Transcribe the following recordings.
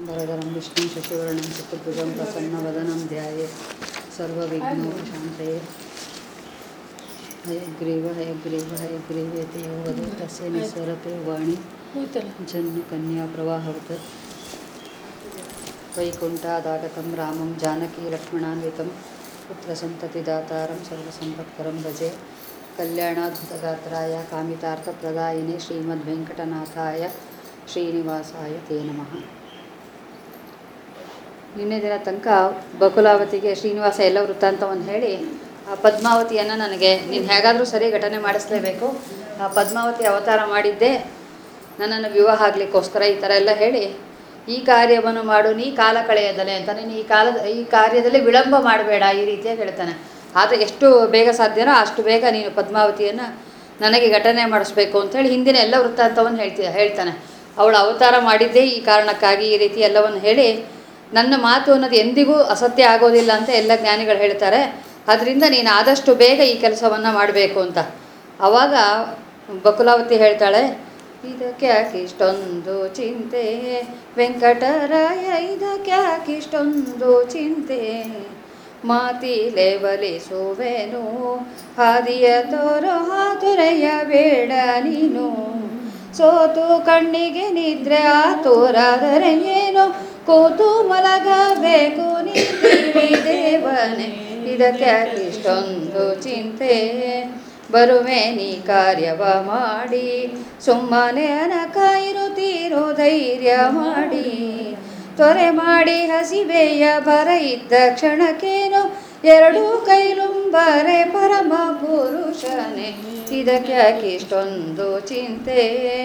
वरदरं विष्णुं शशिवर्णं चतुर्भुजं प्रसन्नवदनं ध्याये सर्वविघ्नोपशान्तये हयग्रीव हयग्रीव हयग्रीवेति यो वदे तस्य निस्वरते वाणी जन्यकन्या प्रवाहवत् वैकुण्ठादागतं रामं जानकीलक्ष्मणान्वितं पुत्रसन्ततिदातारं सर्वसम्पत्करं भजे कल्याणाद्भुतगात्राय कामितार्थप्रदायिने श्रीमद्वेङ्कटनाथाय ಶ್ರೀನಿವಾಸಾಯ ತೇ ನಮಃ ನಿನ್ನೆ ದಿನ ತನಕ ಬಕುಲಾವತಿಗೆ ಶ್ರೀನಿವಾಸ ಎಲ್ಲ ವೃತ್ತಾಂತವನ್ನು ಹೇಳಿ ಆ ಪದ್ಮಾವತಿಯನ್ನು ನನಗೆ ನೀನು ಹೇಗಾದರೂ ಸರಿ ಘಟನೆ ಮಾಡಿಸ್ಲೇಬೇಕು ಆ ಪದ್ಮಾವತಿ ಅವತಾರ ಮಾಡಿದ್ದೆ ನನ್ನನ್ನು ವಿವಾಹ ಆಗಲಿಕ್ಕೋಸ್ಕರ ಈ ಥರ ಎಲ್ಲ ಹೇಳಿ ಈ ಕಾರ್ಯವನ್ನು ಮಾಡು ನೀ ಕಾಲ ಕಳೆಯದಲೆ ಅಂತ ನೀನು ಈ ಕಾಲದ ಈ ಕಾರ್ಯದಲ್ಲಿ ವಿಳಂಬ ಮಾಡಬೇಡ ಈ ರೀತಿಯಾಗಿ ಹೇಳ್ತಾನೆ ಆದರೆ ಎಷ್ಟು ಬೇಗ ಸಾಧ್ಯನೋ ಅಷ್ಟು ಬೇಗ ನೀನು ಪದ್ಮಾವತಿಯನ್ನು ನನಗೆ ಘಟನೆ ಮಾಡಿಸ್ಬೇಕು ಅಂತೇಳಿ ಹಿಂದಿನ ಎಲ್ಲ ವೃತ್ತಾಂತವನ್ನು ಹೇಳ್ತಿ ಹೇಳ್ತಾನೆ ಅವಳು ಅವತಾರ ಮಾಡಿದ್ದೇ ಈ ಕಾರಣಕ್ಕಾಗಿ ಈ ರೀತಿ ಎಲ್ಲವನ್ನು ಹೇಳಿ ನನ್ನ ಮಾತು ಅನ್ನೋದು ಎಂದಿಗೂ ಅಸತ್ಯ ಆಗೋದಿಲ್ಲ ಅಂತ ಎಲ್ಲ ಜ್ಞಾನಿಗಳು ಹೇಳ್ತಾರೆ ಅದರಿಂದ ನೀನು ಆದಷ್ಟು ಬೇಗ ಈ ಕೆಲಸವನ್ನು ಮಾಡಬೇಕು ಅಂತ ಆವಾಗ ಬಕುಲಾವತಿ ಹೇಳ್ತಾಳೆ ಇದಕ್ಕೆ ಯಾಕಿಷ್ಟೊಂದು ಚಿಂತೆ ವೆಂಕಟರಾಯ ಇದಕ್ಕೆ ಯಾಕಿಷ್ಟೊಂದು ಚಿಂತೆ ಮಾತಿಲೆ ಬಲಿಸುವೆನು ಹಾದಿಯ ತೋರೋ ಹಾತುರೆಯ ಬೇಡ ನೀನು ಸೋತು ಕಣ್ಣಿಗೆ ನಿದ್ರೆ ಆತುರಾದರೆ ಏನು ಕೂತು ಮಲಗಬೇಕು ನೀವಿ ದೇವನೇ ಇದಕ್ಕೆ ಇಷ್ಟೊಂದು ಚಿಂತೆ ಬರುವೆ ನೀ ಕಾರ್ಯವ ಮಾಡಿ ಸುಮ್ಮನೆ ಅನಕ ಇರುತ್ತೀರೋ ಧೈರ್ಯ ಮಾಡಿ ತೊರೆ ಮಾಡಿ ಹಸಿವೆಯ ಬರ ಇದ್ದ ಕ್ಷಣಕ್ಕೇನು ಎರಡು ಕೈಲುಂಬರೆ ಪರಮ ಪುರುಷನೇ ಇದಕ್ಕೆ ಇಷ್ಟೊಂದು ಚಿಂತೆ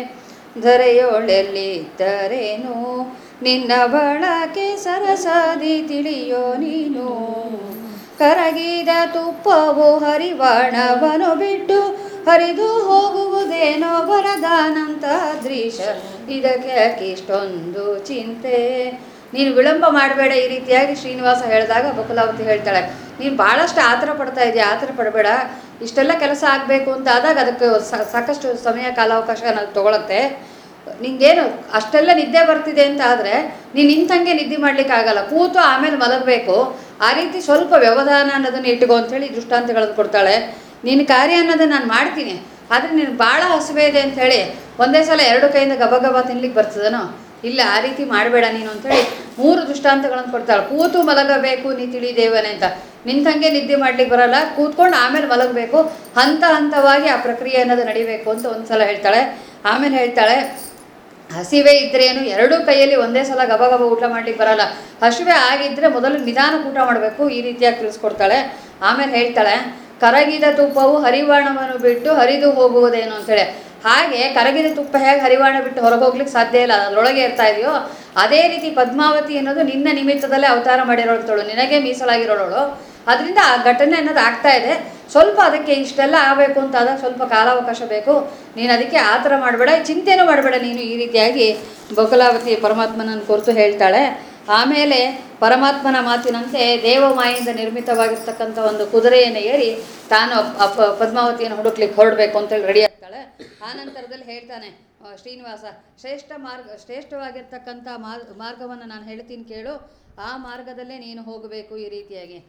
ಧರೆಯೊಳೆಲ್ಲಿದ್ದರೇನು ನಿನ್ನ ಬಳಕೆ ಸರಸಾದಿ ತಿಳಿಯೋ ನೀನು ಕರಗಿದ ತುಪ್ಪವು ಹರಿವಾಣವನು ಬಿಟ್ಟು ಹರಿದು ಹೋಗುವುದೇನೋ ಬರದಾನಂತ ದೃಶ್ಯ ಇದಕ್ಕೆ ಇಷ್ಟೊಂದು ಚಿಂತೆ ನೀನು ವಿಳಂಬ ಮಾಡಬೇಡ ಈ ರೀತಿಯಾಗಿ ಶ್ರೀನಿವಾಸ ಹೇಳಿದಾಗ ಬಕುಲಾವತಿ ಹೇಳ್ತಾಳೆ ನೀನು ಭಾಳಷ್ಟು ಆತರ ಪಡ್ತಾ ಇದೆಯಾ ಆತರ ಪಡಬೇಡ ಇಷ್ಟೆಲ್ಲ ಕೆಲಸ ಆಗಬೇಕು ಅಂತ ಆದಾಗ ಅದಕ್ಕೆ ಸಾಕಷ್ಟು ಸಮಯ ಕಾಲಾವಕಾಶ ಅನ್ನೋದು ತೊಗೊಳತ್ತೆ ನಿಂಗೇನು ಅಷ್ಟೆಲ್ಲ ನಿದ್ದೆ ಬರ್ತಿದೆ ಅಂತ ಆದರೆ ನೀನು ನಿಂತಂಗೆ ನಿದ್ದೆ ಮಾಡ್ಲಿಕ್ಕೆ ಆಗಲ್ಲ ಕೂತು ಆಮೇಲೆ ಮಲಗಬೇಕು ಆ ರೀತಿ ಸ್ವಲ್ಪ ವ್ಯವಧಾನ ಅನ್ನೋದನ್ನು ಇಟ್ಕೋ ಅಂಥೇಳಿ ದೃಷ್ಟಾಂತಗಳನ್ನು ಕೊಡ್ತಾಳೆ ನಿನ್ನ ಕಾರ್ಯ ಅನ್ನೋದನ್ನು ನಾನು ಮಾಡ್ತೀನಿ ಆದರೆ ನೀನು ಭಾಳ ಹಸಿವೆ ಇದೆ ಅಂಥೇಳಿ ಒಂದೇ ಸಲ ಎರಡು ಕೈಯಿಂದ ಗಬ ಗಬ ತಿನ್ಲಿಕ್ಕೆ ಬರ್ತದನೋ ಇಲ್ಲ ಆ ರೀತಿ ಮಾಡಬೇಡ ನೀನು ಅಂತೇಳಿ ಮೂರು ದೃಷ್ಟಾಂತಗಳನ್ನು ಕೊಡ್ತಾಳೆ ಕೂತು ಮಲಗಬೇಕು ನೀ ತಿಳಿದೇವನೇ ಅಂತ ನಿಂತಂಗೆ ನಿದ್ದೆ ಮಾಡ್ಲಿಕ್ಕೆ ಬರಲ್ಲ ಕೂತ್ಕೊಂಡು ಆಮೇಲೆ ಮಲಗಬೇಕು ಹಂತ ಹಂತವಾಗಿ ಆ ಪ್ರಕ್ರಿಯೆ ಅನ್ನೋದು ನಡಿಬೇಕು ಅಂತ ಒಂದು ಸಲ ಹೇಳ್ತಾಳೆ ಆಮೇಲೆ ಹೇಳ್ತಾಳೆ ಹಸಿವೆ ಇದ್ರೇನು ಎರಡೂ ಕೈಯಲ್ಲಿ ಒಂದೇ ಸಲ ಗಬ ಗಬ ಊಟ ಮಾಡ್ಲಿಕ್ಕೆ ಬರಲ್ಲ ಹಸಿವೆ ಆಗಿದ್ದರೆ ಮೊದಲು ನಿಧಾನಕ್ಕೆ ಊಟ ಮಾಡಬೇಕು ಈ ರೀತಿಯಾಗಿ ತಿಳಿಸ್ಕೊಡ್ತಾಳೆ ಆಮೇಲೆ ಹೇಳ್ತಾಳೆ ಕರಗಿದ ತುಪ್ಪವು ಹರಿವಾಣವನ್ನು ಬಿಟ್ಟು ಹರಿದು ಹೋಗುವುದೇನು ಅಂತೇಳಿ ಹಾಗೆ ಕರಗಿದ ತುಪ್ಪ ಹೇಗೆ ಹರಿವಾಣ ಬಿಟ್ಟು ಹೊರಗೆ ಹೋಗ್ಲಿಕ್ಕೆ ಸಾಧ್ಯ ಇಲ್ಲ ಅದರೊಳಗೆ ಇರ್ತಾ ಇದೆಯೋ ಅದೇ ರೀತಿ ಪದ್ಮಾವತಿ ಅನ್ನೋದು ನಿನ್ನ ನಿಮಿತ್ತದಲ್ಲೇ ಅವತಾರ ಮಾಡಿರೋಳ್ತಳು ನಿನಗೆ ಮೀಸಲಾಗಿರೋಳು ಅದರಿಂದ ಆ ಘಟನೆ ಅನ್ನೋದು ಆಗ್ತಾ ಇದೆ ಸ್ವಲ್ಪ ಅದಕ್ಕೆ ಇಷ್ಟೆಲ್ಲ ಆಗಬೇಕು ಅಂತ ಆದಾಗ ಸ್ವಲ್ಪ ಕಾಲಾವಕಾಶ ಬೇಕು ನೀನು ಅದಕ್ಕೆ ಆ ಥರ ಮಾಡಬೇಡ ಚಿಂತೆನೂ ಮಾಡಬೇಡ ನೀನು ಈ ರೀತಿಯಾಗಿ ಬಕುಲಾವತಿ ಪರಮಾತ್ಮನನ್ನು ಕುರಿತು ಹೇಳ್ತಾಳೆ ಆಮೇಲೆ ಪರಮಾತ್ಮನ ಮಾತಿನಂತೆ ದೇವಮಾಯಿಂದ ನಿರ್ಮಿತವಾಗಿರ್ತಕ್ಕಂಥ ಒಂದು ಕುದುರೆಯನ್ನು ಏರಿ ತಾನು ಅಪ್ಪ ಪದ್ಮಾವತಿಯನ್ನು ಹುಡುಕ್ಲಿಕ್ಕೆ ಹೊರಡಬೇಕು ಅಂತೇಳಿ ರೆಡಿ ಆಗ್ತಾಳೆ ಆ ನಂತರದಲ್ಲಿ ಹೇಳ್ತಾನೆ ಶ್ರೀನಿವಾಸ ಶ್ರೇಷ್ಠ ಮಾರ್ಗ ಶ್ರೇಷ್ಠವಾಗಿರ್ತಕ್ಕಂಥ ಮಾರ್ಗವನ್ನು ನಾನು ಹೇಳ್ತೀನಿ ಕೇಳು ಆ ಮಾರ್ಗದಲ್ಲೇ ನೀನು ಹೋಗಬೇಕು ಈ ರೀತಿಯಾಗಿ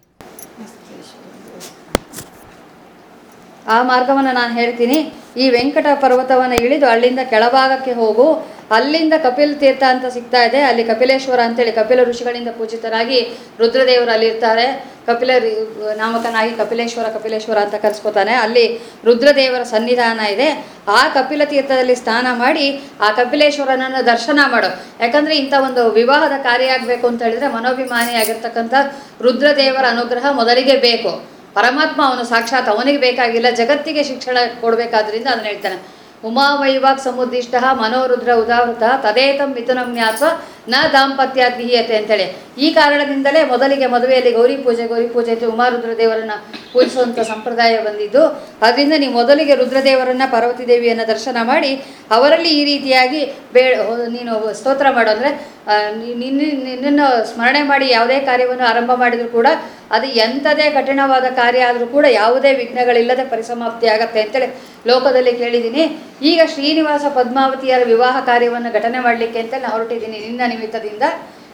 ಆ ಮಾರ್ಗವನ್ನು ನಾನು ಹೇಳ್ತೀನಿ ಈ ವೆಂಕಟ ಪರ್ವತವನ್ನು ಇಳಿದು ಅಲ್ಲಿಂದ ಕೆಳಭಾಗಕ್ಕೆ ಹೋಗು ಅಲ್ಲಿಂದ ಕಪಿಲ್ ತೀರ್ಥ ಅಂತ ಸಿಗ್ತಾ ಇದೆ ಅಲ್ಲಿ ಕಪಿಲೇಶ್ವರ ಅಂತೇಳಿ ಕಪಿಲ ಋಷಿಗಳಿಂದ ಪೂಜಿತರಾಗಿ ರುದ್ರದೇವರು ಅಲ್ಲಿರ್ತಾರೆ ಕಪಿಲ ನಾಮಕನಾಗಿ ಕಪಿಲೇಶ್ವರ ಕಪಿಲೇಶ್ವರ ಅಂತ ಕರೆಸ್ಕೊತಾನೆ ಅಲ್ಲಿ ರುದ್ರದೇವರ ಸನ್ನಿಧಾನ ಇದೆ ಆ ಕಪಿಲ ತೀರ್ಥದಲ್ಲಿ ಸ್ನಾನ ಮಾಡಿ ಆ ಕಪಿಲೇಶ್ವರನನ್ನು ದರ್ಶನ ಮಾಡು ಯಾಕಂದರೆ ಇಂಥ ಒಂದು ವಿವಾಹದ ಕಾರ್ಯ ಆಗಬೇಕು ಅಂತ ಹೇಳಿದ್ರೆ ಮನೋಭಿಮಾನಿಯಾಗಿರ್ತಕ್ಕಂಥ ರುದ್ರದೇವರ ಅನುಗ್ರಹ ಮೊದಲಿಗೆ ಬೇಕು ಪರಮಾತ್ಮ ಅವನು ಸಾಕ್ಷಾತ್ ಅವನಿಗೆ ಬೇಕಾಗಿಲ್ಲ ಜಗತ್ತಿಗೆ ಶಿಕ್ಷಣ ಕೊಡಬೇಕಾದ್ರಿಂದ ಅದನ್ನ ಹೇಳ್ತಾನೆ ಉಮಾವೈವಾಗ್ ಸಮುದ್ದಿಷ್ಟ ಮನೋರುದ್ರ ಉದಾವೃತ ತದೇತಂ ಮಿಥುನಂ ನ್ಯಾಸ ನ ದಾಂಪತ್ಯಾದ್ವಿಹೀಯತೆ ಅಂತೇಳಿ ಈ ಕಾರಣದಿಂದಲೇ ಮೊದಲಿಗೆ ಮದುವೆಯಲ್ಲಿ ಗೌರಿ ಪೂಜೆ ಗೌರಿ ಪೂಜೆ ಅಂತ ಉಮಾರುದ್ರ ದೇವರನ್ನ ಪೂಜಿಸುವಂಥ ಸಂಪ್ರದಾಯ ಬಂದಿದ್ದು ಅದರಿಂದ ನೀವು ಮೊದಲಿಗೆ ರುದ್ರದೇವರನ್ನ ಪಾರ್ವತಿ ದೇವಿಯನ್ನು ದರ್ಶನ ಮಾಡಿ ಅವರಲ್ಲಿ ಈ ರೀತಿಯಾಗಿ ಬೇ ನೀನು ಸ್ತೋತ್ರ ಮಾಡು ಅಂದರೆ ನಿನ್ನ ನಿನ್ನನ್ನು ಸ್ಮರಣೆ ಮಾಡಿ ಯಾವುದೇ ಕಾರ್ಯವನ್ನು ಆರಂಭ ಮಾಡಿದರೂ ಕೂಡ ಅದು ಎಂಥದೇ ಕಠಿಣವಾದ ಕಾರ್ಯ ಆದರೂ ಕೂಡ ಯಾವುದೇ ವಿಘ್ನಗಳಿಲ್ಲದೆ ಪರಿಸಮಾಪ್ತಿ ಆಗತ್ತೆ ಅಂತೇಳಿ ಲೋಕದಲ್ಲಿ ಕೇಳಿದ್ದೀನಿ ಈಗ ಶ್ರೀನಿವಾಸ ಪದ್ಮಾವತಿಯರ ವಿವಾಹ ಕಾರ್ಯವನ್ನು ಘಟನೆ ಮಾಡಲಿಕ್ಕೆ ಅಂತ ನಾನು ಹೊರಟಿದ್ದೀನಿ ನಿನ್ನ ನಿಮಿತ್ತದಿಂದ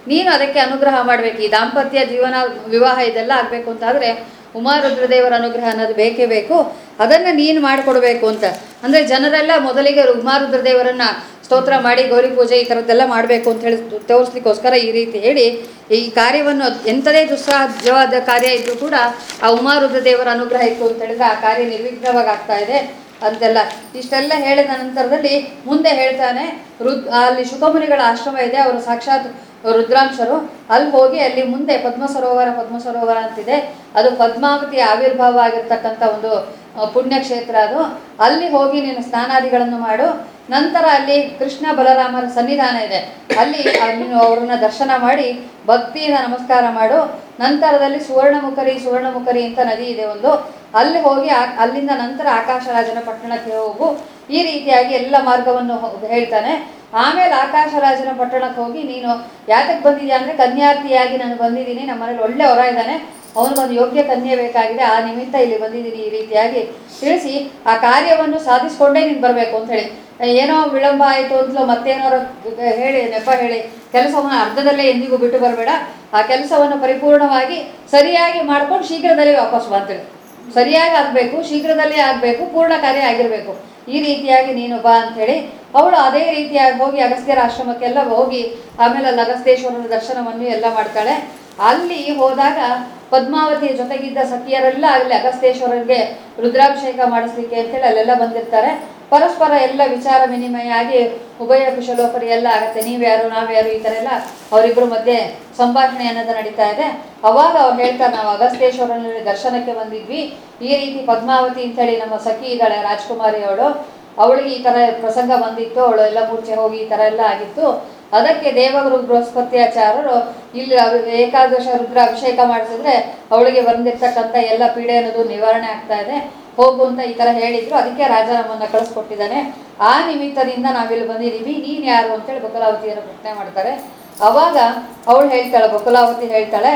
ನೀನು ಅದಕ್ಕೆ ಅನುಗ್ರಹ ಮಾಡಬೇಕು ಈ ದಾಂಪತ್ಯ ಜೀವನ ವಿವಾಹ ಇದೆಲ್ಲ ಆಗಬೇಕು ಅಂತಾದರೆ ಉಮಾರುದ್ರದೇವರ ಅನುಗ್ರಹ ಅನ್ನೋದು ಬೇಕೇ ಬೇಕು ಅದನ್ನು ನೀನು ಮಾಡಿಕೊಡ್ಬೇಕು ಅಂತ ಅಂದರೆ ಜನರೆಲ್ಲ ಮೊದಲಿಗೆ ಉಮಾರುದ್ರದೇವರನ್ನು ಸ್ತೋತ್ರ ಮಾಡಿ ಗೌರಿ ಪೂಜೆ ಈ ಥರದ್ದೆಲ್ಲ ಮಾಡಬೇಕು ಅಂತ ಹೇಳಿ ತೋರಿಸ್ಲಿಕ್ಕೋಸ್ಕರ ಈ ರೀತಿ ಹೇಳಿ ಈ ಕಾರ್ಯವನ್ನು ಎಂಥದೇ ದುಸ್ಸಾಧ್ಯವಾದ ಕಾರ್ಯ ಇದ್ದರೂ ಕೂಡ ಆ ಉಮಾರುದ್ರದೇವರ ಅನುಗ್ರಹ ಇತ್ತು ಅಂತ ಹೇಳಿದ್ರೆ ಆ ಕಾರ್ಯ ನಿರ್ವಿಘ್ನವಾಗಿ ಆಗ್ತಾ ಇದೆ ಅಂತೆಲ್ಲ ಇಷ್ಟೆಲ್ಲ ಹೇಳಿದ ನಂತರದಲ್ಲಿ ಮುಂದೆ ಹೇಳ್ತಾನೆ ರುದ್ ಅಲ್ಲಿ ಶುಕಮುನಿಗಳ ಆಶ್ರಮ ಇದೆ ಅವರು ಸಾಕ್ಷಾತ್ ರುದ್ರಾಂಶರು ಅಲ್ಲಿ ಹೋಗಿ ಅಲ್ಲಿ ಮುಂದೆ ಪದ್ಮ ಸರೋವರ ಪದ್ಮ ಸರೋವರ ಅಂತಿದೆ ಅದು ಪದ್ಮಾವತಿ ಆವಿರ್ಭಾವ ಆಗಿರ್ತಕ್ಕಂಥ ಒಂದು ಆ, ಪುಣ್ಯಕ್ಷೇತ್ರ ಅದು ಅಲ್ಲಿ ಹೋಗಿ ನೀನು ಸ್ನಾನಾದಿಗಳನ್ನು ಮಾಡು ನಂತರ ಅಲ್ಲಿ ಕೃಷ್ಣ ಬಲರಾಮರ ಸನ್ನಿಧಾನ ಇದೆ ಅಲ್ಲಿ ಆ ನೀನು ಅವ್ರನ್ನ ದರ್ಶನ ಮಾಡಿ ಭಕ್ತಿಯಿಂದ ನಮಸ್ಕಾರ ಮಾಡು ನಂತರದಲ್ಲಿ ಸುವರ್ಣಮುಖರಿ ಸುವರ್ಣಮುಖರಿ ಅಂತ ನದಿ ಇದೆ ಒಂದು ಅಲ್ಲಿ ಹೋಗಿ ಆ- ಅಲ್ಲಿಂದ ನಂತರ ಆಕಾಶರಾಜನ ಪಟ್ಟಣಕ್ಕೆ ಹೋಗು ಈ ರೀತಿಯಾಗಿ ಎಲ್ಲ ಮಾರ್ಗವನ್ನು ಹೊ- ಹೇಳ್ತಾನೆ ಆಮೇಲೆ ಆಕಾಶರಾಜನ ಪಟ್ಟಣಕ್ಕೆ ಹೋಗಿ ನೀನು ಯಾತಕ್ಕೆ ಬಂದಿದ್ಯಾ ಅಂದರೆ ಕನ್ಯಾರ್ಥಿಯಾಗಿ ನಾನು ಬಂದಿದ್ದೀನಿ ನಮ್ಮ ಮನೇಲಿ ಒಳ್ಳೆ ಹೊರ ಇದ್ದಾನೆ ಅವನಿಗೊಂದು ಯೋಗ್ಯ ಕನ್ಯೆ ಬೇಕಾಗಿದೆ ಆ ನಿಮಿತ್ತ ಇಲ್ಲಿ ಬಂದಿದ್ದೀನಿ ಈ ರೀತಿಯಾಗಿ ತಿಳಿಸಿ ಆ ಕಾರ್ಯವನ್ನು ಸಾಧಿಸ್ಕೊಂಡೇ ನೀನು ಬರಬೇಕು ಅಂತ ಹೇಳಿ ಏನೋ ವಿಳಂಬ ಆಯಿತು ಅಂತಲೋ ಮತ್ತೇನಾರು ಹೇಳಿ ನೆಪ ಹೇಳಿ ಕೆಲಸವನ್ನು ಅರ್ಧದಲ್ಲೇ ಎಂದಿಗೂ ಬಿಟ್ಟು ಬರಬೇಡ ಆ ಕೆಲಸವನ್ನು ಪರಿಪೂರ್ಣವಾಗಿ ಸರಿಯಾಗಿ ಮಾಡ್ಕೊಂಡು ಶೀಘ್ರದಲ್ಲೇ ವಾಪಸ್ ಬಾ ಅಂತೇಳಿ ಸರಿಯಾಗಿ ಆಗಬೇಕು ಶೀಘ್ರದಲ್ಲೇ ಆಗಬೇಕು ಪೂರ್ಣ ಕಾರ್ಯ ಆಗಿರಬೇಕು ಈ ರೀತಿಯಾಗಿ ನೀನು ಬಾ ಅಂಥೇಳಿ ಅವಳು ಅದೇ ರೀತಿಯಾಗಿ ಹೋಗಿ ಅಗಸ್ತ್ಯರ ಆಶ್ರಮಕ್ಕೆಲ್ಲ ಹೋಗಿ ಆಮೇಲೆ ಅಲ್ಲಿ ಅಗಸ್ತ್ಯೇಶ್ವರನ ದರ್ಶನವನ್ನು ಎಲ್ಲ ಮಾಡ್ತಾಳೆ ಅಲ್ಲಿ ಹೋದಾಗ ಪದ್ಮಾವತಿಯ ಜೊತೆಗಿದ್ದ ಸಖಿಯರೆಲ್ಲ ಅಲ್ಲಿ ಅಗಸ್ತ್ಯೇಶ್ವರರಿಗೆ ರುದ್ರಾಭಿಷೇಕ ಮಾಡಿಸ್ಲಿಕ್ಕೆ ಅಂತೇಳಿ ಅಲ್ಲೆಲ್ಲ ಬಂದಿರ್ತಾರೆ ಪರಸ್ಪರ ಎಲ್ಲ ವಿಚಾರ ವಿನಿಮಯ ಆಗಿ ಉಭಯ ಕುಶಲೋಪರಿ ಎಲ್ಲ ಆಗತ್ತೆ ನೀವ್ಯಾರು ನಾವ್ಯಾರು ಈ ಥರ ಎಲ್ಲ ಅವರಿಬ್ಬರ ಮಧ್ಯೆ ಸಂಭಾಷಣೆ ಅನ್ನೋದು ನಡೀತಾ ಇದೆ ಅವಾಗ ಅವ್ರು ಹೇಳ್ತಾರೆ ನಾವು ಅಗಸ್ತ್ಯೇಶ್ವರನಲ್ಲಿ ದರ್ಶನಕ್ಕೆ ಬಂದಿದ್ವಿ ಈ ರೀತಿ ಪದ್ಮಾವತಿ ಅಂತೇಳಿ ನಮ್ಮ ಸಖಿ ಇದ್ದಾಳೆ ರಾಜ್ಕುಮಾರಿ ಅವಳು ಅವಳಿಗೆ ಈ ಥರ ಪ್ರಸಂಗ ಬಂದಿತ್ತು ಅವಳು ಎಲ್ಲ ಮೂರ್ಛೆ ಹೋಗಿ ಈ ಥರ ಎಲ್ಲ ಆಗಿತ್ತು ಅದಕ್ಕೆ ದೇವಗುರು ಬೃಹಸ್ಪತ್ಯಾಚಾರ್ಯರು ಇಲ್ಲಿ ಅಭಿ- ಏಕಾದಶ ರುದ್ರ ಅಭಿಷೇಕ ಮಾಡಿಸಿದ್ರೆ ಅವಳಿಗೆ ಬಂದಿರ್ತಕ್ಕಂಥ ಎಲ್ಲ ಪೀಡೆ ಅನ್ನೋದು ನಿವಾರಣೆ ಆಗ್ತಾ ಇದೆ ಹೋಗು ಅಂತ ಈ ಥರ ಹೇಳಿದ್ರು ಅದಕ್ಕೆ ರಾಜ ನಮ್ಮನ್ನ ಕಳಿಸ್ಕೊಟ್ಟಿದ್ದಾನೆ ಆ ನಿಮಿತ್ತದಿಂದ ನಾವಿಲ್ಲಿ ಬಂದಿದ್ದೀವಿ ನೀನು ಯಾರು ಅಂತೇಳಿ ಬಕಲಾವತಿಯನ್ನು ಪ್ರಶ್ನೆ ಮಾಡ್ತಾರೆ ಅವಾಗ ಅವಳು ಹೇಳ್ತಾಳೆ ಬಕಲಾವತಿ ಹೇಳ್ತಾಳೆ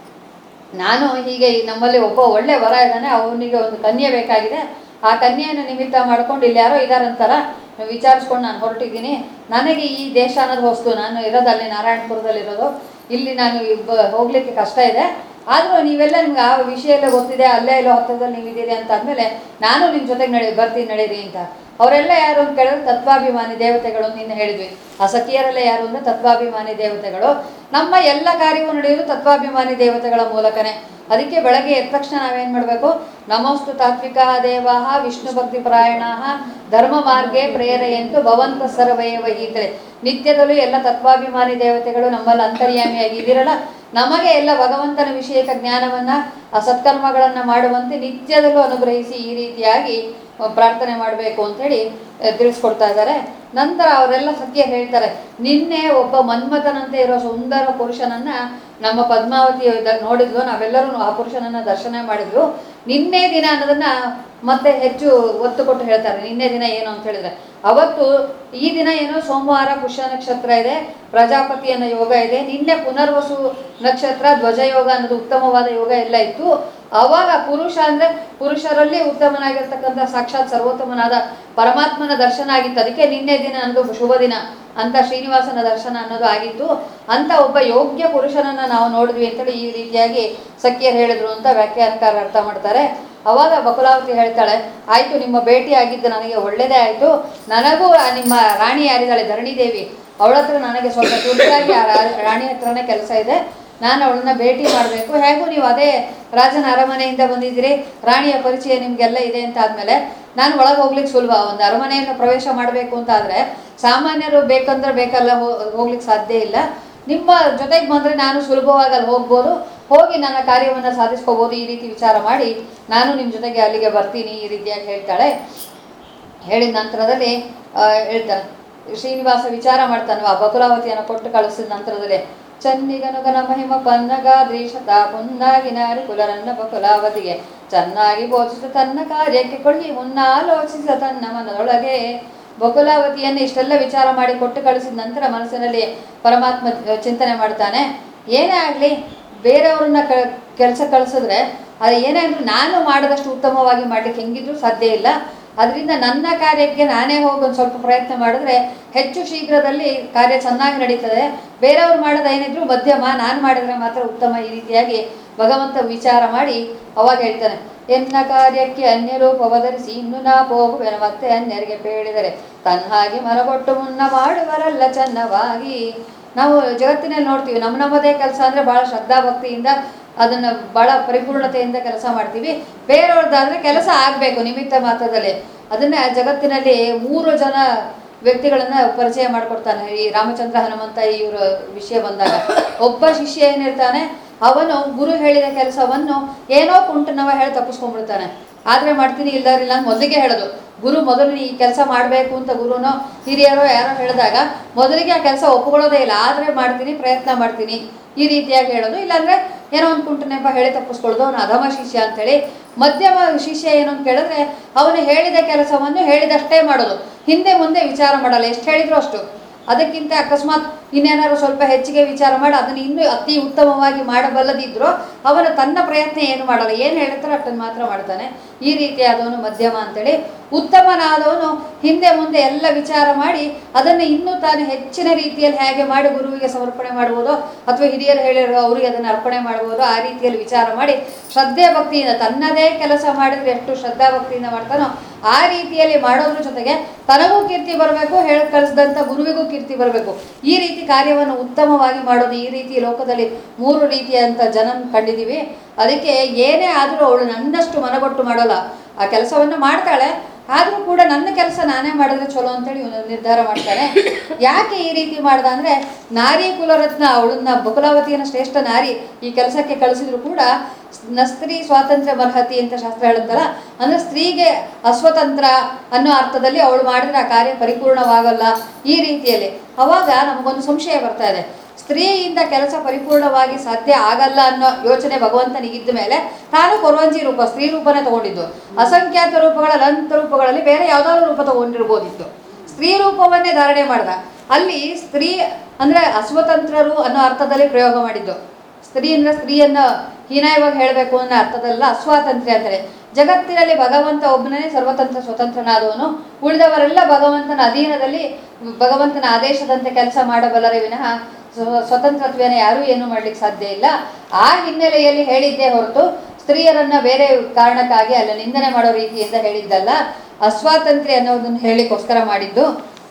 ನಾನು ಹೀಗೆ ಈ ನಮ್ಮಲ್ಲಿ ಒಬ್ಬ ಒಳ್ಳೆ ವರ ಇದ್ದಾನೆ ಅವನಿಗೆ ಒಂದು ಕನ್ಯೆ ಬೇಕಾಗಿದೆ ಆ ಕನ್ಯೆಯನ್ನು ನಿಮಿತ್ತ ಮಾಡ್ಕೊಂಡು ಇಲ್ಲಿ ಯಾರೋ ಇದಾರಂತಾರ ವಿಚಾರಿಸ್ಕೊಂಡು ನಾನು ಹೊರಟಿದ್ದೀನಿ ನನಗೆ ಈ ದೇಶ ಅನ್ನೋದು ಹೊಸ್ತು ನಾನು ಇರೋದು ಅಲ್ಲಿ ನಾರಾಯಣಪುರದಲ್ಲಿರೋದು ಇಲ್ಲಿ ನಾನು ಇಬ್ಬ- ಹೋಗ್ಲಿಕ್ಕೆ ಕಷ್ಟ ಇದೆ ಆದರೂ ನೀವೆಲ್ಲ ನಿಮ್ಗೆ ಆ ವಿಷಯ ಎಲ್ಲ ಗೊತ್ತಿದೆ ಅಲ್ಲೇ ಎಲ್ಲೋ ಹತ್ತಿರದಲ್ಲಿ ನೀವಿದ್ದೀರಿ ಅಂತ ಅಂದಮೇಲೆ ನಾನು ನಿಮ್ಮ ಜೊತೆಗೆ ನಡಿ ಬರ್ತೀನಿ ನಡೀರಿ ಅಂತ ಅವರೆಲ್ಲ ಯಾರು ಅಂತ ಕೇಳಿದ್ರೆ ತತ್ವಾಭಿಮಾನಿ ದೇವತೆಗಳು ಅಂತ ನಿನ್ನೆ ಹೇಳಿದ್ವಿ ಆ ಸಖಿಯರೆಲ್ಲ ಯಾರು ಅಂದರೆ ತತ್ವಾಭಿಮಾನಿ ದೇವತೆಗಳು ನಮ್ಮ ಎಲ್ಲ ಕಾರ್ಯವೂ ನಡೆಯುವುದು ತತ್ವಾಭಿಮಾನಿ ದೇವತೆಗಳ ಮೂಲಕನೇ ಅದಕ್ಕೆ ಬೆಳಗ್ಗೆ ಎದ್ದ ತಕ್ಷಣ ನಾವೇನು ಮಾಡಬೇಕು ನಮೋಸ್ತು ತಾತ್ವಿಕ ದೇವಾಹ ವಿಷ್ಣು ಭಕ್ತಿ ಪರಾಯಣಾಹ ಧರ್ಮ ಮಾರ್ಗೆ ಪ್ರೇರೆಯಂತು ಭವಂತ ಸರ್ವಯವ ಹೀತರೆ ನಿತ್ಯದಲ್ಲೂ ಎಲ್ಲ ತತ್ವಾಭಿಮಾನಿ ದೇವತೆಗಳು ನಮ್ಮಲ್ಲಿ ಅಂತರ್ಯಾಮಿಯಾಗಿ ಇದಿರಲ್ಲ ನಮಗೆ ಎಲ್ಲ ಭಗವಂತನ ವಿಷಯಕ ಜ್ಞಾನವನ್ನ ಆ ಸತ್ಕರ್ಮಗಳನ್ನು ಮಾಡುವಂತೆ ನಿತ್ಯದಲ್ಲೂ ಅನುಗ್ರಹಿಸಿ ಈ ರೀತಿಯಾಗಿ ಅಹ್, ಪ್ರಾರ್ಥನೆ ಮಾಡಬೇಕು ಅಂತೇಳಿ ಅಹ್, ತಿಳಿಸ್ಕೊಡ್ತಾ ಇದ್ದಾರೆ ನಂತರ ಅವರೆಲ್ಲ ಸತ್ಯ ಹೇಳ್ತಾರೆ ನಿನ್ನೆ ಒಬ್ಬ ಮನ್ಮಥನಂತೆ ಇರೋ ಸುಂದರ ಪುರುಷನನ್ನ ನಮ್ಮ ಪದ್ಮಾವತಿ ಇದ್ದಾಗ ನೋಡಿದ್ವು ನಾವೆಲ್ಲರೂ ಆ ಪುರುಷನನ್ನ ದರ್ಶನ ಮಾಡಿದ್ವು ನಿನ್ನೆ ದಿನ ಅನ್ನೋದನ್ನ ಮತ್ತೆ ಹೆಚ್ಚು ಒತ್ತು ಕೊಟ್ಟು ಹೇಳ್ತಾರೆ ನಿನ್ನೆ ದಿನ ಏನು ಅಂತ ಹೇಳಿದ್ರೆ ಅವತ್ತು ಈ ದಿನ ಏನೋ ಸೋಮವಾರ ಪುಷ್ಯ ನಕ್ಷತ್ರ ಇದೆ ಪ್ರಜಾಪತಿ ಅನ್ನೋ ಯೋಗ ಇದೆ ನಿನ್ನೆ ಪುನರ್ವಸು ನಕ್ಷತ್ರ ಧ್ವಜಯೋಗ ಅನ್ನೋದು ಉತ್ತಮವಾದ ಯೋಗ ಎಲ್ಲ ಇತ್ತು ಅವಾಗ ಪುರುಷ ಅಂದ್ರೆ ಪುರುಷರಲ್ಲಿ ಉತ್ತಮನಾಗಿರ್ತಕ್ಕಂಥ ಸಾಕ್ಷಾತ್ ಸರ್ವೋತ್ತಮನಾದ ಪರಮಾತ್ಮನ ದರ್ಶನ ಆಗಿತ್ತು ಅದಕ್ಕೆ ನಿನ್ನೆ ದಿನ ಅನ್ನೋದು ಶುಭ ದಿನ ಅಂತ ಶ್ರೀನಿವಾಸನ ದರ್ಶನ ಅನ್ನೋದು ಆಗಿತ್ತು ಅಂತ ಒಬ್ಬ ಯೋಗ್ಯ ಪುರುಷನನ್ನ ನಾವು ನೋಡಿದ್ವಿ ಅಂತೇಳಿ ಈ ರೀತಿಯಾಗಿ ಸಖ್ಯರು ಹೇಳಿದ್ರು ಅಂತ ವ್ಯಾಖ್ಯಾನಕಾರ ಅರ್ಥ ಮಾಡ್ತಾರೆ ಅವಾಗ ಬಕುಲಾವತಿ ಹೇಳ್ತಾಳೆ ಆಯ್ತು ನಿಮ್ಮ ಭೇಟಿ ಆಗಿದ್ದು ನನಗೆ ಒಳ್ಳೇದೇ ಆಯ್ತು ನನಗೂ ಆ ನಿಮ್ಮ ರಾಣಿ ಯಾರಿದ್ದಾಳೆ ಧರಣಿದೇವಿ ಅವಳ ಹತ್ರ ನನಗೆ ಸ್ವಲ್ಪ ತುರ್ತಾಗಿ ಆ ರಾ- ರಾಣಿ ಹತ್ರನೇ ಕೆಲಸ ಇದೆ ನಾನು ಅವಳನ್ನ ಭೇಟಿ ಮಾಡಬೇಕು ಹೇಗೂ ನೀವು ಅದೇ ರಾಜನ ಅರಮನೆಯಿಂದ ಬಂದಿದ್ದೀರಿ ರಾಣಿಯ ಪರಿಚಯ ನಿಮಗೆಲ್ಲ ಇದೆ ಅಂತ ಆದಮೇಲೆ ನಾನು ಒಳಗೆ ಹೋಗ್ಲಿಕ್ಕೆ ಸುಲಭ ಒಂದು ಅರಮನೆಯನ್ನು ಪ್ರವೇಶ ಮಾಡಬೇಕು ಅಂತ ಆದರೆ ಸಾಮಾನ್ಯರು ಬೇಕಂದ್ರೆ ಬೇಕಲ್ಲ ಹೋ- ಹೋಗ್ಲಿಕ್ಕೆ ಸಾಧ್ಯ ಇಲ್ಲ ನಿಮ್ಮ ಜೊತೆಗೆ ಬಂದರೆ ನಾನು ಸುಲಭವಾಗಿ ಅಲ್ಲಿ ಹೋಗ್ಬೋದು ಹೋಗಿ ನನ್ನ ಕಾರ್ಯವನ್ನು ಸಾಧಿಸ್ಕೋಬೋದು ಈ ರೀತಿ ವಿಚಾರ ಮಾಡಿ ನಾನು ನಿಮ್ಮ ಜೊತೆಗೆ ಅಲ್ಲಿಗೆ ಬರ್ತೀನಿ ಈ ರೀತಿಯಾಗಿ ಹೇಳ್ತಾಳೆ ಹೇಳಿದ ನಂತರದಲ್ಲಿ ಆ, ಹೇಳ್ತಾನೆ ಶ್ರೀನಿವಾಸ ವಿಚಾರ ಮಾಡ್ತಾನೆ ಆ ಬಕುಲಾವತಿಯನ್ನು ಕೊಟ್ಟು ಕಳಿಸಿದ ನಂತರದಲ್ಲಿ ಚನ್ನಿಗನುಗನ ಮಹಿಮ ಪನ್ನಗಾದ್ರೀಶತ ಪುನ್ನಾಗಿನಾರಿ ಕುಲರನ್ನ ಬಕುಲಾವತಿಗೆ ಚೆನ್ನಾಗಿ ಬೋಧಿಸಿದ ತನ್ನ ಕಾರ್ಯಕ್ಕೆ ಕೊಳ್ಳಿ ಮುನ್ನಾಲೋಚಿಸಿದ ತನ್ನ ಮನದೊಳಗೆ ಬಕುಲಾವತಿಯನ್ನು ಇಷ್ಟೆಲ್ಲ ವಿಚಾರ ಮಾಡಿ ಕೊಟ್ಟು ಕಳಿಸಿದ ನಂತರ ಮನಸ್ಸಿನಲ್ಲಿ ಪರಮಾತ್ಮ ಚಿಂತನೆ ಮಾಡ್ತಾನೆ ಏನೇ ಆಗಲಿ ಬೇರೆಯವ್ರನ್ನ ಕ ಕೆಲಸ ಕಳಿಸಿದ್ರೆ ಅದು ಏನೇ ಅಂದ್ರೂ ನಾನು ಮಾಡಿದಷ್ಟು ಉತ್ತಮವಾಗಿ ಮಾಡ್ಲಿಕ್ಕೆ ಹೆಂಗಿದ್ರೂ ಸಾಧ್ಯ ಇಲ್ಲ ಅದರಿಂದ ನನ್ನ ಕಾರ್ಯಕ್ಕೆ ನಾನೇ ಹೋಗಿ ಒಂದು ಸ್ವಲ್ಪ ಪ್ರಯತ್ನ ಮಾಡಿದ್ರೆ ಹೆಚ್ಚು ಶೀಘ್ರದಲ್ಲಿ ಕಾರ್ಯ ಚೆನ್ನಾಗಿ ನಡೀತದೆ ಬೇರೆಯವ್ರು ಮಾಡೋದು ಏನಿದ್ರು ಮಧ್ಯಮ ನಾನು ಮಾಡಿದ್ರೆ ಮಾತ್ರ ಉತ್ತಮ ಈ ರೀತಿಯಾಗಿ ಭಗವಂತ ವಿಚಾರ ಮಾಡಿ ಅವಾಗ ಹೇಳ್ತಾನೆ ಎನ್ನ ಕಾರ್ಯಕ್ಕೆ ಅನ್ಯರೂಪ ಅವತರಿಸಿ ಇನ್ನು ನಾ ಹೋಗುವೆನು ಮತ್ತೆ ಅನ್ಯರಿಗೆ ಬೇಡಿದರೆ ತನ್ನ ಹಾಗೆ ಮನಗೊಟ್ಟು ಮುನ್ನ ಮಾಡುವರಲ್ಲ ಚೆನ್ನವಾಗಿ ನಾವು ಜಗತ್ತಿನಲ್ಲಿ ನೋಡ್ತೀವಿ ನಮ್ಮ ನಮ್ಮದೇ ಕೆಲಸ ಅಂದರೆ ಭಾಳ ಶ್ರದ್ಧಾಭಕ್ತಿಯಿಂದ ಅದನ್ನು ಭಾಳ ಪರಿಪೂರ್ಣತೆಯಿಂದ ಕೆಲಸ ಮಾಡ್ತೀವಿ ಬೇರೆಯವ್ರದ್ದಾದ್ರೆ ಕೆಲಸ ಆಗಬೇಕು ನಿಮಿತ್ತ ಮಾತ್ರದಲ್ಲಿ ಅದನ್ನೇ ಜಗತ್ತಿನಲ್ಲಿ ಮೂರು ಜನ ವ್ಯಕ್ತಿಗಳನ್ನ ಪರಿಚಯ ಮಾಡಿಕೊಡ್ತಾನೆ ಈ ರಾಮಚಂದ್ರ ಹನುಮಂತ ಇವರ ವಿಷಯ ಬಂದಾಗ ಒಬ್ಬ ಶಿಷ್ಯ ಏನಿರ್ತಾನೆ ಅವನು ಗುರು ಹೇಳಿದ ಕೆಲಸವನ್ನು ಏನೋ ಕುಂಟನವ ಹೇಳಿ ತಪ್ಪಿಸ್ಕೊಂಡ್ಬಿಡ್ತಾನೆ ಆದ್ರೆ ಮಾಡ್ತೀನಿ ಇಲ್ದಾರಿಲ್ಲ ಅಂತ ಮೊದಲಿಗೆ ಹೇಳೋದು ಗುರು ಮೊದಲು ಈ ಕೆಲಸ ಮಾಡಬೇಕು ಅಂತ ಗುರುನೋ ಹಿರಿಯರೋ ಯಾರೋ ಹೇಳಿದಾಗ ಮೊದಲಿಗೆ ಆ ಕೆಲಸ ಒಪ್ಕೊಳ್ಳೋದೇ ಇಲ್ಲ ಆದರೆ ಮಾಡ್ತೀನಿ ಪ್ರಯತ್ನ ಮಾಡ್ತೀನಿ ಈ ರೀತಿಯಾಗಿ ಹೇಳೋದು ಇಲ್ಲಾಂದ್ರೆ ಏನೋ ಒಂದು ಕುಂಟು ನೆಪ ಹೇಳಿ ತಪ್ಪಿಸ್ಕೊಳ್ಳೋದು ಅವನು ಅಧಮ ಶಿಷ್ಯ ಅಂತೇಳಿ ಮಧ್ಯಮ ಶಿಷ್ಯ ಏನು ಅಂತ ಕೇಳಿದ್ರೆ ಅವನು ಹೇಳಿದ ಕೆಲಸವನ್ನು ಹೇಳಿದಷ್ಟೇ ಮಾಡೋದು ಹಿಂದೆ ಮುಂದೆ ವಿಚಾರ ಮಾಡಲ್ಲ ಎಷ್ಟು ಹೇಳಿದ್ರು ಅಷ್ಟು ಅದಕ್ಕಿಂತ ಅಕಸ್ಮಾತ್ ಇನ್ನೇನಾದ್ರು ಸ್ವಲ್ಪ ಹೆಚ್ಚಿಗೆ ವಿಚಾರ ಮಾಡಿ ಅದನ್ನು ಇನ್ನೂ ಅತಿ ಉತ್ತಮವಾಗಿ ಮಾಡಬಲ್ಲದಿದ್ರು ಅವನು ತನ್ನ ಪ್ರಯತ್ನ ಏನು ಮಾಡಲ್ಲ ಏನು ಹೇಳ್ತಾರೋ ಅಷ್ಟನ್ನು ಮಾತ್ರ ಮಾಡ್ತಾನೆ ಈ ರೀತಿಯಾದವನು ಮಧ್ಯಮ ಅಂತೇಳಿ ಉತ್ತಮನಾದವನು ಹಿಂದೆ ಮುಂದೆ ಎಲ್ಲ ವಿಚಾರ ಮಾಡಿ ಅದನ್ನು ಇನ್ನೂ ತಾನು ಹೆಚ್ಚಿನ ರೀತಿಯಲ್ಲಿ ಹೇಗೆ ಮಾಡಿ ಗುರುವಿಗೆ ಸಮರ್ಪಣೆ ಮಾಡ್ಬೋದೋ ಅಥವಾ ಹಿರಿಯರು ಹೇಳಿರೋ ಅವರಿಗೆ ಅದನ್ನು ಅರ್ಪಣೆ ಮಾಡ್ಬೋದೋ ಆ ರೀತಿಯಲ್ಲಿ ವಿಚಾರ ಮಾಡಿ ಶ್ರದ್ಧೆ ಭಕ್ತಿಯಿಂದ ತನ್ನದೇ ಕೆಲಸ ಮಾಡಿದ್ರೆ ಎಷ್ಟು ಶ್ರದ್ಧಾ ಭಕ್ತಿಯಿಂದ ಮಾಡ್ತಾನೋ ಆ ರೀತಿಯಲ್ಲಿ ಮಾಡೋದ್ರ ಜೊತೆಗೆ ತನಗೂ ಕೀರ್ತಿ ಬರಬೇಕು ಹೇಳಿ ಕಳಿಸಿದಂಥ ಗುರುವಿಗೂ ಕೀರ್ತಿ ಬರಬೇಕು ಈ ರೀತಿ ಕಾರ್ಯವನ್ನು ಉತ್ತಮವಾಗಿ ಮಾಡೋದು ಈ ರೀತಿ ಲೋಕದಲ್ಲಿ ಮೂರು ರೀತಿಯಂಥ ಜನ ಕಂಡಿದ್ದೀವಿ ಅದಕ್ಕೆ ಏನೇ ಆದರೂ ಅವಳು ನನ್ನಷ್ಟು ಮನಗೊಟ್ಟು ಮಾಡಲ್ಲ ಆ ಕೆಲಸವನ್ನು ಮಾಡ್ತಾಳೆ ಆದರೂ ಕೂಡ ನನ್ನ ಕೆಲಸ ನಾನೇ ಮಾಡಿದ್ರೆ ಚಲೋ ಅಂತೇಳಿ ಇವನು ನಿರ್ಧಾರ ಮಾಡ್ತಾನೆ ಯಾಕೆ ಈ ರೀತಿ ಮಾಡ್ದ ಅಂದರೆ ನಾರಿ ಕುಲರತ್ನ ಅವಳನ್ನ ಬಕುಲಾವತಿಯನ್ನು ಶ್ರೇಷ್ಠ ನಾರಿ ಈ ಕೆಲಸಕ್ಕೆ ಕಳಿಸಿದ್ರು ಕೂಡ ನ ಸ್ತ್ರೀ ಸ್ವಾತಂತ್ರ್ಯ ಮರ್ಹತಿ ಅಂತ ಶಾಸ್ತ್ರ ಹೇಳುತ್ತಲ್ಲ ಅಂದರೆ ಸ್ತ್ರೀಗೆ ಅಸ್ವತಂತ್ರ ಅನ್ನೋ ಅರ್ಥದಲ್ಲಿ ಅವಳು ಮಾಡಿದ್ರೆ ಆ ಕಾರ್ಯ ಪರಿಪೂರ್ಣವಾಗಲ್ಲ ಈ ರೀತಿಯಲ್ಲಿ ಅವಾಗ ನಮಗೊಂದು ಸಂಶಯ ಬರ್ತಾ ಇದೆ ಸ್ತ್ರೀಯಿಂದ ಕೆಲಸ ಪರಿಪೂರ್ಣವಾಗಿ ಸಾಧ್ಯ ಆಗಲ್ಲ ಅನ್ನೋ ಯೋಚನೆ ಭಗವಂತನಿಗಿದ್ದ ಮೇಲೆ ತಾನು ಕೊರವಂಜಿ ರೂಪ ಸ್ತ್ರೀ ರೂಪನೇ ತಗೊಂಡಿದ್ದು ಅಸಂಖ್ಯಾತ ರೂಪಗಳ ಅನಂತ ರೂಪಗಳಲ್ಲಿ ಬೇರೆ ಯಾವುದಾದ್ರು ರೂಪ ತಗೊಂಡಿರ್ಬೋದಿತ್ತು ಸ್ತ್ರೀ ರೂಪವನ್ನೇ ಧಾರಣೆ ಮಾಡ್ದ ಅಲ್ಲಿ ಸ್ತ್ರೀ ಅಂದ್ರೆ ಅಸ್ವತಂತ್ರರು ಅನ್ನೋ ಅರ್ಥದಲ್ಲಿ ಪ್ರಯೋಗ ಮಾಡಿದ್ದು ಸ್ತ್ರೀ ಅಂದ್ರೆ ಸ್ತ್ರೀಯನ್ನ ಹೀನಾಯವಾಗಿ ಹೇಳಬೇಕು ಅನ್ನೋ ಅರ್ಥದಲ್ಲ ಅಸ್ವಾತಂತ್ರ್ಯ ಅಂತಾರೆ ಜಗತ್ತಿನಲ್ಲಿ ಭಗವಂತ ಒಬ್ಬನೇ ಸರ್ವತಂತ್ರ ಸ್ವತಂತ್ರನಾದವನು ಉಳಿದವರೆಲ್ಲ ಭಗವಂತನ ಅಧೀನದಲ್ಲಿ ಭಗವಂತನ ಆದೇಶದಂತೆ ಕೆಲಸ ಮಾಡಬಲ್ಲರೇ ವಿನಃ ಸ್ವ- ಸ್ವತಂತ್ರತ್ವೇನ ಯಾರೂ ಏನು ಮಾಡ್ಲಿಕ್ಕೆ ಸಾಧ್ಯ ಇಲ್ಲ ಆ ಹಿನ್ನೆಲೆಯಲ್ಲಿ ಹೇಳಿದ್ದೇ ಹೊರತು ಸ್ತ್ರೀಯರನ್ನ ಬೇರೆ ಕಾರಣಕ್ಕಾಗಿ ಅಲ್ಲ ನಿಂದನೆ ಮಾಡೋ ರೀತಿಯಿಂದ ಹೇಳಿದ್ದಲ್ಲ ಅಸ್ವಾತಂತ್ರ್ಯ ಅನ್ನೋದನ್ನು ಹೇಳಿಕ್ಕೋಸ್ಕರ ಮಾಡಿದ್ದು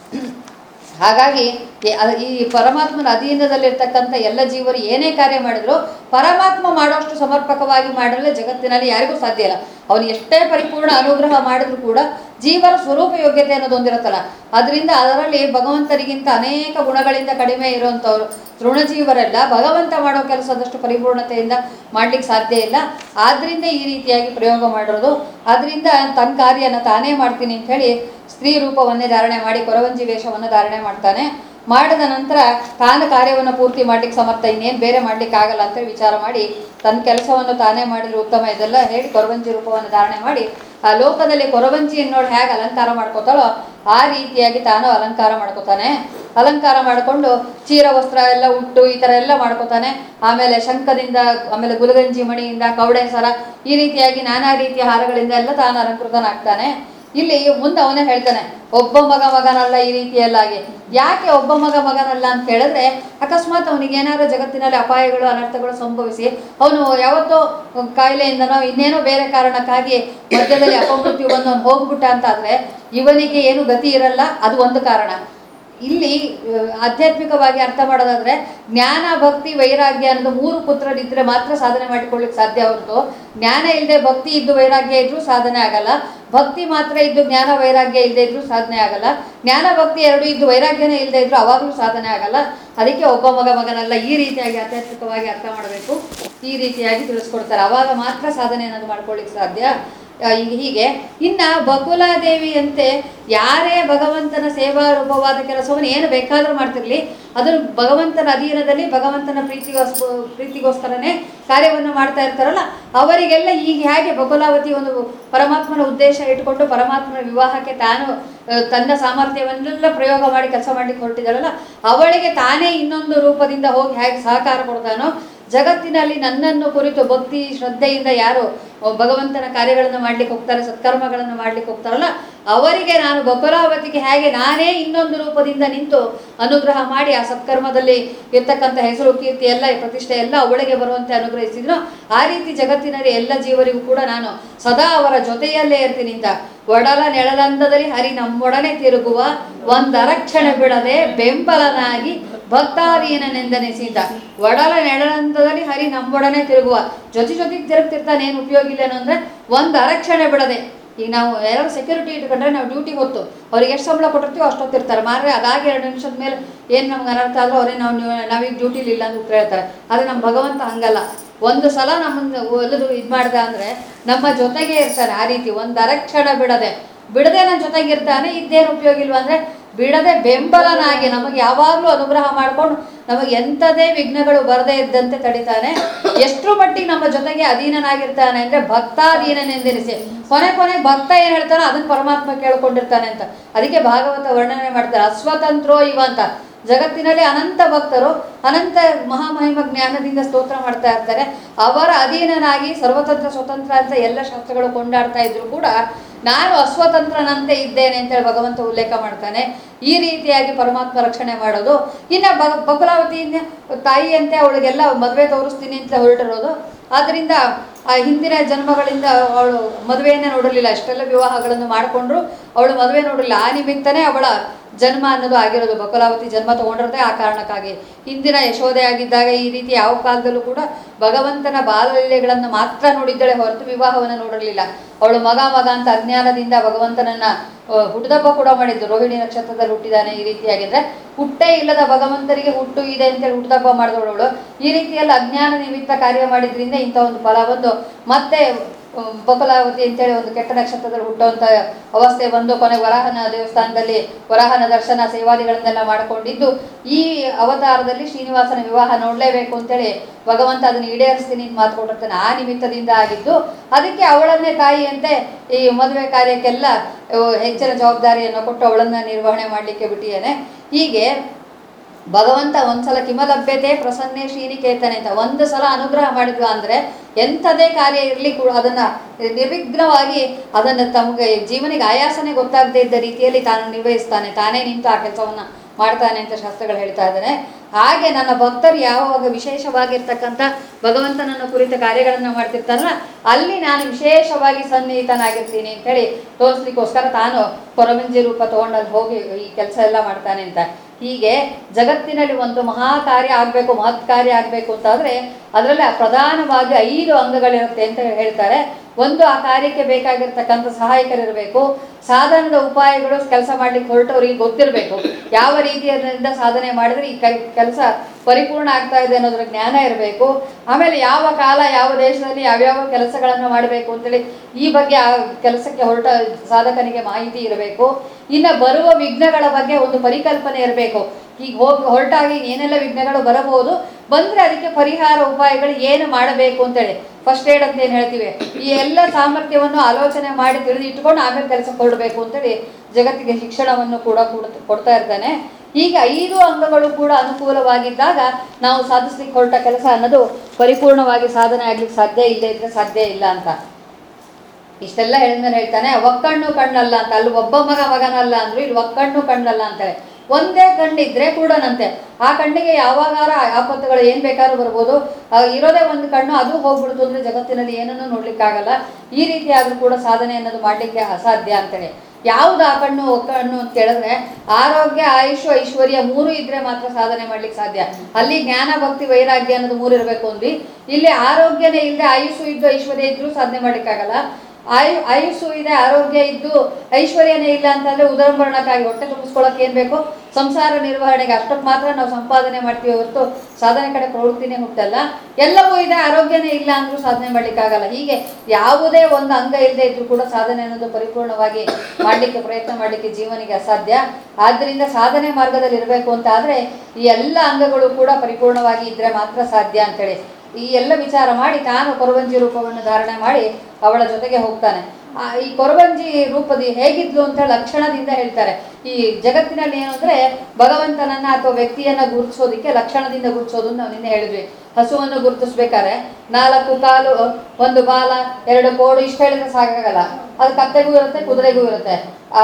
ಹಾಗಾಗಿ ಈ- ಅ- ಈ ಪರಮಾತ್ಮನ ಅಧೀನದಲ್ಲಿರ್ತಕ್ಕಂಥ ಎಲ್ಲ ಜೀವರು ಏನೇ ಕಾರ್ಯ ಮಾಡಿದ್ರು ಪರಮಾತ್ಮ ಮಾಡೋಷ್ಟು ಸಮರ್ಪಕವಾಗಿ ಮಾಡಲು ಜಗತ್ತಿನಲ್ಲಿ ಯಾರಿಗೂ ಸಾಧ್ಯ ಇಲ್ಲ ಅವನು ಎಷ್ಟೇ ಪರಿಪೂರ್ಣ ಅನುಗ್ರಹ ಮಾಡಿದ್ರು ಕೂಡ ಜೀವರ ಸ್ವರೂಪ ಯೋಗ್ಯತೆ ಅನ್ನೋದೊಂದಿರುತ್ತಲ್ಲ ಅದರಿಂದ ಅದರಲ್ಲಿ ಭಗವಂತನಿಗಿಂತ ಅನೇಕ ಗುಣಗಳಿಂದ ಕಡಿಮೆ ಇರುವಂಥವ್ರು ತೃಣಜೀವರೆಲ್ಲ ಭಗವಂತ ಮಾಡೋ ಕೆಲಸದಷ್ಟು ಪರಿಪೂರ್ಣತೆಯಿಂದ ಮಾಡ್ಲಿಕ್ಕೆ ಸಾಧ್ಯ ಇಲ್ಲ ಆದ್ರಿಂದ ಈ ರೀತಿಯಾಗಿ ಪ್ರಯೋಗ ಮಾಡಿರೋದು ಆದ್ರಿಂದ ತನ್ನ ಕಾರ್ಯನ ತಾನೇ ಮಾಡ್ತೀನಿ ಅಂತ ಹೇಳಿ ಸ್ತ್ರೀ ರೂಪವನ್ನೇ ಧಾರಣೆ ಮಾಡಿ ಕೊರವಂಜಿ ವೇಷವನ್ನು ಧಾರಣೆ ಮಾಡ್ತಾನೆ ಮಾಡಿದ ನಂತರ ತಾನು ಕಾರ್ಯವನ್ನು ಪೂರ್ತಿ ಮಾಡ್ಲಿಕ್ಕೆ ಸಮರ್ಥ ಇನ್ನೇನು ಬೇರೆ ಮಾಡ್ಲಿಕ್ಕೆ ಆಗಲ್ಲ ಅಂತೇಳಿ ವಿಚಾರ ಮಾಡಿ ತನ್ನ ಕೆಲಸವನ್ನು ತಾನೇ ಮಾಡಿದ್ರೆ ಉತ್ತಮ ಇದೆಲ್ಲ ಹೇಳಿ ಕೊರವಂಜಿ ರೂಪವನ್ನು ಧಾರಣೆ ಮಾಡಿ ಆ ಲೋಕದಲ್ಲಿ ಕೊರವಂಜಿ ನೋಡಿ ಹೇಗೆ ಅಲಂಕಾರ ಮಾಡ್ಕೋತಾಳೋ ಆ ರೀತಿಯಾಗಿ ತಾನು ಅಲಂಕಾರ ಮಾಡ್ಕೋತಾನೆ ಅಲಂಕಾರ ಮಾಡಿಕೊಂಡು ಚೀರ ವಸ್ತ್ರ ಎಲ್ಲ ಉಟ್ಟು ಈ ಥರ ಎಲ್ಲ ಮಾಡ್ಕೋತಾನೆ ಆಮೇಲೆ ಶಂಖದಿಂದ ಆಮೇಲೆ ಗುಲಗಂಜಿ ಮಣಿಯಿಂದ ಕವಡೆ ಸರ ಈ ರೀತಿಯಾಗಿ ನಾನಾ ರೀತಿಯ ಹಾರಗಳಿಂದ ಎಲ್ಲ ತಾನು ಅಲಂಕೃತನಾಗ್ತಾನೆ ಇಲ್ಲಿ ಮುಂದೆ ಅವನೇ ಹೇಳ್ತಾನೆ ಒಬ್ಬ ಮಗ ಮಗನಲ್ಲ ಈ ರೀತಿಯಲ್ಲಾಗಿ ಯಾಕೆ ಒಬ್ಬ ಮಗ ಮಗನಲ್ಲ ಅಂತ ಹೇಳಿದ್ರೆ ಅಕಸ್ಮಾತ್ ಅವನಿಗೆ ಏನಾದ್ರು ಜಗತ್ತಿನಲ್ಲಿ ಅಪಾಯಗಳು ಅನರ್ಥಗಳು ಸಂಭವಿಸಿ ಅವನು ಯಾವತ್ತೋ ಕಾಯಿಲೆಯಿಂದನೋ ಇನ್ನೇನೋ ಬೇರೆ ಕಾರಣಕ್ಕಾಗಿ ಮಧ್ಯದಲ್ಲಿ ಅಪಮೃತ್ಯು ಬಂದು ಅವ್ನು ಹೋಗ್ಬಿಟ್ಟ ಅಂತಾದ್ರೆ ಇವನಿಗೆ ಏನು ಗತಿ ಇರಲ್ಲ ಅದು ಒಂದು ಕಾರಣ ಇಲ್ಲಿ ಆ, ಆಧ್ಯಾತ್ಮಿಕವಾಗಿ ಅರ್ಥ ಮಾಡೋದಾದ್ರೆ ಜ್ಞಾನ ಭಕ್ತಿ ವೈರಾಗ್ಯ ಅನ್ನೋದು ಮೂರು ಪುತ್ರರಿದ್ರೆ ಮಾತ್ರ ಸಾಧನೆ ಮಾಡಿಕೊಳ್ಳಿಕ್ಕೆ ಸಾಧ್ಯ ಹೊರತು ಜ್ಞಾನ ಇಲ್ಲದೆ ಭಕ್ತಿ ಇದ್ದು ವೈರಾಗ್ಯ ಇದ್ರೂ ಸಾಧನೆ ಆಗಲ್ಲ ಭಕ್ತಿ ಮಾತ್ರ ಇದ್ದು ಜ್ಞಾನ ವೈರಾಗ್ಯ ಇಲ್ಲದೆ ಇದ್ರೂ ಸಾಧನೆ ಆಗಲ್ಲ ಜ್ಞಾನ ಭಕ್ತಿ ಎರಡು ಇದ್ದು ವೈರಾಗ್ಯನೇ ಇಲ್ಲದೆ ಇದ್ರೂ ಅವಾಗಲೂ ಸಾಧನೆ ಆಗಲ್ಲ ಅದಕ್ಕೆ ಒಬ್ಬ ಮಗ ಮಗನಲ್ಲ ಈ ರೀತಿಯಾಗಿ ಆಧ್ಯಾತ್ಮಿಕವಾಗಿ ಅರ್ಥ ಮಾಡಬೇಕು ಈ ರೀತಿಯಾಗಿ ತಿಳಿಸ್ಕೊಡ್ತಾರೆ ಅವಾಗ ಮಾತ್ರ ಸಾಧನೆ ಅನ್ನೋದು ಮಾಡ್ಕೊಳ್ಳಿಕ್ಕೆ ಸಾಧ್ಯ ಆ, ಈಗ ಹೀಗೆ ಇನ್ನ ಬಕುಲಾದೇವಿಯಂತೆ ಯಾರೇ ಭಗವಂತನ ಸೇವಾ ರೂಪವಾದ ಕೆಲಸವನ್ನು ಏನು ಬೇಕಾದರೂ ಮಾಡ್ತಿರ್ಲಿ ಅದು ಭಗವಂತನ ಅಧೀನದಲ್ಲಿ ಭಗವಂತನ ಪ್ರೀತಿಗೋಸ್ ಪ್ರೀತಿಗೋಸ್ಕರನೇ ಕಾರ್ಯವನ್ನು ಮಾಡ್ತಾ ಇರ್ತಾರಲ್ಲ ಅವರಿಗೆಲ್ಲ ಈಗ ಹೇಗೆ ಬಕುಲಾವತಿ ಒಂದು ಪರಮಾತ್ಮನ ಉದ್ದೇಶ ಇಟ್ಕೊಂಡು ಪರಮಾತ್ಮನ ವಿವಾಹಕ್ಕೆ ತಾನು ಆ, ತನ್ನ ಸಾಮರ್ಥ್ಯವನ್ನೆಲ್ಲ ಪ್ರಯೋಗ ಮಾಡಿ ಕೆಲಸ ಮಾಡ್ಲಿಕ್ಕೆ ಹೊರಟಿದ್ದಾಳಲ್ಲ ಅವಳಿಗೆ ತಾನೇ ಇನ್ನೊಂದು ರೂಪದಿಂದ ಹೋಗಿ ಹೇಗೆ ಸಹಕಾರ ಕೊಡ್ತಾನೋ ಜಗತ್ತಿನಲ್ಲಿ ನನ್ನನ್ನು ಕುರಿತು ಭಕ್ತಿ ಶ್ರದ್ಧೆಯಿಂದ ಯಾರು ಭಗವಂತನ ಕಾರ್ಯಗಳನ್ನು ಮಾಡ್ಲಿಕ್ಕೆ ಹೋಗ್ತಾರೆ ಸತ್ಕರ್ಮಗಳನ್ನು ಮಾಡ್ಲಿಕ್ಕೆ ಹೋಗ್ತಾರಲ್ಲ ಅವರಿಗೆ ನಾನು ಬಕುಲಾವತಿಗೆ ಹೇಗೆ ನಾನೇ ಇನ್ನೊಂದು ರೂಪದಿಂದ ನಿಂತು ಅನುಗ್ರಹ ಮಾಡಿ ಆ ಸತ್ಕರ್ಮದಲ್ಲಿ ಇರ್ತಕ್ಕಂಥ ಹೆಸರು ಕೀರ್ತಿ ಎಲ್ಲ ಪ್ರತಿಷ್ಠೆ ಎಲ್ಲ ಅವಳಿಗೆ ಬರುವಂತೆ ಅನುಗ್ರಹಿಸಿದ್ನೋ ಆ ರೀತಿ ಜಗತ್ತಿನಲ್ಲಿ ಎಲ್ಲ ಜೀವರಿಗೂ ಕೂಡ ನಾನು ಸದಾ ಅವರ ಜೊತೆಯಲ್ಲೇ ಇರ್ತೀನಿ ಅಂತ ಒಡಲ ನೆಳಲಂದದಲ್ಲಿ ಹರಿ ನಮ್ಮೊಡನೆ ತಿರುಗುವ ಒಂದರಕ್ಷಣೆ ಬಿಡದೆ ಬೆಂಬಲನಾಗಿ ಭಕ್ತಾದೀನನೆಂದೆನಿಸಿದ ಒಡಲ ನೆಳಲಂದದಲ್ಲಿ ಹರಿ ನಮ್ಮೊಡನೆ ತಿರುಗುವ ಜೊತೆ ಜೊತೆಗೆ ತಿರುಗ್ತಿರ್ತಾನೆ ಏನು ಉಪಯೋಗ ಇಲ್ಲ ಏನು ಅಂದ್ರೆ ಒಂದು ಅರಕ್ಷಣೆ ಬಿಡದೆ ಈಗ ನಾವು ಯಾರು ಸೆಕ್ಯೂರಿಟಿ ಇಟ್ಕೊಂಡ್ರೆ ನಾವು ಡ್ಯೂಟಿ ಹೊತ್ತು ಅವ್ರಿಗೆ ಎಷ್ಟು ಸಂಬಳ ಕೊಟ್ಟಿರ್ತೀವೋ ಅಷ್ಟೊತ್ತಿರ್ತಾರೆ ಮಾರ್ರೆ ಅದಾಗಿ ಎರಡು ನಿಮಿಷದ ಮೇಲೆ ಏನು ನಮ್ಗೆ ಅನರ್ಥ ಆದ್ರೂ ಅವರೇ ನಾವು ನೀವು- ನಾವೀಗ ಡ್ಯೂಟಿಲಿ ಇಲ್ಲ ಅಂತ ಉತ್ತರ ಹೇಳ್ತಾರೆ ಆದರೆ ನಮ್ಮ ಭಗವಂತ ಹಂಗಲ್ಲ ಒಂದು ಸಲ ನಮ್ಮನ್ನು ಒಲಿದು ಇದು ಮಾಡ್ದ ಅಂದರೆ ನಮ್ಮ ಜೊತೆಗೆ ಇರ್ತಾನೆ ಆ ರೀತಿ ಒಂದು ಅರಕ್ಷಣ ಬಿಡದೆ ಬಿಡದೆ ನನ್ನ ಜೊತೆಗೆ ಇರ್ತಾನೆ ಇದ್ದೇನು ಉಪಯೋಗ ಇಲ್ವಾ ಅಂದರೆ ಬಿಡದೆ ಬೆಂಬಲನಾಗಿ ನಮಗೆ ಯಾವಾಗಲೂ ಅನುಗ್ರಹ ಮಾಡ್ಕೊಂಡು ನಮಗೆ ಎಂಥದೇ ವಿಘ್ನಗಳು ಬರದೇ ಇದ್ದಂತೆ ತಡಿತಾನೆ ಎಷ್ಟರ ಮಟ್ಟಿಗೆ ನಮ್ಮ ಜೊತೆಗೆ ಅಧೀನನಾಗಿರ್ತಾನೆ ಅಂದರೆ ಭಕ್ತಾಧೀನನೆಂದೆನಿಸಿ ಕೊನೆ ಕೊನೆ ಭಕ್ತ ಏನು ಹೇಳ್ತಾನೋ ಅದನ್ನು ಪರಮಾತ್ಮ ಕೇಳ್ಕೊಂಡಿರ್ತಾನೆ ಅಂತ ಅದಕ್ಕೆ ಭಾಗವತ ವರ್ಣನೆ ಮಾಡ್ತಾರೆ ಅಸ್ವತಂತ್ರೋ ಇವ ಅಂತ ಜಗತ್ತಿನಲ್ಲಿ ಅನಂತ ಭಕ್ತರು ಅನಂತ ಮಹಾಮಹಿಮ ಜ್ಞಾನದಿಂದ ಸ್ತೋತ್ರ ಮಾಡ್ತಾ ಇರ್ತಾರೆ ಅವರ ಅಧೀನನಾಗಿ ಸರ್ವತಂತ್ರ ಸ್ವತಂತ್ರ ಅಂತ ಎಲ್ಲ ಶಾಸ್ತ್ರಗಳು ಕೊಂಡಾಡ್ತಾ ಇದ್ರು ಕೂಡ ನಾನು ಅಸ್ವತಂತ್ರನಂತೆ ಇದ್ದೇನೆ ಅಂತೇಳಿ ಭಗವಂತ ಉಲ್ಲೇಖ ಮಾಡ್ತಾನೆ ಈ ರೀತಿಯಾಗಿ ಪರಮಾತ್ಮ ರಕ್ಷಣೆ ಮಾಡೋದು ಇನ್ನು ಬ ಬಕುಲಾವತಿ ತಾಯಿಯಂತೆ ಅವಳಿಗೆಲ್ಲ ಮದುವೆ ತೋರಿಸ್ತೀನಿ ಅಂತ ಹೊರಟಿರೋದು ಆದ್ದರಿಂದ ಆ ಹಿಂದಿನ ಜನ್ಮಗಳಿಂದ ಅವಳು ಮದುವೆಯನ್ನೇ ನೋಡಿರಲಿಲ್ಲ ಅಷ್ಟೆಲ್ಲ ವಿವಾಹಗಳನ್ನು ಮಾಡಿಕೊಂಡ್ರು ಅವಳು ಮದುವೆ ನೋಡಲಿಲ್ಲ ಆ ನಿಮಿತ್ತನೇ ಅವಳ ಜನ್ಮ ಅನ್ನೋದು ಆಗಿರೋದು ಬಕುಲಾವತಿ ಜನ್ಮ ತಗೊಂಡಿರೋದೇ ಆ ಕಾರಣಕ್ಕಾಗಿ ಹಿಂದಿನ ಯಶೋದೆ ಆಗಿದ್ದಾಗ ಈ ರೀತಿ ಯಾವ ಕಾಲದಲ್ಲೂ ಕೂಡ ಭಗವಂತನ ಬಾಲಲೀಲೆಗಳನ್ನು ಮಾತ್ರ ನೋಡಿದ್ದಳೆ ಹೊರತು ವಿವಾಹವನ್ನು ನೋಡಿರಲಿಲ್ಲ ಅವಳು ಮಗ ಮಗ ಅಂತ ಅಜ್ಞಾನದಿಂದ ಭಗವಂತನನ್ನ ಆ, ಹುಟ್ಟುದಬ್ಬ ಕೂಡ ಮಾಡಿದ್ದು ರೋಹಿಣಿ ನಕ್ಷತ್ರದಲ್ಲಿ ಹುಟ್ಟಿದಾನೆ ಈ ರೀತಿಯಾಗಿದ್ರೆ ಹುಟ್ಟೇ ಇಲ್ಲದ ಭಗವಂತರಿಗೆ ಹುಟ್ಟು ಇದೆ ಅಂತೇಳಿ ಹುಟ್ಟುದಬ್ಬ ಮಾಡಿದವಳು ಈ ರೀತಿಯೆಲ್ಲ ಅಜ್ಞಾನ ನಿಮಿತ್ತ ಕಾರ್ಯ ಮಾಡಿದ್ರಿಂದ ಇಂಥ ಒಂದು ಫಲ ಬಂದು ಮತ್ತೆ ಉಮ್, ಬಕಲಾವತಿ ಅಂತೇಳಿ ಒಂದು ಕೆಟ್ಟ ನಕ್ಷತ್ರದಲ್ಲಿ ಹುಟ್ಟುವಂಥ ಅವಸ್ಥೆ ಬಂದು ಕೊನೆ ವರಾಹನ ದೇವಸ್ಥಾನದಲ್ಲಿ ವರಾಹನ ದರ್ಶನ ಸೇವಾದಿಗಳನ್ನೆಲ್ಲ ಮಾಡಿಕೊಂಡಿದ್ದು ಈ ಅವತಾರದಲ್ಲಿ ಶ್ರೀನಿವಾಸನ ವಿವಾಹ ನೋಡಲೇಬೇಕು ಅಂತೇಳಿ ಭಗವಂತ ಅದನ್ನು ಈಡೇರಿಸ್ತೀನಿ ಅಂತ ಮಾತು ಕೊಟ್ಟಿರ್ತಾನೆ ಆ ನಿಮಿತ್ತದಿಂದ ಆಗಿದ್ದು ಅದಕ್ಕೆ ಅವಳನ್ನೇ ತಾಯಿಯಂತೆ ಈ ಮದುವೆ ಕಾರ್ಯಕ್ಕೆಲ್ಲ ಅಹ್, ಹೆಚ್ಚಿನ ಜವಾಬ್ದಾರಿಯನ್ನು ಕೊಟ್ಟು ಅವಳನ್ನ ನಿರ್ವಹಣೆ ಮಾಡಲಿಕ್ಕೆ ಬಿಟ್ಟಿದ್ದೇನೆ ಹೀಗೆ ಭಗವಂತ ಒಂದ್ಸಲ ಕಿಮಲಭ್ಯತೆ ಪ್ರಸನ್ನೆ ಶ್ರೀನಿಕೇತನೆ ಅಂತ ಒಂದು ಸಲ ಅನುಗ್ರಹ ಮಾಡಿದ್ವ ಅಂದ್ರೆ ಎಂಥದೇ ಕಾರ್ಯ ಇರಲಿ ಕೂಡ ಅದನ್ನ ನಿರ್ವಿಘ್ನವಾಗಿ ಅದನ್ನು ತಮಗೆ ಜೀವನಿಗೆ ಆಯಾಸನೆ ಗೊತ್ತಾಗದೇ ಇದ್ದ ರೀತಿಯಲ್ಲಿ ತಾನು ನಿರ್ವಹಿಸ್ತಾನೆ ತಾನೇ ನಿಂತು ಆ ಕೆಲಸವನ್ನ ಮಾಡ್ತಾನೆ ಅಂತ ಶಾಸ್ತ್ರಗಳು ಹೇಳ್ತಾ ಇದ್ದಾನೆ ಹಾಗೆ ನನ್ನ ಭಕ್ತರು ಯಾವಾಗ ವಿಶೇಷವಾಗಿರ್ತಕ್ಕಂಥ ಭಗವಂತನನ್ನು ಕುರಿತ ಕಾರ್ಯಗಳನ್ನು ಮಾಡ್ತಿರ್ತಾರಲ್ಲ ಅಲ್ಲಿ ನಾನು ವಿಶೇಷವಾಗಿ ಸನ್ನಿಹಿತನಾಗಿರ್ತೀನಿ ಅಂತೇಳಿ ತೋರಿಸ್ಲಿಕ್ಕೋಸ್ಕರ ತಾನು ಕೊರವಂಜಿ ರೂಪ ತಗೊಂಡಲ್ಲಿ ಹೋಗಿ ಈ ಕೆಲಸ ಎಲ್ಲ ಮಾಡ್ತಾನೆ ಅಂತ ಹೀಗೆ ಜಗತ್ತಿನಲ್ಲಿ ಒಂದು ಮಹಾ ಕಾರ್ಯ ಆಗಬೇಕು ಮಹತ್ ಕಾರ್ಯ ಆಗಬೇಕು ಅಂತಾದರೆ ಅದರಲ್ಲಿ ಪ್ರಧಾನವಾಗಿ ಐದು ಅಂಗಗಳಿರುತ್ತೆ ಅಂತ ಹೇಳ್ತಾರೆ ಒಂದು ಆ ಕಾರ್ಯಕ್ಕೆ ಬೇಕಾಗಿರ್ತಕ್ಕಂಥ ಸಹಾಯಕರಿರಬೇಕು ಸಾಧನದ ಉಪಾಯಗಳು ಕೆಲಸ ಮಾಡ್ಲಿಕ್ಕೆ ಹೊರಟವ್ರಿಗೆ ಗೊತ್ತಿರಬೇಕು ಯಾವ ರೀತಿಯಿಂದ ಸಾಧನೆ ಮಾಡಿದ್ರೆ ಈ ಕೆಲಸ ಪರಿಪೂರ್ಣ ಆಗ್ತಾ ಇದೆ ಅನ್ನೋದ್ರ ಜ್ಞಾನ ಇರಬೇಕು ಆಮೇಲೆ ಯಾವ ಕಾಲ ಯಾವ ದೇಶದಲ್ಲಿ ಯಾವ್ಯಾವ ಕೆಲಸಗಳನ್ನು ಮಾಡಬೇಕು ಅಂತೇಳಿ ಈ ಬಗ್ಗೆ ಆ ಕೆಲಸಕ್ಕೆ ಹೊರಟ ಸಾಧಕನಿಗೆ ಮಾಹಿತಿ ಇರಬೇಕು ಇನ್ನು ಬರುವ ವಿಘ್ನಗಳ ಬಗ್ಗೆ ಒಂದು ಪರಿಕಲ್ಪನೆ ಇರಬೇಕು ಈಗ ಹೋಗಿ ಹೊರಟಾಗಿ ಏನೆಲ್ಲ ವಿಘ್ನಗಳು ಬರಬಹುದು ಬಂದರೆ ಅದಕ್ಕೆ ಪರಿಹಾರ ಉಪಾಯಗಳು ಏನು ಮಾಡಬೇಕು ಅಂತೇಳಿ ಫಸ್ಟ್ ಏಡ್ ಅಂತ ಏನು ಹೇಳ್ತೀವಿ ಈ ಎಲ್ಲ ಸಾಮರ್ಥ್ಯವನ್ನು ಆಲೋಚನೆ ಮಾಡಿ ತಿಳಿದು ಇಟ್ಕೊಂಡು ಆಮೇಲೆ ಕೆಲಸಕ್ಕೆ ಹೊರಡಬೇಕು ಅಂತೇಳಿ ಜಗತ್ತಿಗೆ ಶಿಕ್ಷಣವನ್ನು ಕೂಡ ಕೊಡ್- ಕೊಡ್ತಾ ಇರ್ತಾನೆ ಹೀಗೆ ಐದು ಅಂಗಗಳು ಕೂಡ ಅನುಕೂಲವಾಗಿದ್ದಾಗ ನಾವು ಸಾಧಿಸ್ಲಿಕ್ಕೆ ಹೊರಟ ಕೆಲಸ ಅನ್ನೋದು ಪರಿಪೂರ್ಣವಾಗಿ ಸಾಧನೆ ಆಗ್ಲಿಕ್ಕೆ ಸಾಧ್ಯ ಇಲ್ಲದೆ ಇದ್ರೆ ಸಾಧ್ಯ ಇಲ್ಲ ಅಂತ ಇಷ್ಟೆಲ್ಲ ಹೇಳಿದ್ಮೇಲೆ ಹೇಳ್ತಾನೆ ಒಕ್ಕಣ್ಣು ಕಣ್ಣಲ್ಲ ಅಂತ ಅಲ್ಲಿ ಒಬ್ಬ ಮಗ ಮಗನಲ್ಲ ಅಂದ್ರು ಇಲ್ಲಿ ಒಕ್ಕಣ್ಣು ಕಣ್ಣಲ್ಲ ಅಂತಾರೆ ಒಂದೇ ಕಣ್ಣಿದ್ರೆ ಕೂಡನಂತೆ ಆ ಕಣ್ಣಿಗೆ ಯಾವಾಗಾರ ಆಪತ್ತುಗಳು ಏನ್ ಬೇಕಾದ್ರೂ ಬರ್ಬೋದು ಆ ಇರೋದೇ ಒಂದು ಕಣ್ಣು ಅದು ಹೋಗ್ಬಿಡ್ತು ಅಂದ್ರೆ ಜಗತ್ತಿನಲ್ಲಿ ಏನನ್ನೂ ನೋಡ್ಲಿಕ್ಕಾಗಲ್ಲ ಈ ರೀತಿ ಆದ್ರೂ ಕೂಡ ಸಾಧನೆ ಅನ್ನೋದು ಮಾಡ್ಲಿಕ್ಕೆ ಅಸಾಧ್ಯ ಅಂತೇಳಿ ಯಾವ್ದು ಆ ಕಣ್ಣು ಒಕ್ಕಣ್ಣು ಅಂತ ಹೇಳಿದ್ರೆ ಆರೋಗ್ಯ ಆಯುಷ್ ಐಶ್ವರ್ಯ ಮೂರು ಇದ್ರೆ ಮಾತ್ರ ಸಾಧನೆ ಮಾಡ್ಲಿಕ್ಕೆ ಸಾಧ್ಯ ಅಲ್ಲಿ ಜ್ಞಾನ ಭಕ್ತಿ ವೈರಾಗ್ಯ ಅನ್ನೋದು ಮೂರು ಇರಬೇಕು ಅಂದ್ವಿ ಇಲ್ಲಿ ಆರೋಗ್ಯನೇ ಇಲ್ಲದೆ ಆಯುಷು ಇದ್ದು ಐಶ್ವರ್ಯ ಇದ್ರೂ ಸಾಧನೆ ಮಾಡ್ಲಿಕ್ಕಾಗಲ್ಲ ಆಯು ಆಯುಸ್ಸು ಇದೆ ಆರೋಗ್ಯ ಇದ್ದು ಐಶ್ವರ್ಯನೇ ಇಲ್ಲ ಅಂತಂದ್ರೆ ಉದರಂಬರಣಕ್ಕಾಗಿ ಹೊಟ್ಟೆ ತುಂಬಿಸ್ಕೊಳ್ಳೋಕೆ ಏನ್ ಬೇಕು ಸಂಸಾರ ನಿರ್ವಹಣೆಗೆ ಅಷ್ಟಕ್ಕೆ ಮಾತ್ರ ನಾವು ಸಂಪಾದನೆ ಮಾಡ್ತೀವಿ ಹೊರತು ಸಾಧನೆ ಕಡೆ ಪ್ರವೃತ್ತಿನೇ ಹುಟ್ಟಲ್ಲ ಎಲ್ಲವೂ ಇದೆ ಆರೋಗ್ಯನೇ ಇಲ್ಲ ಅಂದ್ರೂ ಸಾಧನೆ ಮಾಡ್ಲಿಕ್ಕಾಗಲ್ಲ ಹೀಗೆ ಯಾವುದೇ ಒಂದು ಅಂಗ ಇಲ್ಲದೆ ಇದ್ರೂ ಕೂಡ ಸಾಧನೆ ಅನ್ನೋದು ಪರಿಪೂರ್ಣವಾಗಿ ಮಾಡಲಿಕ್ಕೆ ಪ್ರಯತ್ನ ಮಾಡಲಿಕ್ಕೆ ಜೀವನಿಗೆ ಅಸಾಧ್ಯ ಆದ್ದರಿಂದ ಸಾಧನೆ ಮಾರ್ಗದಲ್ಲಿ ಇರಬೇಕು ಅಂತ ಆದ್ರೆ ಈ ಎಲ್ಲ ಅಂಗಗಳು ಕೂಡ ಪರಿಪೂರ್ಣವಾಗಿ ಇದ್ರೆ ಮಾತ್ರ ಸಾಧ್ಯ ಅಂತೇಳಿ ಈ ಎಲ್ಲ ವಿಚಾರ ಮಾಡಿ ತಾನು ಕೊರವಂಜಿ ರೂಪವನ್ನು ಧಾರಣೆ ಮಾಡಿ ಅವಳ ಜೊತೆಗೆ ಹೋಗ್ತಾನೆ ಆ, ಈ ಕೊರವಂಜಿ ರೂಪದ ಹೇಗಿದ್ಲು ಅಂತ ಲಕ್ಷಣದಿಂದ ಹೇಳ್ತಾರೆ ಈ ಜಗತ್ತಿನಲ್ಲಿ ಏನು ಅಂದ್ರೆ ಭಗವಂತನನ್ನ ಅಥವಾ ವ್ಯಕ್ತಿಯನ್ನ ಗುರುತಿಸೋದಕ್ಕೆ ಲಕ್ಷಣದಿಂದ ಗುರುತಿಸೋದು ನಾವು ನಿನ್ನೆ ಹೇಳಿದ್ವಿ ಹಸುವನ್ನು ಗುರುತಿಸ್ಬೇಕಾದ್ರೆ ನಾಲ್ಕು ಕಾಲು ಒಂದು ಬಾಲ ಎರಡು ಕೋಡು ಇಷ್ಟು ಹೇಳಿದ್ರೆ ಸಾಕಾಗಲ್ಲ ಅದು ಕತ್ತೆಗೂ ಇರುತ್ತೆ ಕುದುರೆಗೂ ಇರುತ್ತೆ ಆ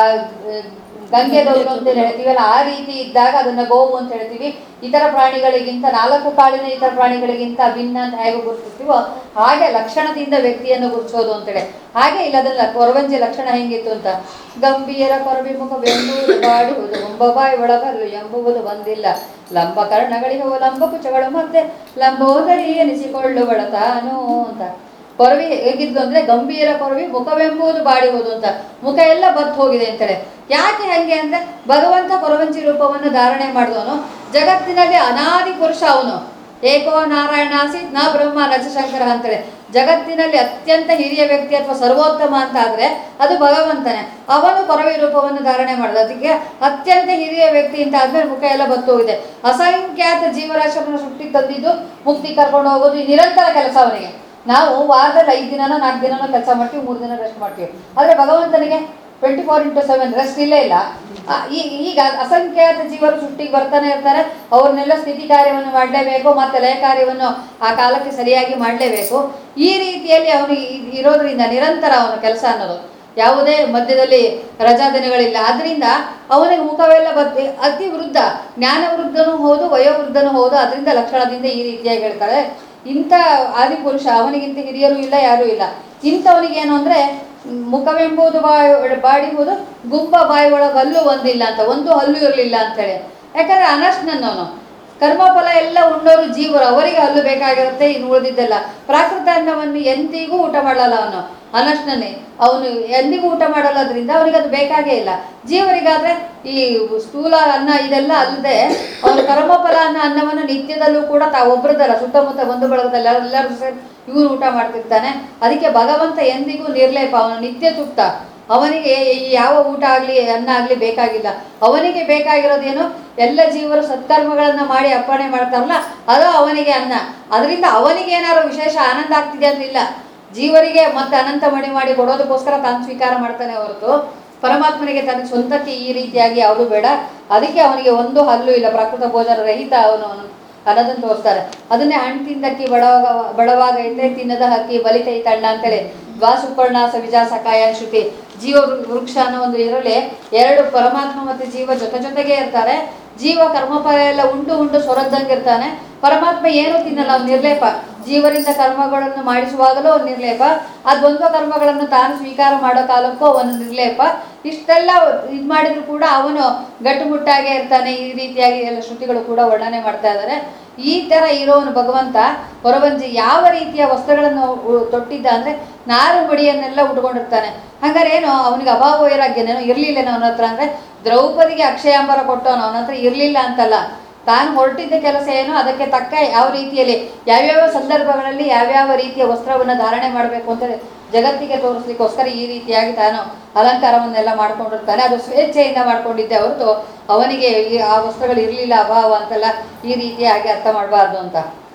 ಗಂಗೆ ದೌರು ಅಂತ ಹೇಳ್ತೀವಲ್ಲ ಆ ರೀತಿ ಇದ್ದಾಗ ಅದನ್ನ ಗೋವು ಅಂತ ಹೇಳ್ತೀವಿ ಇತರ ಪ್ರಾಣಿಗಳಿಗಿಂತ ನಾಲ್ಕು ಕಾಲಿನ ಇತರ ಪ್ರಾಣಿಗಳಿಗಿಂತ ಭಿನ್ನ ಅಂತ ಹೇಗೆ ಗುರುತಿಸ್ತೀವೋ ಹಾಗೆ ಲಕ್ಷಣದಿಂದ ವ್ಯಕ್ತಿಯನ್ನು ಗುರುತಿಸೋದು ಅಂತೇಳಿ ಹಾಗೆ ಇಲ್ಲದಲ್ಲ ಕೊರವಂಜಿ ಲಕ್ಷಣ ಹೆಂಗಿತ್ತು ಅಂತ ಗಂಭೀರ ಕೊರವಿ ಮುಖ ಬೆಂಬುವುದು ಬಾಡುವುದು ಒಂಬಬಾಯಿ ಒಳಗಲ್ಲು ಎಂಬುವುದು ಬಂದಿಲ್ಲ ಲಂಬ ಕರ್ಣಗಳಿಗೆ ಲಂಬ ಕುಚಗಳು ಮತ್ತೆ ಲಂಬೋದರಿ ಎನಿಸಿಕೊಳ್ಳುವಳ ತಾನು ಅಂತ ಕೊರವಿ ಹೇಗಿದ್ಲು ಅಂದ್ರೆ ಗಂಭೀರ ಕೊರವಿ ಮುಖವೆಂಬುದು ಬಾಡಿಹುದು ಅಂತ ಮುಖ ಎಲ್ಲ ಬತ್ತು ಹೋಗಿದೆ ಅಂತೇಳಿ ಯಾಕೆ ಹಂಗೆ ಅಂದ್ರೆ ಭಗವಂತ ಕೊರವಂಜಿ ರೂಪವನ್ನು ಧಾರಣೆ ಮಾಡಿದವನು ಜಗತ್ತಿನಲ್ಲಿ ಅನಾದಿ ಪುರುಷ ಅವನು ಏಕೋ ನಾರಾಯಣ ಆಸೀತ್ ನ ಬ್ರಹ್ಮ ನಚ ಶಂಕರ ಅಂತೇಳಿ ಜಗತ್ತಿನಲ್ಲಿ ಅತ್ಯಂತ ಹಿರಿಯ ವ್ಯಕ್ತಿ ಅಥವಾ ಸರ್ವೋತ್ತಮ ಅಂತ ಆದ್ರೆ ಅದು ಭಗವಂತನೇ ಅವನು ಕೊರವಿ ರೂಪವನ್ನು ಧಾರಣೆ ಮಾಡಿದ ಅದಕ್ಕೆ ಅತ್ಯಂತ ಹಿರಿಯ ವ್ಯಕ್ತಿ ಅಂತ ಆದ್ಮೇಲೆ ಮುಖ ಎಲ್ಲ ಬತ್ತು ಹೋಗಿದೆ ಅಸಂಖ್ಯಾತ ಜೀವರಾಶಿಯನ್ನು ಸುಟ್ಟಿ ತಂದಿದ್ದು ಮುಕ್ತಿ ಕರ್ಕೊಂಡು ಹೋಗೋದು ಈ ನಿರಂತರ ಕೆಲಸ ಅವನಿಗೆ ನಾವು ವಾರದಲ್ಲಿ ಐದು ದಿನನೋ ನಾಲ್ಕು ದಿನನೋ ಕೆಲಸ ಮಾಡ್ತೀವಿ ಮೂರು ದಿನ ರೆಸ್ಟ್ ಮಾಡ್ತೀವಿ ಆದರೆ ಭಗವಂತನಿಗೆ twenty four into seven rest ಇಲ್ಲೇ ಇಲ್ಲ ಆ, ಈ- ಈಗ ಅಸಂಖ್ಯಾತ ಜೀವರು ಸೃಷ್ಟಿಗೆ ಬರ್ತಾನೆ ಇರ್ತಾರೆ ಅವ್ರನ್ನೆಲ್ಲ ಸ್ಥಿತಿ ಕಾರ್ಯವನ್ನು ಮಾಡಲೇಬೇಕು ಮತ್ತೆ ಲಯ ಕಾರ್ಯವನ್ನು ಆ ಕಾಲಕ್ಕೆ ಸರಿಯಾಗಿ ಮಾಡಲೇಬೇಕು ಈ ರೀತಿಯಲ್ಲಿ ಅವನಿಗೆ ಇ- ಇರೋದ್ರಿಂದ ನಿರಂತರ ಅವನ ಕೆಲಸ ಅನ್ನೋದು ಯಾವುದೇ ಮಧ್ಯದಲ್ಲಿ ರಜಾ ದಿನಗಳಿಲ್ಲ ಆದ್ರಿಂದ ಅವನಿಗೆ ಮುಖವೆಲ್ಲ ಬತ್ತಿ ಅತಿ ವೃದ್ಧ ಜ್ಞಾನ ವೃದ್ಧನೂ ಹೌದು ವಯೋವೃದ್ಧನೂ ಹೌದು ಅದರಿಂದ ಲಕ್ಷಣದಿಂದ ಈ ರೀತಿಯಾಗಿ ಹೇಳ್ತಾರೆ ಇಂಥ ಆದಿಪುರುಷ ಅವನಿಗಿಂತ ಹಿರಿಯರು ಇಲ್ಲ ಯಾರೂ ಇಲ್ಲ ಇಂಥವನಿಗೆ ಏನು ಅಂದ್ರೆ ಮುಖವೆಂಬುದು ಬಾಯಿ ಬಾಡಿಹುದು ಗುಂಪ ಬಾಯಿ ಒಳಗೆ ಹಲ್ಲು ಒಂದಿಲ್ಲ ಅಂತ ಒಂದು ಹಲ್ಲು ಇರಲಿಲ್ಲ ಅಂತೇಳಿ ಯಾಕಂದ್ರೆ ಅನಶ್ನನ್ನವನು ಕರ್ಮಫಲ ಎಲ್ಲ ಉಣ್ಣೋರು ಜೀವರು ಅವರಿಗೆ ಹಲ್ಲು ಬೇಕಾಗಿರುತ್ತೆ ಇನ್ನು ಉಳಿದಿದ್ದೆಲ್ಲ ಪ್ರಾಕೃತ ಅನ್ನವನ್ನು ಎಂದಿಗೂ ಊಟ ಮಾಡಲ್ಲ ಅವನು ಅನಶ್ನನೇ ಅವನು ಎಂದಿಗೂ ಊಟ ಮಾಡಲ್ಲದ್ರಿಂದ ಅವನಿಗೆ ಅದು ಬೇಕಾಗೇ ಇಲ್ಲ ಜೀವರಿಗಾದ್ರೆ ಈ ಸ್ಥೂಲ ಅನ್ನ ಇದೆಲ್ಲ ಅಲ್ಲದೆ ಅವನು ಕರ್ಮಫಲ ಅನ್ನೋ ಅನ್ನವನ್ನು ನಿತ್ಯದಲ್ಲೂ ಕೂಡ ತಾ ಒಬ್ಬರದಲ್ಲ ಸುತ್ತಮುತ್ತ ಬಂಧು ಬಳಗದಲ್ಲಿ ಎಲ್ಲರೂ ಸೇರಿ ಇವನು ಊಟ ಮಾಡ್ತಿರ್ತಾನೆ ಅದಕ್ಕೆ ಭಗವಂತ ಎಂದಿಗೂ ನಿರ್ಲೇಪ ಅವನು ನಿತ್ಯ ತೃಪ್ತ ಅವನಿಗೆ ಈ ಯಾವ ಊಟ ಆಗಲಿ ಅನ್ನ ಆಗಲಿ ಬೇಕಾಗಿಲ್ಲ ಅವನಿಗೆ ಬೇಕಾಗಿರೋದೇನು ಎಲ್ಲ ಜೀವರು ಸತ್ಕರ್ಮಗಳನ್ನು ಮಾಡಿ ಅರ್ಪಣೆ ಮಾಡ್ತಾರಲ್ಲ ಅದು ಅವನಿಗೆ ಅನ್ನ ಅದರಿಂದ ಅವನಿಗೆ ಏನಾದ್ರು ವಿಶೇಷ ಆನಂದ ಆಗ್ತಿದೆ ಅಂತಿಲ್ಲ ಜೀವರಿಗೆ ಮತ್ತೆ ಅನಂತ ಮಣಿ ಮಾಡಿ ಕೊಡೋದಕ್ಕೋಸ್ಕರ ತಾನು ಸ್ವೀಕಾರ ಮಾಡ್ತಾನೆ ಹೊರತು ಪರಮಾತ್ಮನಿಗೆ ತನ್ನ ಸ್ವಂತಕ್ಕೆ ಈ ರೀತಿಯಾಗಿ ಯಾವುದು ಬೇಡ ಅದಕ್ಕೆ ಅವನಿಗೆ ಒಂದು ಹಲ್ಲು ಇಲ್ಲ ಪ್ರಾಕೃತ ಭೋಜನ ರಹಿತ ಅವನು ಅವನು ಅನ್ನೋದನ್ನು ತೋರಿಸ್ತಾರೆ ಅದನ್ನೇ ಹಣ್ಣು ತಿಂದಕ್ಕಿ ಬಡವಾಗ ಬಡವಾಗೈತೆ ತಿನ್ನದ ಹಕ್ಕಿ ಬಲಿತೈತಣ್ಣ ಅಂತೇಳಿ ದ್ವಾಸುಪರ್ಣ ಸವಿಜಾ ಸಕಾಯ ಶ್ರುತಿ ಜೀವ ವೃ- ವೃಕ್ಷ ಅನ್ನೋ ಒಂದು ಇದರಲ್ಲಿ ಎರಡು ಪರಮಾತ್ಮ ಮತ್ತು ಜೀವ ಜೊತೆ ಜೊತೆಗೆ ಇರ್ತಾರೆ ಜೀವ ಕರ್ಮಫಲ ಎಲ್ಲ ಉಂಡು ಉಂಡು ಸೊರದಂಗೆ ಇರ್ತಾನೆ ಪರಮಾತ್ಮ ಏನು ತಿನ್ನಲ್ಲ ಅವ್ನು ನಿರ್ಲೇಪ ಜೀವರಿಂದ ಕರ್ಮಗಳನ್ನು ಮಾಡಿಸುವಾಗಲೂ ಒಂದು ನಿರ್ಲೇಪ ಆ ದ್ವಂದ್ವ ಕರ್ಮಗಳನ್ನು ತಾನು ಸ್ವೀಕಾರ ಮಾಡೋ ಕಾಲಕ್ಕೂ ಅವನು ನಿರ್ಲೇಪ ಇಷ್ಟೆಲ್ಲ ಇದು ಮಾಡಿದ್ರು ಕೂಡ ಅವನು ಗಟ್ಟುಮುಟ್ಟಾಗೆ ಇರ್ತಾನೆ ಈ ರೀತಿಯಾಗಿ ಎಲ್ಲ ಶ್ರುತಿಗಳು ಕೂಡ ವರ್ಣನೆ ಮಾಡ್ತಾ ಇದ್ದಾರೆ ಈ ತರ ಇರೋನು ಭಗವಂತ ಹೊರಬಂಜಿ ಯಾವ ರೀತಿಯ ವಸ್ತ್ರಗಳನ್ನು ಉ- ತೊಟ್ಟಿದ್ದ ಅಂದ್ರೆ ನಾರು ಮಡಿಯನ್ನೆಲ್ಲ ಉಟ್ಕೊಂಡಿರ್ತಾನೆ ಹಂಗಾರೆ ಏನು ಅವನಿಗೆ ಅಭಾವ ವೈರಾಗ್ಯನೇನೋ ಇರ್ಲಿಲ್ಲೇನೋ ಅವನ ಹತ್ರ ಅಂದ್ರೆ ದ್ರೌಪದಿಗೆ ಅಕ್ಷಯಾಂಬರ ಕೊಟ್ಟವನು ಅವನ ಹತ್ರ ಇರ್ಲಿಲ್ಲ ಅಂತಲ್ಲ ತಾನು ಹೊರಟಿದ್ದ ಕೆಲಸ ಏನು ಅದಕ್ಕೆ ತಕ್ಕ ಯಾವ ರೀತಿಯಲ್ಲಿ ಯಾವ್ಯಾವ ಸಂದರ್ಭಗಳಲ್ಲಿ ಯಾವ್ಯಾವ ರೀತಿಯ ವಸ್ತ್ರವನ್ನು ಧಾರಣೆ ಮಾಡಬೇಕು ಅಂತ ಜಗತ್ತಿಗೆ ತೋರಿಸ್ಲಿಕ್ಕೋಸ್ಕರ ಈ ರೀತಿಯಾಗಿ ತಾನು ಅಲಂಕಾರವನ್ನೆಲ್ಲ ಮಾಡ್ಕೊಂಡಿರ್ತಾನೆ ಅದು ಸ್ವೇಚ್ಛೆಯಿಂದ ಮಾಡ್ಕೊಂಡಿದ್ದೆ ಹೊರತು ಅವನಿಗೆ ಈ ಆ ವಸ್ತ್ರಗಳು ಇರಲಿಲ್ಲ ಅಭಾವ ಅಂತೆಲ್ಲ ಈ ರೀತಿಯಾಗಿ ಅರ್ಥ ಮಾಡಬಾರ್ದು ಅಂತ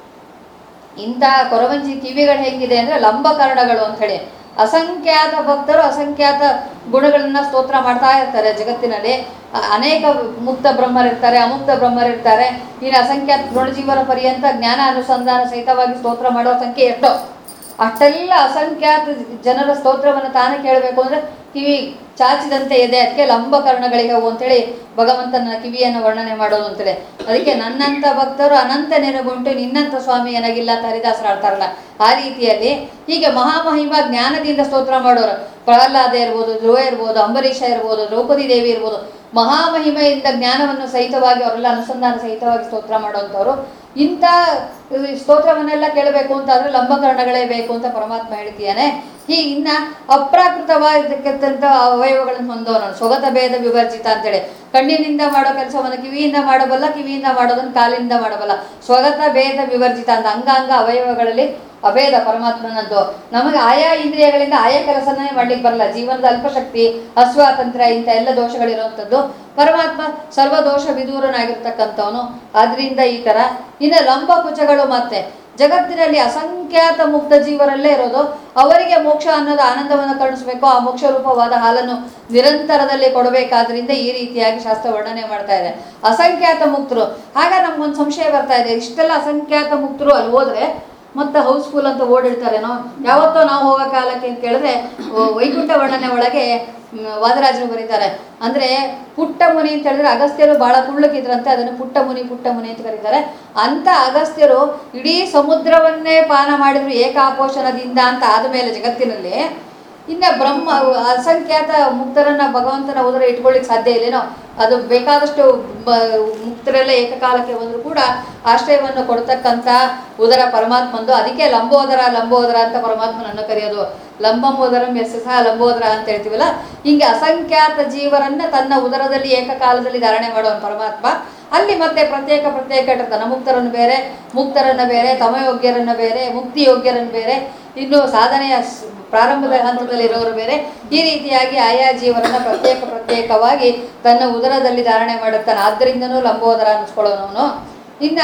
ಇಂಥ ಕೊರವಂಜಿ ಕಿವಿಗಳು ಹೆಂಗಿದೆ ಅಂದ್ರೆ ಲಂಬಕರ್ಣಗಳು ಅಂತ ಹೇಳಿ ಅಸಂಖ್ಯಾತ ಭಕ್ತರು ಅಸಂಖ್ಯಾತ ಗುಣಗಳನ್ನ ಸ್ತೋತ್ರ ಮಾಡ್ತಾ ಇರ್ತಾರೆ ಜಗತ್ತಿನಲ್ಲಿ ಅ- ಅನೇಕ ಮುಕ್ತ ಬ್ರಹ್ಮರಿರ್ತಾರೆ ಅಮುಕ್ತ ಬ್ರಹ್ಮರಿರ್ತಾರೆ ಇನ್ನು ಅಸಂಖ್ಯಾತ ಗುಣಜೀವನ ಪರ್ಯಂತ ಜ್ಞಾನ ಅನುಸಂಧಾನ ಸಹಿತವಾಗಿ ಸ್ತೋತ್ರ ಮಾಡೋ ಸಂಖ್ಯೆ ಎಷ್ಟೋ ಅಷ್ಟೆಲ್ಲ ಅಸಂಖ್ಯಾತ ಜನರ ಸ್ತೋತ್ರವನ್ನು ತಾನೇ ಕೇಳಬೇಕು ಅಂದ್ರೆ ಕಿವಿ ಚಾಚಿದಂತೆ ಇದೆ ಅದಕ್ಕೆ ಲಂಬಕರ್ಣಗಳಿಗೆ ಅವು ಅಂತೇಳಿ ಭಗವಂತನ ಕಿವಿಯನ್ನು ವರ್ಣನೆ ಮಾಡೋದು ಅಂತೇಳಿ ಅದಕ್ಕೆ ನನ್ನಂತ ಭಕ್ತರು ಅನಂತ ನೆನಗುಂಟು ನಿನ್ನಂತ ಸ್ವಾಮಿ ಏನಾಗಿಲ್ಲ ಅಂತ ಹರಿದಾಸರು ಆಡ್ತಾರಲ್ಲ ಆ ರೀತಿಯಲ್ಲಿ ಹೀಗೆ ಮಹಾಮಹಿಮ ಜ್ಞಾನದಿಂದ ಸ್ತೋತ್ರ ಮಾಡೋರು ಪ್ರಹ್ಲಾದ ಇರ್ಬೋದು ಧ್ರುವ ಇರ್ಬೋದು ಅಂಬರೀಷ ಇರ್ಬೋದು ದ್ರೌಪದಿ ದೇವಿ ಇರ್ಬೋದು ಮಹಾಮಹಿಮೆಯಿಂದ ಜ್ಞಾನವನ್ನು ಸಹಿತವಾಗಿ ಅವರೆಲ್ಲ ಅನುಸಂಧಾನ ಸಹಿತವಾಗಿ ಸ್ತೋತ್ರ ಮಾಡುವಂಥವ್ರು ಇಂಥ ಈ ಸ್ತೋತ್ರವನ್ನೆಲ್ಲ ಕೇಳಬೇಕು ಅಂತ ಆದ್ರೆ ಲಂಬಕರ್ಣಗಳೇ ಬೇಕು ಅಂತ ಪರಮಾತ್ಮ ಹೇಳ್ತೀಯಾನೆ ಈ ಇನ್ನ ಅಪ್ರಾಕೃತವಾಗಿರ್ತಕ್ಕಂಥ ಅವಯವಗಳನ್ನು ಹೊಂದೋನು ಸ್ವಗತ ಭೇದ ವಿವರ್ಜಿತ ಅಂತೇಳಿ ಕಣ್ಣಿನಿಂದ ಮಾಡೋ ಕೆಲಸವನ್ನು ಕಿವಿಯಿಂದ ಮಾಡಬಲ್ಲ ಕಿವಿಯಿಂದ ಮಾಡೋದನ್ನು ಕಾಲಿನಿಂದ ಮಾಡಬಲ್ಲ ಸ್ವಗತ ಭೇದ ವಿವರ್ಜಿತ ಅಂತ ಅಂಗಾಂಗ ಅವಯವಗಳಲ್ಲಿ ಅಭೇದ ಪರಮಾತ್ಮನದ್ದು ನಮಗೆ ಆಯಾ ಇಂದ್ರಿಯಗಳಿಂದ ಆಯಾ ಕೆಲಸನೇ ಮಾಡ್ಲಿಕ್ಕೆ ಬರಲ್ಲ ಜೀವನದ ಅಲ್ಪಶಕ್ತಿ ಅಸ್ವಾತಂತ್ರ್ಯ ಇಂಥ ಎಲ್ಲ ದೋಷಗಳಿರುವಂಥದ್ದು ಪರಮಾತ್ಮ ಸರ್ವದೋಷ ವಿದೂರನಾಗಿರ್ತಕ್ಕಂಥವನು ಆದ್ರಿಂದ ಈ ತರ ಇನ್ನು ಲಂಬ ಕುಚಗಳು ಮತ್ತೆ ಜಗತ್ತಿನಲ್ಲಿ ಅಸಂಖ್ಯಾತ ಮುಕ್ತ ಜೀವರಲ್ಲೇ ಇರೋದು ಅವರಿಗೆ ಮೋಕ್ಷ ಅನ್ನೋದು ಆನಂದವನ್ನು ಕರುಣಿಸಬೇಕು ಆ ಮೋಕ್ಷ ರೂಪವಾದ ಹಾಲನ್ನು ನಿರಂತರದಲ್ಲಿ ಕೊಡಬೇಕಾದ್ರಿಂದ ಈ ರೀತಿಯಾಗಿ ಶಾಸ್ತ್ರ ವರ್ಣನೆ ಮಾಡ್ತಾ ಇದೆ ಅಸಂಖ್ಯಾತ ಮುಕ್ತರು ಆಗ ನಮ್ಗೊಂದು ಸಂಶಯ ಬರ್ತಾ ಇದೆ ಇಷ್ಟೆಲ್ಲ ಅಸಂಖ್ಯಾತ ಮುಕ್ತರು ಅಲ್ಲಿ ಹೋದ್ರೆ ಮತ್ತೆ ಹೌಸ್ಫುಲ್ ಅಂತ ಓಡಿರ್ತಾರೇನೋ ಯಾವತ್ತೋ ನಾವು ಹೋಗೋ ಕಾಲಕ್ಕೆ ಅಂತ ಕೇಳಿದ್ರೆ ಓ, ವೈಕುಂಠ ವರ್ಣನೆ ಒಳಗೆ ಮ್, ವಾದರಾಜರು ಬರೀತಾರೆ ಅಂದ್ರೆ ಪುಟ್ಟ ಮುನಿ ಅಂತ ಹೇಳಿದ್ರೆ ಅಗಸ್ತ್ಯರು ಬಹಳ ಕುಳ್ಳಕ್ಕಿದ್ರಂತೆ ಅದನ್ನು ಪುಟ್ಟ ಮುನಿ ಪುಟ್ಟ ಮುನಿ ಅಂತ ಕರೀತಾರೆ ಅಂತ ಅಗಸ್ತ್ಯರು ಇಡೀ ಸಮುದ್ರವನ್ನೇ ಪಾನ ಮಾಡಿದ್ರು ಏಕಾಪೋಷಣದಿಂದ ಅಂತ ಆದಮೇಲೆ ಜಗತ್ತಿನಲ್ಲಿ ಇನ್ನ ಬ್ರಹ್ಮ ಅಸಂಖ್ಯಾತ ಮುಕ್ತರನ್ನ ಭಗವಂತನ ಉದರ ಇಟ್ಕೊಳ್ಳಿಕ್ ಸಾಧ್ಯ ಇಲ್ಲೇನೋ ಅದು ಬೇಕಾದಷ್ಟು ಬ- ಮುಕ್ತರೆಲ್ಲ ಏಕಕಾಲಕ್ಕೆ ಬಂದರೂ ಕೂಡ ಆಶ್ರಯವನ್ನು ಕೊಡ್ತಕ್ಕಂಥ ಉದರ ಪರಮಾತ್ಮಂದು ಅದಕ್ಕೆ ಲಂಬೋದರ ಲಂಬೋದರ ಅಂತ ಪರಮಾತ್ಮನನ್ನು ಕರೆಯೋದು ಲಂಬಂಬೋದರಂ ಎಸ್ ಸಹ ಲಂಬೋದರ ಅಂತ ಹೇಳ್ತೀವಲ್ಲ ಹಿಂಗೆ ಅಸಂಖ್ಯಾತ ಜೀವರನ್ನ ತನ್ನ ಉದರದಲ್ಲಿ ಏಕಕಾಲದಲ್ಲಿ ಧಾರಣೆ ಮಾಡುವ ಪರಮಾತ್ಮ ಅಲ್ಲಿ ಮತ್ತೆ ಪ್ರತ್ಯೇಕ ಪ್ರತ್ಯೇಕ ಇಟ್ಟಿರ್ತಾನೆ ಮುಕ್ತರನ್ನು ಬೇರೆ ಮುಕ್ತರನ್ನ ಬೇರೆ ತಮಯೋಗ್ಯರನ್ನ ಬೇರೆ ಮುಕ್ತಿ ಯೋಗ್ಯರನ್ನು ಬೇರೆ ಇನ್ನು ಸಾಧನೆಯ ಸ್- ಪ್ರಾರಂಭದ ಹಂತದಲ್ಲಿ ಇರೋರು ಬೇರೆ ಈ ರೀತಿಯಾಗಿ ಆಯಾ ಜೀವರನ್ನ ಪ್ರತ್ಯೇಕ ಪ್ರತ್ಯೇಕವಾಗಿ ತನ್ನ ಉದರದಲ್ಲಿ ಧಾರಣೆ ಮಾಡುತ್ತಾನೆ ಆದ್ದರಿಂದನೂ ಲಂಬೋದರ ಅನ್ನಿಸ್ಕೊಳ್ಳೋನವನು ಇನ್ನ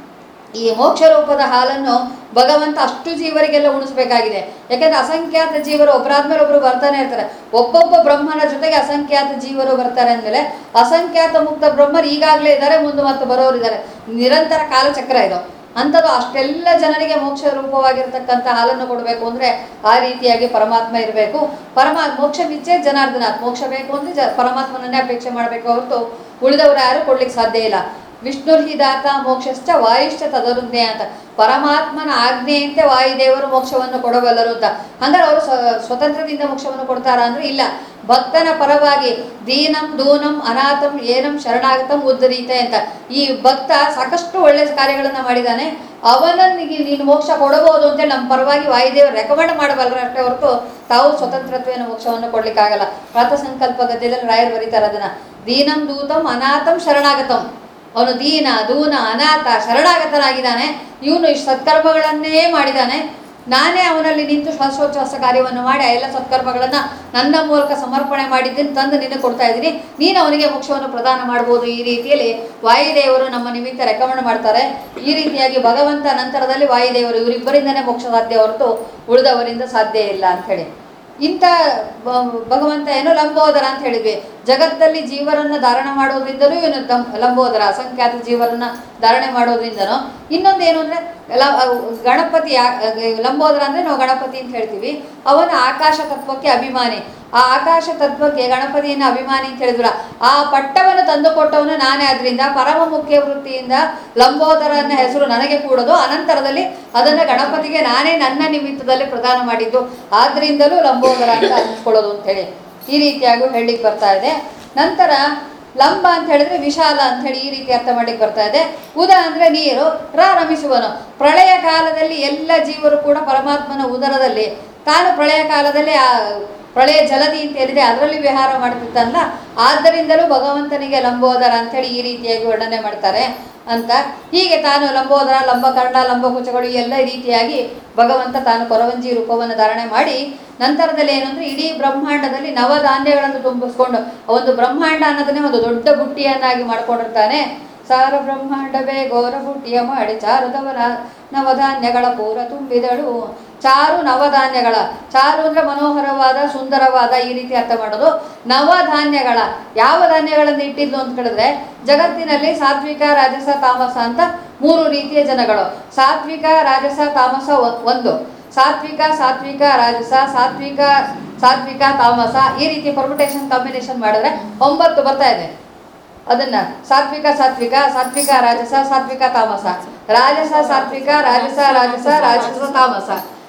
ಈ ಮೋಕ್ಷ ರೂಪದ ಹಾಲನ್ನು ಭಗವಂತ ಅಷ್ಟು ಜೀವರಿಗೆಲ್ಲ ಉಣಿಸ್ಬೇಕಾಗಿದೆ ಯಾಕಂದ್ರೆ ಅಸಂಖ್ಯಾತ ಜೀವರು ಒಬ್ಬರಾದ್ಮೇಲೆ ಒಬ್ರು ಬರ್ತಾನೆ ಇರ್ತಾರೆ ಒಬ್ಬೊಬ್ಬ ಬ್ರಹ್ಮನ ಜೊತೆಗೆ ಅಸಂಖ್ಯಾತ ಜೀವರು ಬರ್ತಾರೆ ಅಂದಮೇಲೆ ಅಸಂಖ್ಯಾತ ಮುಕ್ತ ಬ್ರಹ್ಮರು ಈಗಾಗಲೇ ಇದ್ದಾರೆ ಮುಂದೆ ಮತ್ತೆ ಬರೋರು ಇದ್ದಾರೆ ನಿರಂತರ ಕಾಲಚಕ್ರ ಇದು ಅಂಥದ್ದು ಅಷ್ಟೆಲ್ಲ ಜನರಿಗೆ ಮೋಕ್ಷ ರೂಪವಾಗಿರ್ತಕ್ಕಂಥ ಹಾಲನ್ನು ಕೊಡಬೇಕು ಅಂದರೆ ಆ ರೀತಿಯಾಗಿ ಪರಮಾತ್ಮ ಇರಬೇಕು ಪರಮಾ ಮೋಕ್ಷ ಇಚ್ಛೆ ಜನಾರ್ದನ ಮೋಕ್ಷ ಬೇಕು ಅಂದರೆ ಜ ಪರಮಾತ್ಮನನ್ನೇ ಅಪೇಕ್ಷೆ ಮಾಡಬೇಕು ಹೊರತು ಉಳಿದವರು ಯಾರು ಕೊಡ್ಲಿಕ್ಕೆ ಸಾಧ್ಯ ಇಲ್ಲ ವಿಷ್ಣುರ್ಹಿ ದಾತ ಮೋಕ್ಷಶ್ಚ ವಾಯುಶ್ಚ ತದರುಜ್ಞೆ ಅಂತ ಪರಮಾತ್ಮನ ಆಜ್ಞೆಯಂತೆ ವಾಯುದೇವರು ಮೋಕ್ಷವನ್ನು ಕೊಡಬಲ್ಲರು ಅಂತ ಹಂಗಾರೆ ಅವರು ಸ್ವ- ಸ್ವತಂತ್ರದಿಂದ ಮೋಕ್ಷವನ್ನು ಕೊಡ್ತಾರಾ ಅಂದ್ರೆ ಇಲ್ಲ ಭಕ್ತನ ಪರವಾಗಿ ದೀನಂ ದೂನಂ ಅನಾಥಂ ಏನಂ ಶರಣಾಗತಂ ಉದ್ಧರೀತೆ ಅಂತ ಈ ಭಕ್ತ ಸಾಕಷ್ಟು ಒಳ್ಳೆ ಕಾರ್ಯಗಳನ್ನ ಮಾಡಿದ್ದಾನೆ ಅವನಿಗೆ ನೀನು ಮೋಕ್ಷ ಕೊಡಬಹುದು ಅಂತ ನಮ್ಮ ಪರವಾಗಿ ವಾಯುದೇವರು ರೆಕಮೆಂಡ್ ಮಾಡಬಲ್ಲರು ಅಷ್ಟೇ ಹೊರತು ತಾವು ಸ್ವತಂತ್ರತ್ವೇನ ಮೋಕ್ಷವನ್ನು ಕೊಡ್ಲಿಕ್ಕಾಗಲ್ಲ ಪ್ರಾತ ಸಂಕಲ್ಪ ಗದ್ಯದಲ್ಲಿ ರಾಯರು ಬರೀತಾರೆ ಅದನ್ನ ದೀನಂ ದೂತಂ ಅನಾಥಂ ಶರಣಾಗತಂ ಅವನು ದೀನ ದೂನ ಅನಾಥ ಶರಣಾಗತನಾಗಿದ್ದಾನೆ ಇವನು ಇಷ್ಟು ಸತ್ಕರ್ಮಗಳನ್ನೇ ಮಾಡಿದ್ದಾನೆ ನಾನೇ ಅವನಲ್ಲಿ ನಿಂತು ಶ್ವಾಸೋಚ್ಛ್ವಾಸ ಕಾರ್ಯವನ್ನು ಮಾಡಿ ಆ ಎಲ್ಲ ಸತ್ಕರ್ಮಗಳನ್ನು ನನ್ನ ಮೂಲಕ ಸಮರ್ಪಣೆ ಮಾಡಿದ್ದೀನಿ ತಂದು ನಿನಗೆ ಕೊಡ್ತಾ ಇದ್ದೀನಿ ನೀನು ಅವನಿಗೆ ಮೋಕ್ಷವನ್ನು ಪ್ರದಾನ ಮಾಡ್ಬೋದು ಈ ರೀತಿಯಲ್ಲಿ ವಾಯುದೇವರು ನಮ್ಮ ನಿಮಿತ್ತ ರೆಕಮೆಂಡ್ ಮಾಡ್ತಾರೆ ಈ ರೀತಿಯಾಗಿ ಭಗವಂತ ನಂತರದಲ್ಲಿ ವಾಯುದೇವರು ಇವರಿಬ್ಬರಿಂದನೇ ಮೋಕ್ಷ ಸಾಧ್ಯ ಹೊರತು ಉಳಿದವರಿಂದ ಸಾಧ್ಯ ಇಲ್ಲ ಅಂಥೇಳಿ ಇಂಥ ಬ- ಭಗವಂತ ಏನು ಲಂಬೋದರ ಅಂತ ಹೇಳಿದ್ವಿ ಜಗತ್ತಲ್ಲಿ ಜೀವರನ್ನ ಧಾರಣ ಮಾಡೋದ್ರಿಂದಲೂ ಇವನು ದಂ ಲಂಬೋದರ ಅಸಂಖ್ಯಾತ ಜೀವರನ್ನ ಧಾರಣೆ ಮಾಡೋದ್ರಿಂದನೋ ಇನ್ನೊಂದು ಏನು ಅಂದರೆ ಲ ಗಣಪತಿ ಯಾ- ಲಂಬೋದರ ಅಂದರೆ ನಾವು ಗಣಪತಿ ಅಂತ ಹೇಳ್ತೀವಿ ಅವನ ಆಕಾಶ ತತ್ವಕ್ಕೆ ಅಭಿಮಾನಿ ಆ ಆಕಾಶ ತತ್ವಕ್ಕೆ ಗಣಪತಿಯನ್ನು ಅಭಿಮಾನಿ ಅಂತ ಹೇಳಿದ್ರ ಆ ಪಟ್ಟವನ್ನು ತಂದುಕೊಟ್ಟವನು ನಾನೇ ಆದ್ರಿಂದ ಪರಮ ಮುಖ್ಯ ವೃತ್ತಿಯಿಂದ ಲಂಬೋದರ ಅನ್ನೋ ಹೆಸರು ನನಗೆ ಕೂಡದು ಅನಂತರದಲ್ಲಿ ಅದನ್ನು ಗಣಪತಿಗೆ ನಾನೇ ನನ್ನ ನಿಮಿತ್ತದಲ್ಲಿ ಪ್ರದಾನ ಮಾಡಿದ್ದು ಆದ್ರಿಂದಲೂ ಲಂಬೋದರ ಅಂತ ಅನ್ನಿಸ್ಕೊಳ್ಳೋದು ಅಂತೇಳಿ ಈ ರೀತಿಯಾಗೂ ಹೇಳಲಿಕ್ಕೆ ಬರ್ತಾ ಇದೆ ನಂತರ ಲಂಬ ಅಂತ ಹೇಳಿದ್ರೆ ವಿಶಾಲ ಅಂತ ಹೇಳಿ ಈ ರೀತಿ ಅರ್ಥ ಮಾಡ್ಲಿಕ್ಕೆ ಬರ್ತಾ ಇದೆ ಉದ ಅಂದ್ರೆ ನೀರು ರ ರಮಿಸುವನು ಪ್ರಳಯ ಕಾಲದಲ್ಲಿ ಎಲ್ಲ ಜೀವರು ಕೂಡ ಪರಮಾತ್ಮನ ಉದರದಲ್ಲಿ ತಾನು ಪ್ರಳಯ ಕಾಲದಲ್ಲಿ ಆ ಪ್ರಳಯ ಜಲದಿ ಅಂತ ಏನಿದೆ ಅದರಲ್ಲಿ ವಿಹಾರ ಮಾಡ್ತಿದ್ದಲ್ಲ ಆದ್ದರಿಂದಲೂ ಭಗವಂತನಿಗೆ ಲಂಬೋದರ ಅಂಥೇಳಿ ಈ ರೀತಿಯಾಗಿ ವರ್ಣನೆ ಮಾಡ್ತಾರೆ ಅಂತ ಹೀಗೆ ತಾನು ಲಂಬೋದರ ಲಂಬಕರ್ಣ ಲಂಬಕುಚಗಳು ಎಲ್ಲ ರೀತಿಯಾಗಿ ಭಗವಂತ ತಾನು ಕೊರವಂಜಿ ರೂಪವನ್ನು ಧಾರಣೆ ಮಾಡಿ ನಂತರದಲ್ಲಿ ಏನು ಅಂದರೆ ಇಡೀ ಬ್ರಹ್ಮಾಂಡದಲ್ಲಿ ನವಧಾನ್ಯಗಳನ್ನು ತುಂಬಿಸ್ಕೊಂಡು ಒಂದು ಬ್ರಹ್ಮಾಂಡ ಅನ್ನೋದನ್ನೇ ಒಂದು ದೊಡ್ಡ ಬುಟ್ಟಿಯನ್ನಾಗಿ ಮಾಡ್ಕೊಂಡಿರ್ತಾನೆ ಸಾರ ಬ್ರಹ್ಮಾಂಡವೇ ಘೋರ ಬುಟ್ಟಿಯ ಮಾಡಿ ಚಾರುದವರ ನವಧಾನ್ಯಗಳ ಪೂರ ತುಂಬಿದಳು ಚಾರು ನವಧಾನ್ಯಗಳ ಚಾರು ಅಂದ್ರೆ ಮನೋಹರವಾದ ಸುಂದರವಾದ ಈ ರೀತಿ ಅರ್ಥ ಮಾಡೋದು ನವಧಾನ್ಯಗಳ ಯಾವ ಧಾನ್ಯಗಳನ್ನು ಇಟ್ಟಿದ್ದು ಅಂತ ಹೇಳಿದ್ರೆ ಜಗತ್ತಿನಲ್ಲಿ ಸಾತ್ವಿಕ ರಾಜಸ ತಾಮಸ ಅಂತ ಮೂರು ರೀತಿಯ ಜನಗಳು ಸಾತ್ವಿಕ ರಾಜಸ ತಾಮಸ ಒ- ಒಂದು ಸಾತ್ವಿಕ ಸಾತ್ವಿಕ ರಾಜಸ ಸಾತ್ವಿಕ ಸಾತ್ವಿಕ ತಾಮಸ ಈ ರೀತಿ ಪರ್ಮುಟೇಷನ್ ಕಾಂಬಿನೇಷನ್ ಮಾಡಿದ್ರೆ ಒಂಬತ್ತು ಬರ್ತಾ ಇದೆ ಅದನ್ನ ಸಾತ್ವಿಕ ಸಾತ್ವಿಕ ಸಾತ್ವಿಕ ರಾಜಸ ಸಾತ್ವಿಕ ತಾಮಸ ರಾಜಸ ಸಾತ್ವಿಕ ರಾಜಸ ರಾಜಸ ರಾಜಸ ತಾಮಸ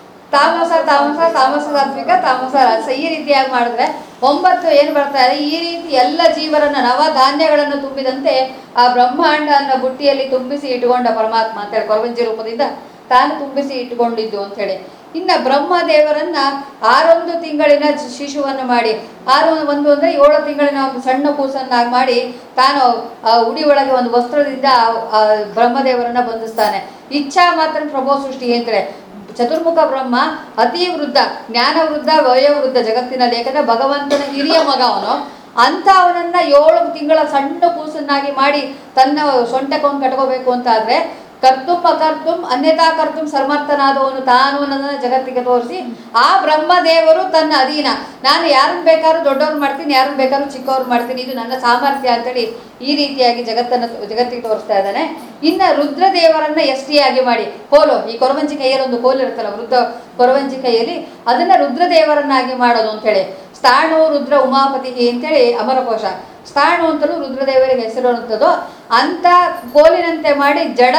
ತಾಮಸ ತಾಮಸ ತಾಮಸ ಸಾತ್ವಿಕ ತಾಮಸ ರಾಜಸ ಈ ರೀತಿಯಾಗಿ ಮಾಡಿದ್ರೆ ಒಂಬತ್ತು ಏನು ಬರ್ತಾ ಇದೆ ಈ ರೀತಿ ಎಲ್ಲ ಜೀವರನ್ನ ನವ ಧಾನ್ಯಗಳನ್ನು ತುಂಬಿದಂತೆ ಆ ಬ್ರಹ್ಮಾಂಡ ಅನ್ನೋ ಬುಟ್ಟಿಯಲ್ಲಿ ತುಂಬಿಸಿ ಇಟ್ಟುಕೊಂಡ ಪರಮಾತ್ಮ ಅಂತೇಳಿ ಕೊರವಂಜಿ ರೂಪದಿಂದ ತಾನು ತುಂಬಿಸಿ ಇಟ್ಟುಕೊಂಡಿದ್ದು ಅಂತೇಳಿ ಇನ್ನು ಬ್ರಹ್ಮದೇವರನ್ನ ಆರೊಂದು ತಿಂಗಳಿನ ಶಿ- ಶಿಶುವನ್ನು ಮಾಡಿ ಆರು ಒಂದು ಅಂದರೆ ಏಳು ತಿಂಗಳಿನ ಒಂದು ಸಣ್ಣ ಕೂಸನ್ನಾಗಿ ಮಾಡಿ ತಾನು ಆ ಉಡಿ ಒಳಗೆ ಒಂದು ವಸ್ತ್ರದಿಂದ ಆ- ಆ ಬ್ರಹ್ಮದೇವರನ್ನ ಬಂಧಿಸ್ತಾನೆ ಇಚ್ಛಾ ಮಾತ್ರ ಪ್ರಭೋ ಸೃಷ್ಟಿ ಅಂತೇಳಿ ಚತುರ್ಮುಖ ಬ್ರಹ್ಮ ಅತಿ ವೃದ್ಧ ಜ್ಞಾನ ವೃದ್ಧ ವಯೋವೃದ್ಧ ಜಗತ್ತಿನಲ್ಲಿ ಯಾಕಂದ್ರೆ ಭಗವಂತನ ಹಿರಿಯ ಮಗ ಅವನು ಅಂತ ಅವನನ್ನ ಏಳು ತಿಂಗಳ ಸಣ್ಣ ಕೂಸನ್ನಾಗಿ ಮಾಡಿ ತನ್ನ ಸೊಂಟಕ್ಕೊಂದು ಕಟ್ಕೋಬೇಕು ಅಂತ ಆದ್ರೆ ಕರ್ತುಂ ಅಕರ್ತುಂ ಅನ್ಯತಾ ಕರ್ತುಂ ಸಮರ್ಥನಾದವನು ತಾನು ಅನ್ನೋದನ್ನ ಜಗತ್ತಿಗೆ ತೋರಿಸಿ ಆ ಬ್ರಹ್ಮದೇವರು ತನ್ನ ಅಧೀನ ನಾನು ಯಾರನ್ನ ಬೇಕಾದ್ರೂ ದೊಡ್ಡವ್ರು ಮಾಡ್ತೀನಿ ಯಾರನ್ನ ಬೇಕಾದ್ರೂ ಚಿಕ್ಕವ್ರು ಮಾಡ್ತೀನಿ ಇದು ನನ್ನ ಸಾಮರ್ಥ್ಯ ಅಂತೇಳಿ ಈ ರೀತಿಯಾಗಿ ಜಗತ್ತನ್ನು ಜಗತ್ತಿಗೆ ತೋರಿಸ್ತಾ ಇದ್ದಾನೆ ಇನ್ನು ರುದ್ರದೇವರನ್ನ ಎಷ್ಟಿಯಾಗಿ ಮಾಡಿ ಕೋಲು ಈ ಕೊರವಂಜಿ ಕೈಯಲ್ಲಿ ಒಂದು ಕೋಲು ಇರುತ್ತಲ್ಲ ವೃದ್ಧ ಕೊರವಂಜಿ ಕೈಯಲ್ಲಿ ಅದನ್ನ ರುದ್ರದೇವರನ್ನಾಗಿ ಮಾಡೋದು ಅಂತೇಳಿ ಸ್ಥಾಣು ರುದ್ರ ಉಮಾಪತಿ ಅಂತೇಳಿ ಅಮರಕೋಶ ಸ್ಥಾಣು ಅಂತಲೂ ರುದ್ರದೇವರಿಗೆ ಹೆಸರಿರುವಂಥದ್ದು ಅಂಥ ಕೋಲಿನಂತೆ ಮಾಡಿ ಜಡ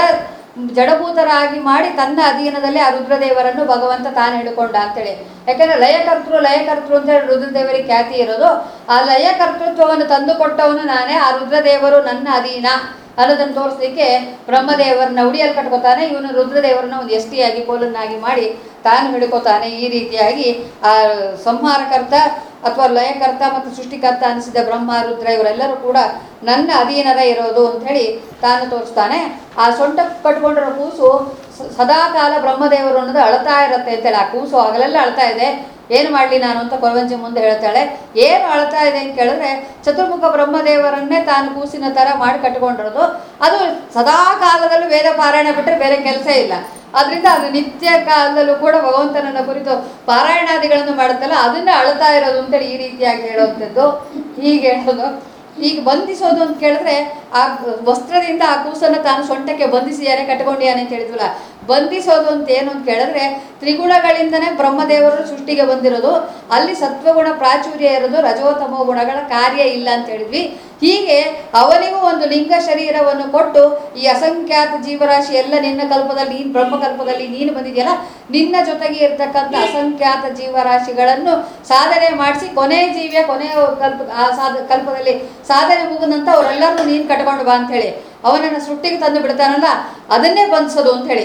ಜಡಭೂತರಾಗಿ ಮಾಡಿ ತನ್ನ ಅಧೀನದಲ್ಲಿ ಆ ರುದ್ರದೇವರನ್ನು ಭಗವಂತ ತಾನು ಹಿಡ್ಕೊಂಡ ಅಂತೇಳಿ ಯಾಕಂದ್ರೆ ಲಯಕರ್ತೃ ಲಯಕರ್ತೃ ಅಂತೇಳಿ ರುದ್ರದೇವರಿಗೆ ಖ್ಯಾತಿ ಇರೋದು ಆ ಲಯಕರ್ತೃತ್ವವನ್ನು ತಂದುಕೊಟ್ಟವನು ನಾನೇ ಆ ರುದ್ರದೇವರು ನನ್ನ ಅಧೀನ ಅನ್ನೋದನ್ನು ತೋರಿಸ್ಲಿಕ್ಕೆ ಬ್ರಹ್ಮದೇವರನ್ನ ಉಡಿಯಲ್ಲಿ ಕಟ್ಕೋತಾನೆ ಇವನು ರುದ್ರದೇವರನ್ನ ಒಂದು ಎಷ್ಟಿಯಾಗಿ ಕೋಲನ್ನಾಗಿ ಮಾಡಿ ತಾನು ಹಿಡ್ಕೋತಾನೆ ಈ ರೀತಿಯಾಗಿ ಆ ಸಂಹಾರಕರ್ತ ಅಥವಾ ಲಯಕರ್ತ ಮತ್ತು ಸೃಷ್ಟಿಕರ್ತ ಅನಿಸಿದ ಬ್ರಹ್ಮ ರುದ್ರ ಇವರೆಲ್ಲರೂ ಕೂಡ ನನ್ನ ಅಧೀನದ ಇರೋದು ಅಂಥೇಳಿ ತಾನು ತೋರಿಸ್ತಾನೆ ಆ ಸೊಂಟ ಕಟ್ಕೊಂಡಿರೋ ಕೂಸು ಸ- ಸದಾಕಾಲ ಬ್ರಹ್ಮದೇವರು ಅನ್ನೋದು ಅಳ್ತಾ ಇರುತ್ತೆ ಅಂತೇಳಿ ಆ ಕೂಸು ಹಗಲೆಲ್ಲ ಅಳ್ತಾ ಇದೆ ಏನು ಮಾಡಲಿ ನಾನು ಅಂತ ಕೊರವಂಜಿ ಮುಂದೆ ಹೇಳ್ತಾಳೆ ಏನು ಅಳ್ತಾ ಇದೆ ಅಂತ ಕೇಳಿದ್ರೆ ಚತುರ್ಮುಖ ಬ್ರಹ್ಮದೇವರನ್ನೇ ತಾನು ಕೂಸಿನ ಥರ ಮಾಡಿ ಕಟ್ಕೊಂಡಿರೋದು ಅದು ಸದಾ ಕಾಲದಲ್ಲೂ ವೇದ ಪಾರಾಯಣ ಬಿಟ್ಟರೆ ಬೇರೆ ಕೆಲಸ ಇಲ್ಲ ಅದರಿಂದ ಅದು ನಿತ್ಯ ಕಾಲದಲ್ಲೂ ಕೂಡ ಭಗವಂತನನ್ನ ಕುರಿತು ಪಾರಾಯಣಾದಿಗಳನ್ನು ಮಾಡುತ್ತಲ್ಲ ಅದನ್ನ ಅಳ್ತಾ ಇರೋದು ಅಂತೇಳಿ ಈ ರೀತಿಯಾಗಿ ಹೇಳುವಂಥದ್ದು ಹೀಗೆ ಹೇಳೋದು ಈಗ ಬಂಧಿಸೋದು ಅಂತ ಕೇಳಿದ್ರೆ ಆ ವಸ್ತ್ರದಿಂದ ಆ ಕೂಸನ್ನು ತಾನು ಸೊಂಟಕ್ಕೆ ಬಂಧಿಸಿಯಾನೆ ಕಟ್ಕೊಂಡಿಯಾನೆ ಅಂತ ಹೇಳಿದ್ವಲ್ಲ ಬಂಧಿಸೋದು ಅಂತ ಏನು ಅಂತ ಕೇಳಿದ್ರೆ ತ್ರಿಗುಣಗಳಿಂದನೇ ಬ್ರಹ್ಮದೇವರು ಸೃಷ್ಟಿಗೆ ಬಂದಿರೋದು ಅಲ್ಲಿ ಸತ್ವಗುಣ ಪ್ರಾಚುರ್ಯ ಇರೋದು ರಜೋತಮೋ ಗುಣಗಳ ಕಾರ್ಯ ಇಲ್ಲ ಅಂತ ಹೇಳಿದ್ವಿ ಹೀಗೆ ಅವನಿಗೂ ಒಂದು ಲಿಂಗ ಶರೀರವನ್ನು ಕೊಟ್ಟು ಈ ಅಸಂಖ್ಯಾತ ಜೀವರಾಶಿ ಎಲ್ಲ ನಿನ್ನ ಕಲ್ಪದಲ್ಲಿ ನೀನು ಬ್ರಹ್ಮಕಲ್ಪದಲ್ಲಿ ನೀನು ಬಂದಿದೆಯಲ್ಲ ನಿನ್ನ ಜೊತೆಗೆ ಇರ್ತಕ್ಕಂಥ ಅಸಂಖ್ಯಾತ ಜೀವರಾಶಿಗಳನ್ನು ಸಾಧನೆ ಮಾಡಿಸಿ ಕೊನೆ ಜೀವಿಯ ಕೊನೆಯ ಕಲ್ಪ ಆ ಸಾಧ ಕಲ್ಪದಲ್ಲಿ ಸಾಧನೆ ಮುಗಿದಂತ ಅವರೆಲ್ಲರನ್ನೂ ನೀನು ಕಟ್ಕೊಂಡು ಬಾ ಅಂತೇಳಿ ಅವನನ್ನು ಸೃಷ್ಟಿಗೆ ತಂದು ಬಿಡ್ತಾನಲ್ಲ ಅದನ್ನೇ ಬಂಧಿಸೋದು ಅಂತೇಳಿ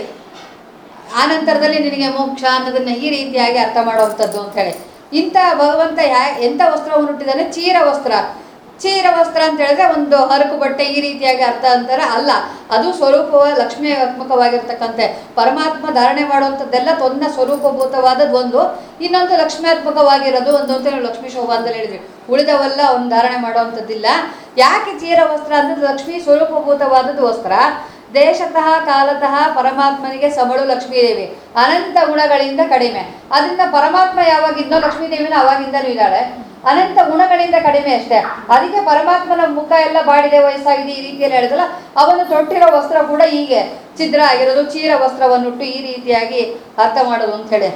ಆ ನಂತರದಲ್ಲಿ ನಿನಗೆ ಮೋಕ್ಷ ಅನ್ನೋದನ್ನ ಈ ರೀತಿಯಾಗಿ ಅರ್ಥ ಮಾಡುವಂಥದ್ದು ಅಂತ ಹೇಳಿ ಇಂಥ ಭಗವಂತ ಯಾ ಎಂಥ ವಸ್ತ್ರವನ್ನು ಹುಟ್ಟಿದಾನೆ ಚೀರ ವಸ್ತ್ರ ಚೀರ ವಸ್ತ್ರ ಅಂತ ಹೇಳಿದ್ರೆ ಒಂದು ಹರಕು ಬಟ್ಟೆ ಈ ರೀತಿಯಾಗಿ ಅರ್ಥ ಅಂತಾರೆ ಅಲ್ಲ ಅದು ಸ್ವರೂಪವ ಲಕ್ಷ್ಮೀಯಾತ್ಮಕವಾಗಿರ್ತಕ್ಕಂತೆ ಪರಮಾತ್ಮ ಧಾರಣೆ ಮಾಡುವಂಥದ್ದೆಲ್ಲ ತೊನ್ನ ಸ್ವರೂಪಭೂತವಾದದ್ದು ಒಂದು ಇನ್ನೊಂದು ಲಕ್ಷ್ಮ್ಯಾತ್ಮಕವಾಗಿರೋದು ಒಂದು ಅಂತ ಹೇಳಿ ಲಕ್ಷ್ಮೀ ಶೋಭಾ ಅಂತ ಹೇಳಿದ್ವಿ ಉಳಿದವೆಲ್ಲ ಅವ್ನು ಧಾರಣೆ ಮಾಡುವಂಥದ್ದಿಲ್ಲ ಯಾಕೆ ಚೀರ ವಸ್ತ್ರ ಅಂದ್ರೆ ಲಕ್ಷ್ಮೀ ಸ್ವರೂಪಭೂತವಾದದ್ದು ವಸ್ತ್ರ ದೇಶತಃ ಕಾಲತಃ ಪರಮಾತ್ಮನಿಗೆ ಸಮಳು ಲಕ್ಷ್ಮೀದೇವಿ ಅನಂತ ಗುಣಗಳಿಂದ ಕಡಿಮೆ ಅದರಿಂದ ಪರಮಾತ್ಮ ಯಾವಾಗಿದ್ದೋ ಲಕ್ಷ್ಮೀದೇವಿನ ಅವಾಗಿಂದನೂ ಇದ್ದಾಳೆ ಅನಂತ ಗುಣಗಳಿಂದ ಕಡಿಮೆ ಅಷ್ಟೇ ಅದಕ್ಕೆ ಪರಮಾತ್ಮನ ಮುಖ ಎಲ್ಲ ಬಾಡಿದೆ ವಯಸ್ಸಾಗಿದೆ ಈ ರೀತಿಯಲ್ಲಿ ಹೇಳಿದಲ್ಲ ಅವನು ತೊಟ್ಟಿರೋ ವಸ್ತ್ರ ಕೂಡ ಹೀಗೆ ಛಿದ್ರ ಆಗಿರೋದು ಚೀರ ವಸ್ತ್ರವನ್ನುಟ್ಟು ಈ ರೀತಿಯಾಗಿ ಅರ್ಥ ಮಾಡೋದು ಅಂತ ಹೇಳಿ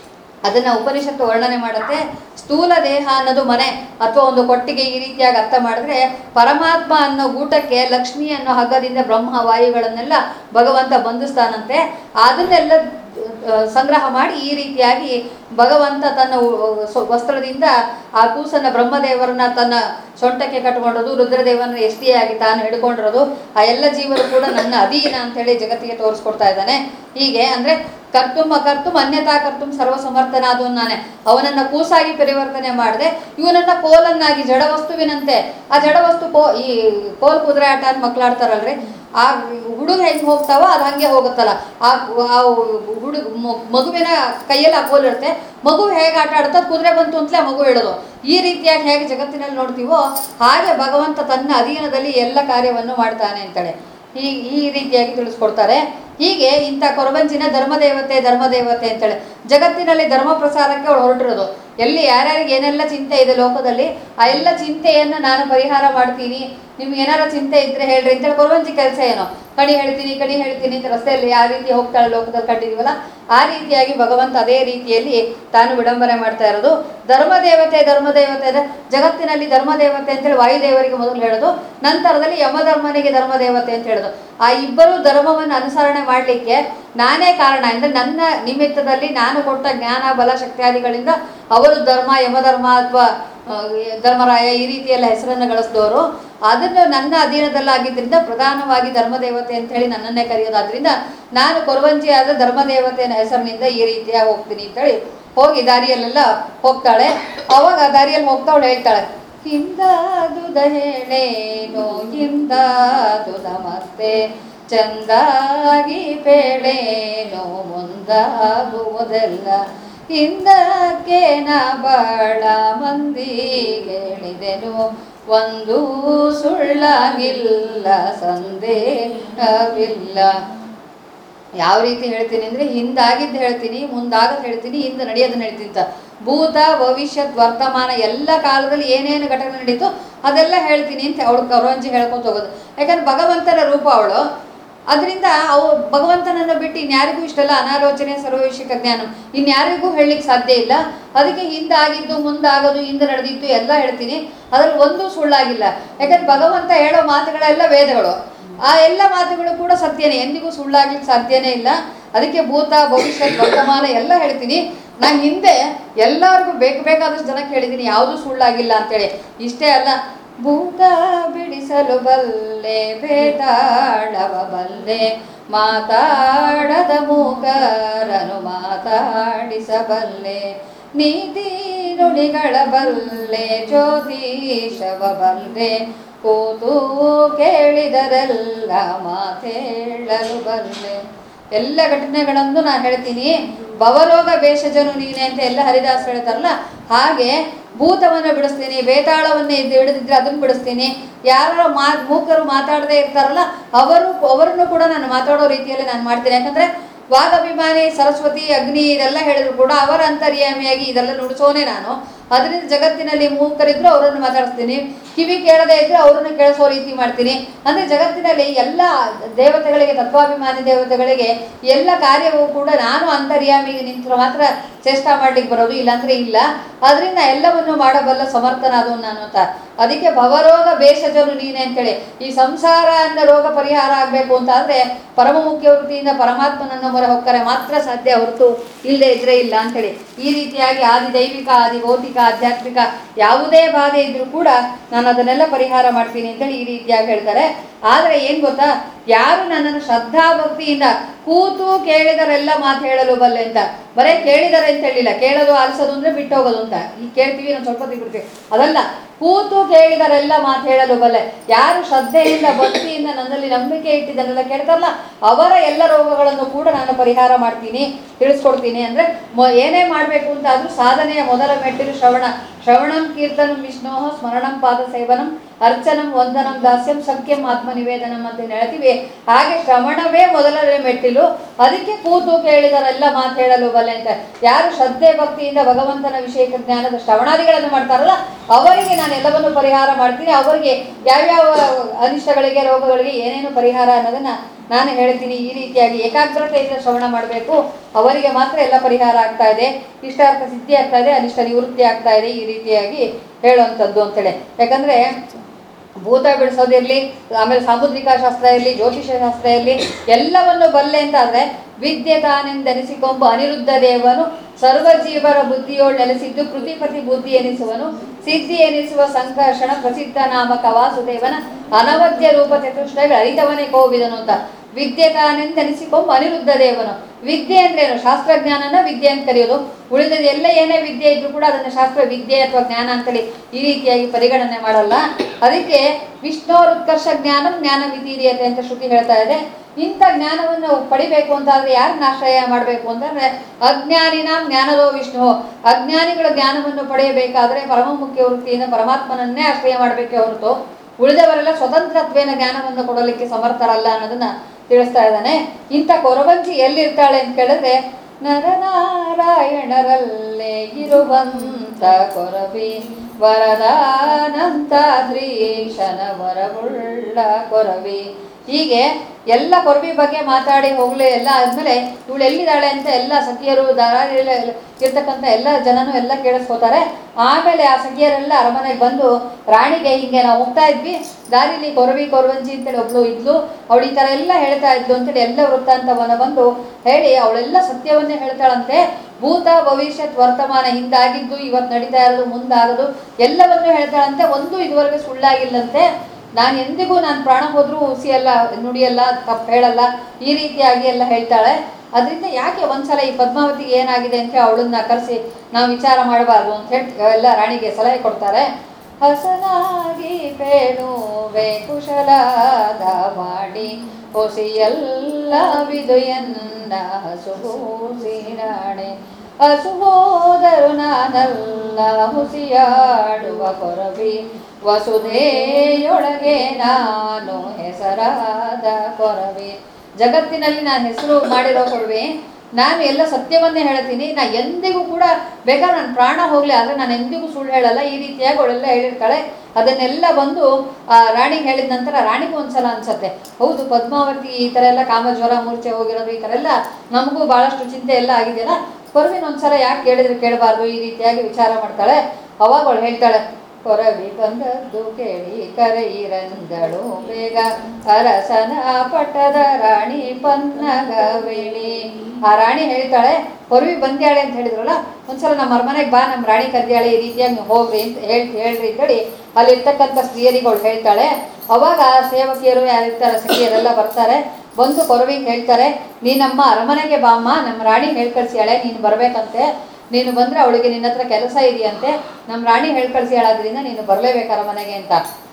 ಅದನ್ನ ಉಪನಿಷತ್ತು ವರ್ಣನೆ ಮಾಡುತ್ತೆ ಸ್ಥೂಲ ದೇಹ ಅನ್ನೋದು ಮನೆ ಅಥವಾ ಒಂದು ಕೊಟ್ಟಿಗೆ ಈ ರೀತಿಯಾಗಿ ಅರ್ಥ ಮಾಡಿದ್ರೆ ಪರಮಾತ್ಮ ಅನ್ನೋ ಗೂಟಕ್ಕೆ ಲಕ್ಷ್ಮಿ ಅನ್ನೋ ಹಗ್ಗದಿಂದ ಬ್ರಹ್ಮ ವಾಯುಗಳನ್ನೆಲ್ಲ ಭಗವಂತ ಬಂಧಿಸ್ತಾನಂತೆ ಅದನ್ನೆಲ್ಲ ಆ, ಸಂಗ್ರಹ ಮಾಡಿ ಈ ರೀತಿಯಾಗಿ ಭಗವಂತ ತನ್ನ ಉ- ಸೊ- ವಸ್ತ್ರದಿಂದ ಆ ಕೂಸನ್ನ ಬ್ರಹ್ಮದೇವರನ್ನ ತನ್ನ ಸೊಂಟಕ್ಕೆ ಕಟ್ಕೊಂಡದು ರುದ್ರದೇವನ ಎಷ್ಟಿಯಾಗಿ ತಾನು ಹಿಡ್ಕೊಂಡಿರೋದು ಆ ಎಲ್ಲ ಜೀವರು ಕೂಡ ನನ್ನ ಅಧೀನ ಅಂತೇಳಿ ಜಗತ್ತಿಗೆ ತೋರಿಸ್ಕೊಡ್ತಾ ಇದ್ದಾನೆ ಹೀಗೆ ಅಂದ್ರೆ ಕರ್ತುಂ ಅಕರ್ತುಂ ಅನ್ಯತಾ ಕರ್ತುಂ ಸರ್ವ ಸಮರ್ಥನಾದವನು ನಾನೇ ಅವನನ್ನ ಕೂಸಾಗಿ ಪರಿವರ್ತನೆ ಮಾಡಿದೆ ಇವನನ್ನ ಕೋಲನ್ನಾಗಿ ಜಡವಸ್ತುವಿನಂತೆ ಆ ಜಡವಸ್ತು ಕೋ ಈ ಕೋಲ್ ಕುದುರೆ ಆಟ ಅಂತ ಮಕ್ಳು ಆಡ್ತಾರಲ್ರಿ ಆ ಹುಡುಗ ಹೆಂಗೆ ಹೋಗ್ತಾವೋ ಅದು ಹಂಗೆ ಹೋಗುತ್ತಲ್ಲ ಆ ಆ ಹುಡುಗ ಮಗುವಿನ ಕೈಯಲ್ಲಿ ಆ ಕೋಲ್ ಇರುತ್ತೆ ಮಗು ಹೇಗೆ ಆಟ ಆಡುತ್ತೋ ಅದು ಕುದುರೆ ಬಂತು ಅಂತಲೇ ಮಗು ಹೇಳೋದು ಈ ರೀತಿಯಾಗಿ ಹೇಗೆ ಜಗತ್ತಿನಲ್ಲಿ ನೋಡ್ತೀವೋ ಹಾಗೆ ಭಗವಂತ ತನ್ನ ಅಧೀನದಲ್ಲಿ ಎಲ್ಲ ಕಾರ್ಯವನ್ನು ಮಾಡ್ತಾನೆ ಅಂತೇಳಿ ಈ ಈ ರೀತಿಯಾಗಿ ತಿಳಿಸ್ಕೊಡ್ತಾರೆ ಹೀಗೆ ಇಂಥ ಕೊರವಂಜಿನ ಧರ್ಮದೇವತೆ ಧರ್ಮದೇವತೆ ಅಂತೇಳಿ ಜಗತ್ತಿನಲ್ಲಿ ಧರ್ಮ ಪ್ರಸಾರಕ್ಕೆ ಅವಳು ಹೊರಟಿರೋದು ಎಲ್ಲಿ ಯಾರ್ಯಾರಿಗೆ ಏನೆಲ್ಲ ಚಿಂತೆ ಇದೆ ಲೋಕದಲ್ಲಿ ಆ ಎಲ್ಲ ಚಿಂತೆಯನ್ನು ನಾನು ಪರಿಹಾರ ಮಾಡ್ತೀನಿ ನಿಮ್ಗೆ ಏನಾರ ಚಿಂತೆ ಇದ್ರೆ ಹೇಳ್ರಿ ಅಂತೇಳಿ ಕೊರವಂಜಿ ಕೆಲಸ ಏನೋ ಕಣಿ ಹೇಳ್ತೀನಿ ಕಣಿ ಹೇಳ್ತೀನಿ ಅಂತ ರಸ್ತೆಯಲ್ಲಿ ಯಾವ ರೀತಿ ಹೋಗ್ತಾಳೆ ಲೋಕದಲ್ಲಿ ಕಂಡಿದೀವಲ್ಲ ಆ ರೀತಿಯಾಗಿ ಭಗವಂತ ಅದೇ ರೀತಿಯಲ್ಲಿ ತಾನು ವಿಡಂಬನೆ ಮಾಡ್ತಾ ಇರೋದು ಧರ್ಮದೇವತೆ ಧರ್ಮದೇವತೆ ಅಂದ್ರೆ ಜಗತ್ತಿನಲ್ಲಿ ಧರ್ಮದೇವತೆ ಅಂತೇಳಿ ವಾಯುದೇವರಿಗೆ ಮೊದಲು ಹೇಳೋದು ನಂತರದಲ್ಲಿ ಯಮಧರ್ಮನಿಗೆ ಧರ್ಮದೇವತೆ ಅಂತ ಹೇಳೋದು ಆ ಇಬ್ಬರು ಧರ್ಮವನ್ನು ಅನುಸರಣೆ ಮಾಡಲಿಕ್ಕೆ ನಾನೇ ಕಾರಣ ಅಂದರೆ ನನ್ನ ನಿಮಿತ್ತದಲ್ಲಿ ನಾನು ಕೊಟ್ಟ ಜ್ಞಾನ ಬಲ ಶಕ್ತಿಯಾದಿಗಳಿಂದ ಅವರು ಧರ್ಮ ಯಮಧರ್ಮ ಅಥವಾ ಧರ್ಮರಾಯ ಈ ರೀತಿಯೆಲ್ಲ ಹೆಸರನ್ನು ಗಳಿಸಿದವರು ಅದನ್ನು ನನ್ನ ಅಧೀನದಲ್ಲಾಗಿದ್ದರಿಂದ ಪ್ರಧಾನವಾಗಿ ಧರ್ಮದೇವತೆ ಅಂತ ಹೇಳಿ ನನ್ನನ್ನೇ ಕರೆಯೋದು ಆದ್ರಿಂದ ನಾನು ಕೊರವಂಜಿಯಾದ ಧರ್ಮದೇವತೆಯ ಹೆಸರಿನಿಂದ ಈ ರೀತಿಯಾಗಿ ಹೋಗ್ತೀನಿ ಅಂತೇಳಿ ಹೋಗಿ ದಾರಿಯಲ್ಲೆಲ್ಲ ಹೋಗ್ತಾಳೆ ಅವಾಗ ಆ ದಾರಿಯಲ್ಲಿ ಹೋಗ್ತಾ ಅವಳು ಹೇಳ್ತಾಳೆ ಹಿಂದಾದುದ ಹೇಳೇನು ಹಿಂದಾದುದ ಮತ್ತೆ ಚಂದಾಗಿ ಬೇಡೇನು ಮುಂದಾಗುವುದೆಲ್ಲ ಹಿಂದಕ್ಕೆ ನಾ ಬಾಳ ಮಂದಿಗೆಳಿದೆನು ಒಂದು ಸುಳ್ಳಾಗಿಲ್ಲ ಸಂದೇಹವಿಲ್ಲ ಯಾವ ರೀತಿ ಹೇಳ್ತೀನಿ ಅಂದರೆ ಹಿಂದಾಗಿದ್ದು ಹೇಳ್ತೀನಿ ಮುಂದಾಗದ್ದು ಹೇಳ್ತೀನಿ ಹಿಂದೆ ನಡೆಯೋದನ್ನ ಹೇಳ್ತೀನಿ ಅಂತ ಭೂತ ಭವಿಷ್ಯತ್ ವರ್ತಮಾನ ಎಲ್ಲ ಕಾಲದಲ್ಲಿ ಏನೇನು ಘಟನೆ ನಡೀತು ಅದೆಲ್ಲ ಹೇಳ್ತೀನಿ ಅಂತ ಅವಳು ಕರೋಂಜಿ ಹೇಳ್ಕೊತ ಹೋಗೋದು ಯಾಕಂದ್ರೆ ಭಗವಂತನ ರೂಪ ಅವಳು ಅದರಿಂದ ಅವು ಭಗವಂತನನ್ನು ಬಿಟ್ಟು ಇನ್ಯಾರಿಗೂ ಇಷ್ಟೆಲ್ಲ ಅನಾಲೋಚನೆ ಸರ್ವವಿಷಯಕ ಜ್ಞಾನ ಇನ್ಯಾರಿಗೂ ಹೇಳಲಿಕ್ಕೆ ಸಾಧ್ಯ ಇಲ್ಲ ಅದಕ್ಕೆ ಹಿಂದಾಗಿದ್ದು ಮುಂದಾಗೋದು ಹಿಂದೆ ನಡೆದಿತ್ತು ಎಲ್ಲ ಹೇಳ್ತೀನಿ ಅದ್ರಲ್ಲಿ ಒಂದೂ ಸುಳ್ಳಾಗಿಲ್ಲ ಯಾಕಂದ್ರೆ ಭಗವಂತ ಹೇಳೋ ಮಾತುಗಳೆಲ್ಲ ವೇದಗಳು ಆ ಎಲ್ಲ ಮಾತುಗಳು ಕೂಡ ಸತ್ಯನೇ ಎಂದಿಗೂ ಸುಳ್ಳಾಗ್ಲಿಕ್ಕೆ ಸಾಧ್ಯನೇ ಇಲ್ಲ ಅದಕ್ಕೆ ಭೂತ ಭವಿಷ್ಯತ್ ವರ್ತಮಾನ ಎಲ್ಲ ಹೇಳ್ತೀನಿ ನಾನು ಹಿಂದೆ ಎಲ್ಲರಿಗೂ ಬೇಕು ಬೇಕಾದಷ್ಟು ಜನಕ್ಕೆ ಹೇಳಿದ್ದೀನಿ ಯಾವುದೂ ಸುಳ್ಳಾಗಿಲ್ಲ ಅಂತೇಳಿ ಇಷ್ಟೇ ಅಲ್ಲ ಭೂತ ಬಿಡಿಸಲು ಬಲ್ಲೆ ಬೇತಾಳವ ಬಲ್ಲೆ ಮಾತಾಡದ ಮೂಕರನು ಮಾತಾಡಿಸಬಲ್ಲೆ ನೀತಿ ನುಡಿಗಳ ಬಲ್ಲೆ ಜ್ಯೋತಿಷವ ಬಲ್ಲೆ ಕೂತು ಕೇಳಿದರೆಲ್ಲ ಮಾತೇಳಲು ಬಲ್ಲೆ ಎಲ್ಲ ಘಟನೆಗಳನ್ನು ನಾನು ಹೇಳ್ತೀನಿ ಭವರೋಗ ಭೇಷಜನು ನೀನೆ ಅಂತ ಎಲ್ಲ ಹರಿದಾಸ್ ಹೇಳ್ತಾರಲ್ಲ ಹಾಗೆ ಭೂತವನ್ನು ಬಿಡಿಸ್ತೀನಿ ಬೇತಾಳವನ್ನೇ ಇದು ಹಿಡಿದಿದ್ರೆ ಅದನ್ನು ಬಿಡಿಸ್ತೀನಿ ಯಾರು ಮಾ ಮೂಕರು ಮಾತಾಡದೇ ಇರ್ತಾರಲ್ಲ ಅವರು ಅವರನ್ನು ಕೂಡ ನಾನು ಮಾತಾಡೋ ರೀತಿಯಲ್ಲಿ ನಾನು ಮಾಡ್ತೀನಿ ಯಾಕಂದರೆ ವಾದಭಿಮಾನಿ ಸರಸ್ವತಿ ಅಗ್ನಿ ಇದೆಲ್ಲ ಹೇಳಿದ್ರು ಕೂಡ ಅವರ ಅಂತರ್ಯಾಮಿಯಾಗಿ ಇದೆಲ್ಲ ನುಡಿಸೋನೆ ನಾನು ಅದರಿಂದ ಜಗತ್ತಿನಲ್ಲಿ ಮೂಕರಿದ್ರು ಅವರನ್ನು ಮಾತಾಡಿಸ್ತೀನಿ ಕಿವಿ ಕೇಳದೇ ಇದ್ರೆ ಅವರನ್ನು ಕೇಳಿಸೋ ರೀತಿ ಮಾಡ್ತೀನಿ ಅಂದರೆ ಜಗತ್ತಿನಲ್ಲಿ ಎಲ್ಲ ದೇವತೆಗಳಿಗೆ ತತ್ವಾಭಿಮಾನಿ ದೇವತೆಗಳಿಗೆ ಎಲ್ಲ ಕಾರ್ಯವೂ ಕೂಡ ನಾನು ಅಂತರ್ಯಾಮಿಗೆ ನಿಂತರೆ ಮಾತ್ರ ಚೇಷ್ಟಾ ಮಾಡ್ಲಿಕ್ಕೆ ಬರೋದು ಇಲ್ಲಾಂದ್ರೆ ಇಲ್ಲ ಅದರಿಂದ ಎಲ್ಲವನ್ನು ಮಾಡಬಲ್ಲ ಸಮರ್ಥನಾದವನು ನಾನು ಅಂತ ಅದಕ್ಕೆ ಭವರೋಗ ಭೇಷಜನು ನೀನೆ ಅಂತೇಳಿ ಈ ಸಂಸಾರ ಅನ್ನೋ ರೋಗ ಪರಿಹಾರ ಆಗಬೇಕು ಅಂತ ಆದರೆ ಪರಮ ಮುಖ್ಯ ವೃತ್ತಿಯಿಂದ ಪರಮಾತ್ಮನನ್ನು ಮೊರೆ ಹೊಕ್ಕರೆ ಮಾತ್ರ ಸಾಧ್ಯ ಹೊರತು ಇಲ್ಲದೆ ಇದ್ರೆ ಇಲ್ಲ ಅಂತೇಳಿ ಈ ರೀತಿಯಾಗಿ ಆದಿ ದೈವಿಕ ಆದಿ ಭೌತಿಕ ಆಧ್ಯಾತ್ಮಿಕ ಯಾವುದೇ ಬಾಧೆ ಇದ್ರೂ ಕೂಡ ನಾನು ಅದನ್ನೆಲ್ಲ ಪರಿಹಾರ ಮಾಡ್ತೀನಿ ಅಂತೇಳಿ ಈ ರೀತಿಯಾಗಿ ಹೇಳ್ತಾರೆ ಆದರೆ ಏನು ಗೊತ್ತಾ ಯಾರು ನನ್ನನ್ನು ಶ್ರದ್ಧಾ ಭಕ್ತಿಯಿಂದ ಕೂತು ಕೇಳಿದರೆಲ್ಲ ಮಾತು ಹೇಳಲು ಬಲ್ಲೆ ಅಂತ ಬರೇ ಕೇಳಿದರೆ ಅಂತ ಹೇಳಿಲ್ಲ ಕೇಳೋದು ಆಲಿಸೋದು ಅಂದ್ರೆ ಬಿಟ್ಟು ಹೋಗೋದು ಅಂತ ಈಗ ಕೇಳ್ತೀವಿ ನಾವು ಸ್ವಲ್ಪ ಹೊತ್ತಿಗೆ ಬಿಡ್ತೀವಿ ಅದಲ್ಲ ಕೂತು ಕೇಳಿದರೆಲ್ಲ ಮಾತು ಹೇಳಲು ಬಲ್ಲೆ ಯಾರು ಶ್ರದ್ಧೆಯಿಂದ ಭಕ್ತಿಯಿಂದ ನನ್ನಲ್ಲಿ ನಂಬಿಕೆ ಇಟ್ಟಿದ್ದನ್ನೆಲ್ಲ ಕೇಳ್ತಾರಲ್ಲ ಅವರ ಎಲ್ಲ ರೋಗಗಳನ್ನು ಕೂಡ ನಾನು ಪರಿಹಾರ ಮಾಡ್ತೀನಿ ತಿಳಿಸ್ಕೊಡ್ತೀನಿ ಅಂದ್ರೆ ಮೊ- ಏನೇ ಮಾಡಬೇಕು ಅಂತ ಆದ್ರೂ ಸಾಧನೆಯ ಮೊದಲ ಮೆಟ್ಟಿಲು ಶ್ರವಣ ಶ್ರವಣಂ ಕೀರ್ತನಂ ವಿಷ್ಣೋ ಸ್ಮರಣಂ ಪಾದ ಸೇವನಂ ಅರ್ಚನಂ ವಂದನಂ ದಾಸ್ಯಂ ಸಖ್ಯಂ ಆತ್ಮ ನಿವೇದನಂ ಅಂತ ಏನ್ ಹೇಳ್ತೀವಿ ಹಾಗೆ ಶ್ರವಣವೇ ಮೊದಲನೇ ಮೆಟ್ಟಿಲು ಅದಕ್ಕೆ ಕೂತು ಕೇಳಿದರೆಲ್ಲ ಮಾತು ಹೇಳಲು ಬಲ್ಲೆ ಅಂತ ಯಾರು ಶ್ರದ್ಧೆ ಭಕ್ತಿಯಿಂದ ಭಗವಂತನ ವಿಷಯಕ ಜ್ಞಾನದ ಶ್ರವಣಾದಿಗಳನ್ನು ಮಾಡ್ತಾರಲ್ಲ ಅವರಿಗೆ ನಾನು ಎಲ್ಲವನ್ನು ಪರಿಹಾರ ಮಾಡ್ತೀನಿ ಅವರಿಗೆ ಯಾವ್ಯಾವ ಅನಿಷ್ಟಗಳಿಗೆ ರೋಗಗಳಿಗೆ ಏನೇನು ಪರಿಹಾರ ಅನ್ನೋದನ್ನ ನಾನು ಹೇಳ್ತೀನಿ ಈ ರೀತಿಯಾಗಿ ಏಕಾಗ್ರತೆಯಿಂದ ಶ್ರವಣ ಮಾಡಬೇಕು ಅವರಿಗೆ ಮಾತ್ರ ಎಲ್ಲ ಪರಿಹಾರ ಆಗ್ತಾ ಇದೆ ಇಷ್ಟಾರ್ಥ ಸಿದ್ಧಿ ಆಗ್ತಾ ಇದೆ ಅನಿಷ್ಟ ನಿವೃತ್ತಿ ಆಗ್ತಾ ಇದೆ ಈ ರೀತಿಯಾಗಿ ಹೇಳುವಂಥದ್ದು ಅಂತೇಳಿ ಯಾಕಂದ್ರೆ ಭೂತ ಬಿಡಿಸೋದಿರಲಿ ಆಮೇಲೆ ಸಾಮುದ್ರಿಕ ಶಾಸ್ತ್ರ ಇರಲಿ ಜ್ಯೋತಿಷ ಶಾಸ್ತ್ರ ಇರಲಿ ಎಲ್ಲವನ್ನು ಬಲ್ಲೆ ಅಂತ ಆದ್ರೆ ವಿದ್ಯೆ ತಾನೆಂದೆನಿಸಿಕೊಂಬ ಅನಿರುದ್ಧ ದೇವನು ಸರ್ವಜೀವರ ಬುದ್ಧಿಯೋಳು ನೆಲೆಸಿದ್ದು ಕೃತಿಪತಿ ಬುದ್ಧಿ ಎನಿಸುವನು ಸಿದ್ಧಿ ಎನಿಸುವ ಸಂಕರ್ಷಣ ಪ್ರಸಿದ್ಧ ನಾಮಕ ವಾಸುದೇವನ ಅನವದ್ಯ ರೂಪ ಚತುಷ್ಟಯ ಅರಿತವನೇ ಕೋವಿದನು ಅಂತ ವಿದ್ಯೆ ತಾನೆಂದೆನಿಸಿಕೊಂಬ ಅನಿರುದ್ಧ ದೇವನು ವಿದ್ಯೆ ಅಂದ್ರೆ ಏನು ಶಾಸ್ತ್ರಜ್ಞಾನನ ವಿದ್ಯೆ ಅಂತ ಕರೆಯೋದು ಉಳಿದದ ಎಲ್ಲ ಏನೇ ವಿದ್ಯೆ ಇದ್ರೂ ಕೂಡ ಅದನ್ನ ಶಾಸ್ತ್ರ ವಿದ್ಯೆ ಅಥವಾ ಜ್ಞಾನ ಅಂತೇಳಿ ಈ ರೀತಿಯಾಗಿ ಪರಿಗಣನೆ ಮಾಡಲ್ಲ ಅದಕ್ಕೆ ವಿಷ್ಣೋರುತ್ಕರ್ಷ ಜ್ಞಾನ ಜ್ಞಾನ ವಿತೀರಿಯತೆ ಅಂತ ಶ್ರುತಿ ಹೇಳ್ತಾ ಇದೆ ಇಂಥ ಜ್ಞಾನವನ್ನು ಪಡಿಬೇಕು ಅಂತಾದ್ರೆ ಯಾರನ್ನ ಆಶ್ರಯ ಮಾಡಬೇಕು ಅಂತಂದ್ರೆ ಅಜ್ಞಾನಿನ ಜ್ಞಾನದೋ ವಿಷ್ಣು ಅಜ್ಞಾನಿಗಳ ಜ್ಞಾನವನ್ನು ಪಡೆಯಬೇಕಾದ್ರೆ ಪರಮ ಮುಖ್ಯ ವೃತ್ತಿಯಿಂದ ಪರಮಾತ್ಮನನ್ನೇ ಆಶ್ರಯ ಮಾಡಬೇಕೇ ಹೊರತು ಉಳಿದವರೆಲ್ಲ ಸ್ವತಂತ್ರತ್ವೇನ ಜ್ಞಾನವನ್ನು ಕೊಡಲಿಕ್ಕೆ ಸಮರ್ಥರಲ್ಲ ಅನ್ನೋದನ್ನ ತಿಳಿಸ್ತಾ ಇದ್ದಾನೆ ಇಂಥ ಕೊರವಂಜಿ ಎಲ್ಲಿರ್ತಾಳೆ ಅಂತ ಕೇಳಿದ್ರೆ ನರನಾರಾಯಣರಲ್ಲೇ ಇರುವಂತ ಕೊರವಿ ವರದಾನಂತಾದ್ರೀಶನ ವರವುಳ್ಳ ಕೊರವಿ ಹೀಗೆ ಎಲ್ಲ ಕೊರವಿ ಬಗ್ಗೆ ಮಾತಾಡಿ ಹೋಗ್ಲಿ ಎಲ್ಲ ಆದ್ಮೇಲೆ ಇವಳು ಎಲ್ಲಿದ್ದಾಳೆ ಅಂತ ಎಲ್ಲ ಸಖಿಯರು ದಾರಿ ಇರ್ತಕ್ಕಂಥ ಎಲ್ಲ ಜನನು ಎಲ್ಲ ಕೇಳಿಸ್ಕೋತಾರೆ ಆಮೇಲೆ ಆ ಸಖಿಯರೆಲ್ಲ ಅರಮನೆಗೆ ಬಂದು ರಾಣಿಗೆ ಹಿಂಗೆ ನಾವು ಹೋಗ್ತಾ ಇದ್ವಿ ದಾರಿಲಿ ಕೊರವಿ ಕೊರವಂಜಿ ಅಂತೇಳಿ ಒಬ್ಳು ಇದ್ಲು ಅವಳು ಈ ಥರ ಎಲ್ಲ ಹೇಳ್ತಾ ಇದ್ಲು ಅಂತೇಳಿ ಎಲ್ಲ ವೃತ್ತಾಂತವನ್ನ ಬಂದು ಹೇಳಿ ಅವಳೆಲ್ಲ ಸತ್ಯವನ್ನೇ ಹೇಳ್ತಾಳಂತೆ ಭೂತ ಭವಿಷ್ಯತ್ ವರ್ತಮಾನ ಹಿಂದಾಗಿದ್ದು ಇವತ್ತು ನಡೀತಾ ಇರೋದು ಮುಂದಾಗೋದು ಎಲ್ಲವನ್ನೂ ಹೇಳ್ತಾಳಂತೆ ಒಂದು ಇದುವರೆಗೆ ಸುಳ್ಳಾಗಿಲ್ಲಂತೆ ನಾನು ಎಂದಿಗೂ ನಾನು ಪ್ರಾಣ ಹೋದ್ರೂ ಹುಸಿಯಲ್ಲ ನುಡಿಯಲ್ಲ ತಪ್ಪು ಹೇಳಲ್ಲ ಈ ರೀತಿಯಾಗಿ ಎಲ್ಲ ಹೇಳ್ತಾಳೆ ಅದರಿಂದ ಯಾಕೆ ಒಂದ್ಸಲ ಈ ಪದ್ಮಾವತಿಗೆ ಏನಾಗಿದೆ ಅಂತ ಅವಳನ್ನ ಕರೆಸಿ ನಾವು ವಿಚಾರ ಮಾಡಬಾರ್ದು ಅಂತ ಹೇಳಿ ಎಲ್ಲ ರಾಣಿಗೆ ಸಲಹೆ ಕೊಡ್ತಾರೆ ಹಸನಾಗಿ ಪೇಣುವೆ ಕುಶಲಾದ ಮಾಡಿ ಹೊಸಿಯಲ್ಲ ವಿದುಯನ್ನ ಹಸುಗೂಸಿರಾಣೆ ಹಸು ಹೋದರು ನಾನಲ್ಲ ಹುಸಿಯಾಡುವ ಕೊರವಿ ವಸುಧೆಯೊಳಗೆ ನಾನು ಹೆಸರಾದ ಕೊರವಿ ಜಗತ್ತಿನಲ್ಲಿ ನಾನು ಹೆಸರು ಮಾಡಿರೋ ಕೊಡುವೆ ನಾನು ಎಲ್ಲ ಸತ್ಯವನ್ನೇ ಹೇಳ್ತೀನಿ ನಾ ಎಂದಿಗೂ ಕೂಡ ಬೇಕಾದ್ರೆ ನನ್ನ ಪ್ರಾಣ ಹೋಗಲಿ ಆದರೆ ನಾನು ಎಂದಿಗೂ ಸುಳ್ಳು ಹೇಳಲ್ಲ ಈ ರೀತಿಯಾಗಿ ಅವಳೆಲ್ಲ ಹೇಳಿರ್ತಾಳೆ ಅದನ್ನೆಲ್ಲ ಬಂದು ಆ ರಾಣಿಗೆ ಹೇಳಿದ ನಂತರ ರಾಣಿಗೂ ಒಂದ್ಸಲ ಅನ್ಸತ್ತೆ ಹೌದು ಪದ್ಮಾವತಿ ಈ ಥರ ಎಲ್ಲ ಕಾಮಜ್ವರ ಮೂರ್ಛೆ ಹೋಗಿರೋದು ಈ ಥರ ಎಲ್ಲ ನಮಗೂ ಭಾಳಷ್ಟು ಚಿಂತೆ ಎಲ್ಲ ಆಗಿದೆಯಲ್ಲ ಕೊರವಿನ ಒಂದ್ಸಲ ಯಾಕೆ ಕೇಳಿದ್ರೆ ಕೇಳಬಾರ್ದು ಈ ರೀತಿಯಾಗಿ ವಿಚಾರ ಮಾಡ್ತಾಳೆ ಅವಾಗ ಅವಳು ಹೇಳ್ತಾಳೆ ಕೊರವಿ ಬಂದದ್ದು ಕೇಳಿ ಕರೆಯಿರಂದಳು ಬೇಗ ಅರಸನ ಪಟ್ಟದ ರಾಣಿ ಪನ್ನಗವೇಳಿ ಆ ರಾಣಿ ಹೇಳ್ತಾಳೆ ಕೊರವಿ ಬಂದ್ಯಾಳೆ ಅಂತ ಹೇಳಿದ್ರಲ್ಲ ಒಂದ್ಸಲ ನಮ್ಮ ಅರಮನೆಗೆ ಬಾ ನಮ್ಮ ರಾಣಿ ಕರ್ದ್ಯಾಳೆ ಈ ರೀತಿಯಾಗಿ ನೀವು ಹೋಗ್ರಿ ಅಂತ ಹೇಳ್ ಹೇಳ್ರಿ ಅಂತೇಳಿ ಅಲ್ಲಿರ್ತಕ್ಕಂಥ ಸ್ತ್ರೀಯರಿಗೆ ಅವಳು ಹೇಳ್ತಾಳೆ ಅವಾಗ ಸೇವಕಿಯರು ಯಾರಿರ್ತಾರೆ ಸಖಿಯರೆಲ್ಲ ಬರ್ತಾರೆ ಬಂದು ಕೊರವಿಗೆ ಹೇಳ್ತಾರೆ ನೀ ನಮ್ಮ ಅರಮನೆಗೆ ಬಾಮ್ಮ ನಮ್ಮ ರಾಣಿ ಹೇಳ್ ಕಳ್ಸ್ಯಾಳೆ ನೀನು ಬರ್ಬೇಕಂತೆ ನೀನು ಬಂದ್ರೆ ಅವಳಿಗೆ ನಿನ್ನ ಹತ್ರ ಕೆಲಸ ಇದೆಯಂತೆ ನಮ್ಮ ರಾಣಿ ಹೇಳ್ ಕಳ್ಸ್ಯಾಳಾದ್ರಿಂದ ನೀನು ಬರಲೇಬೇಕು ಅರಮನೆಗೆ ಅಂತ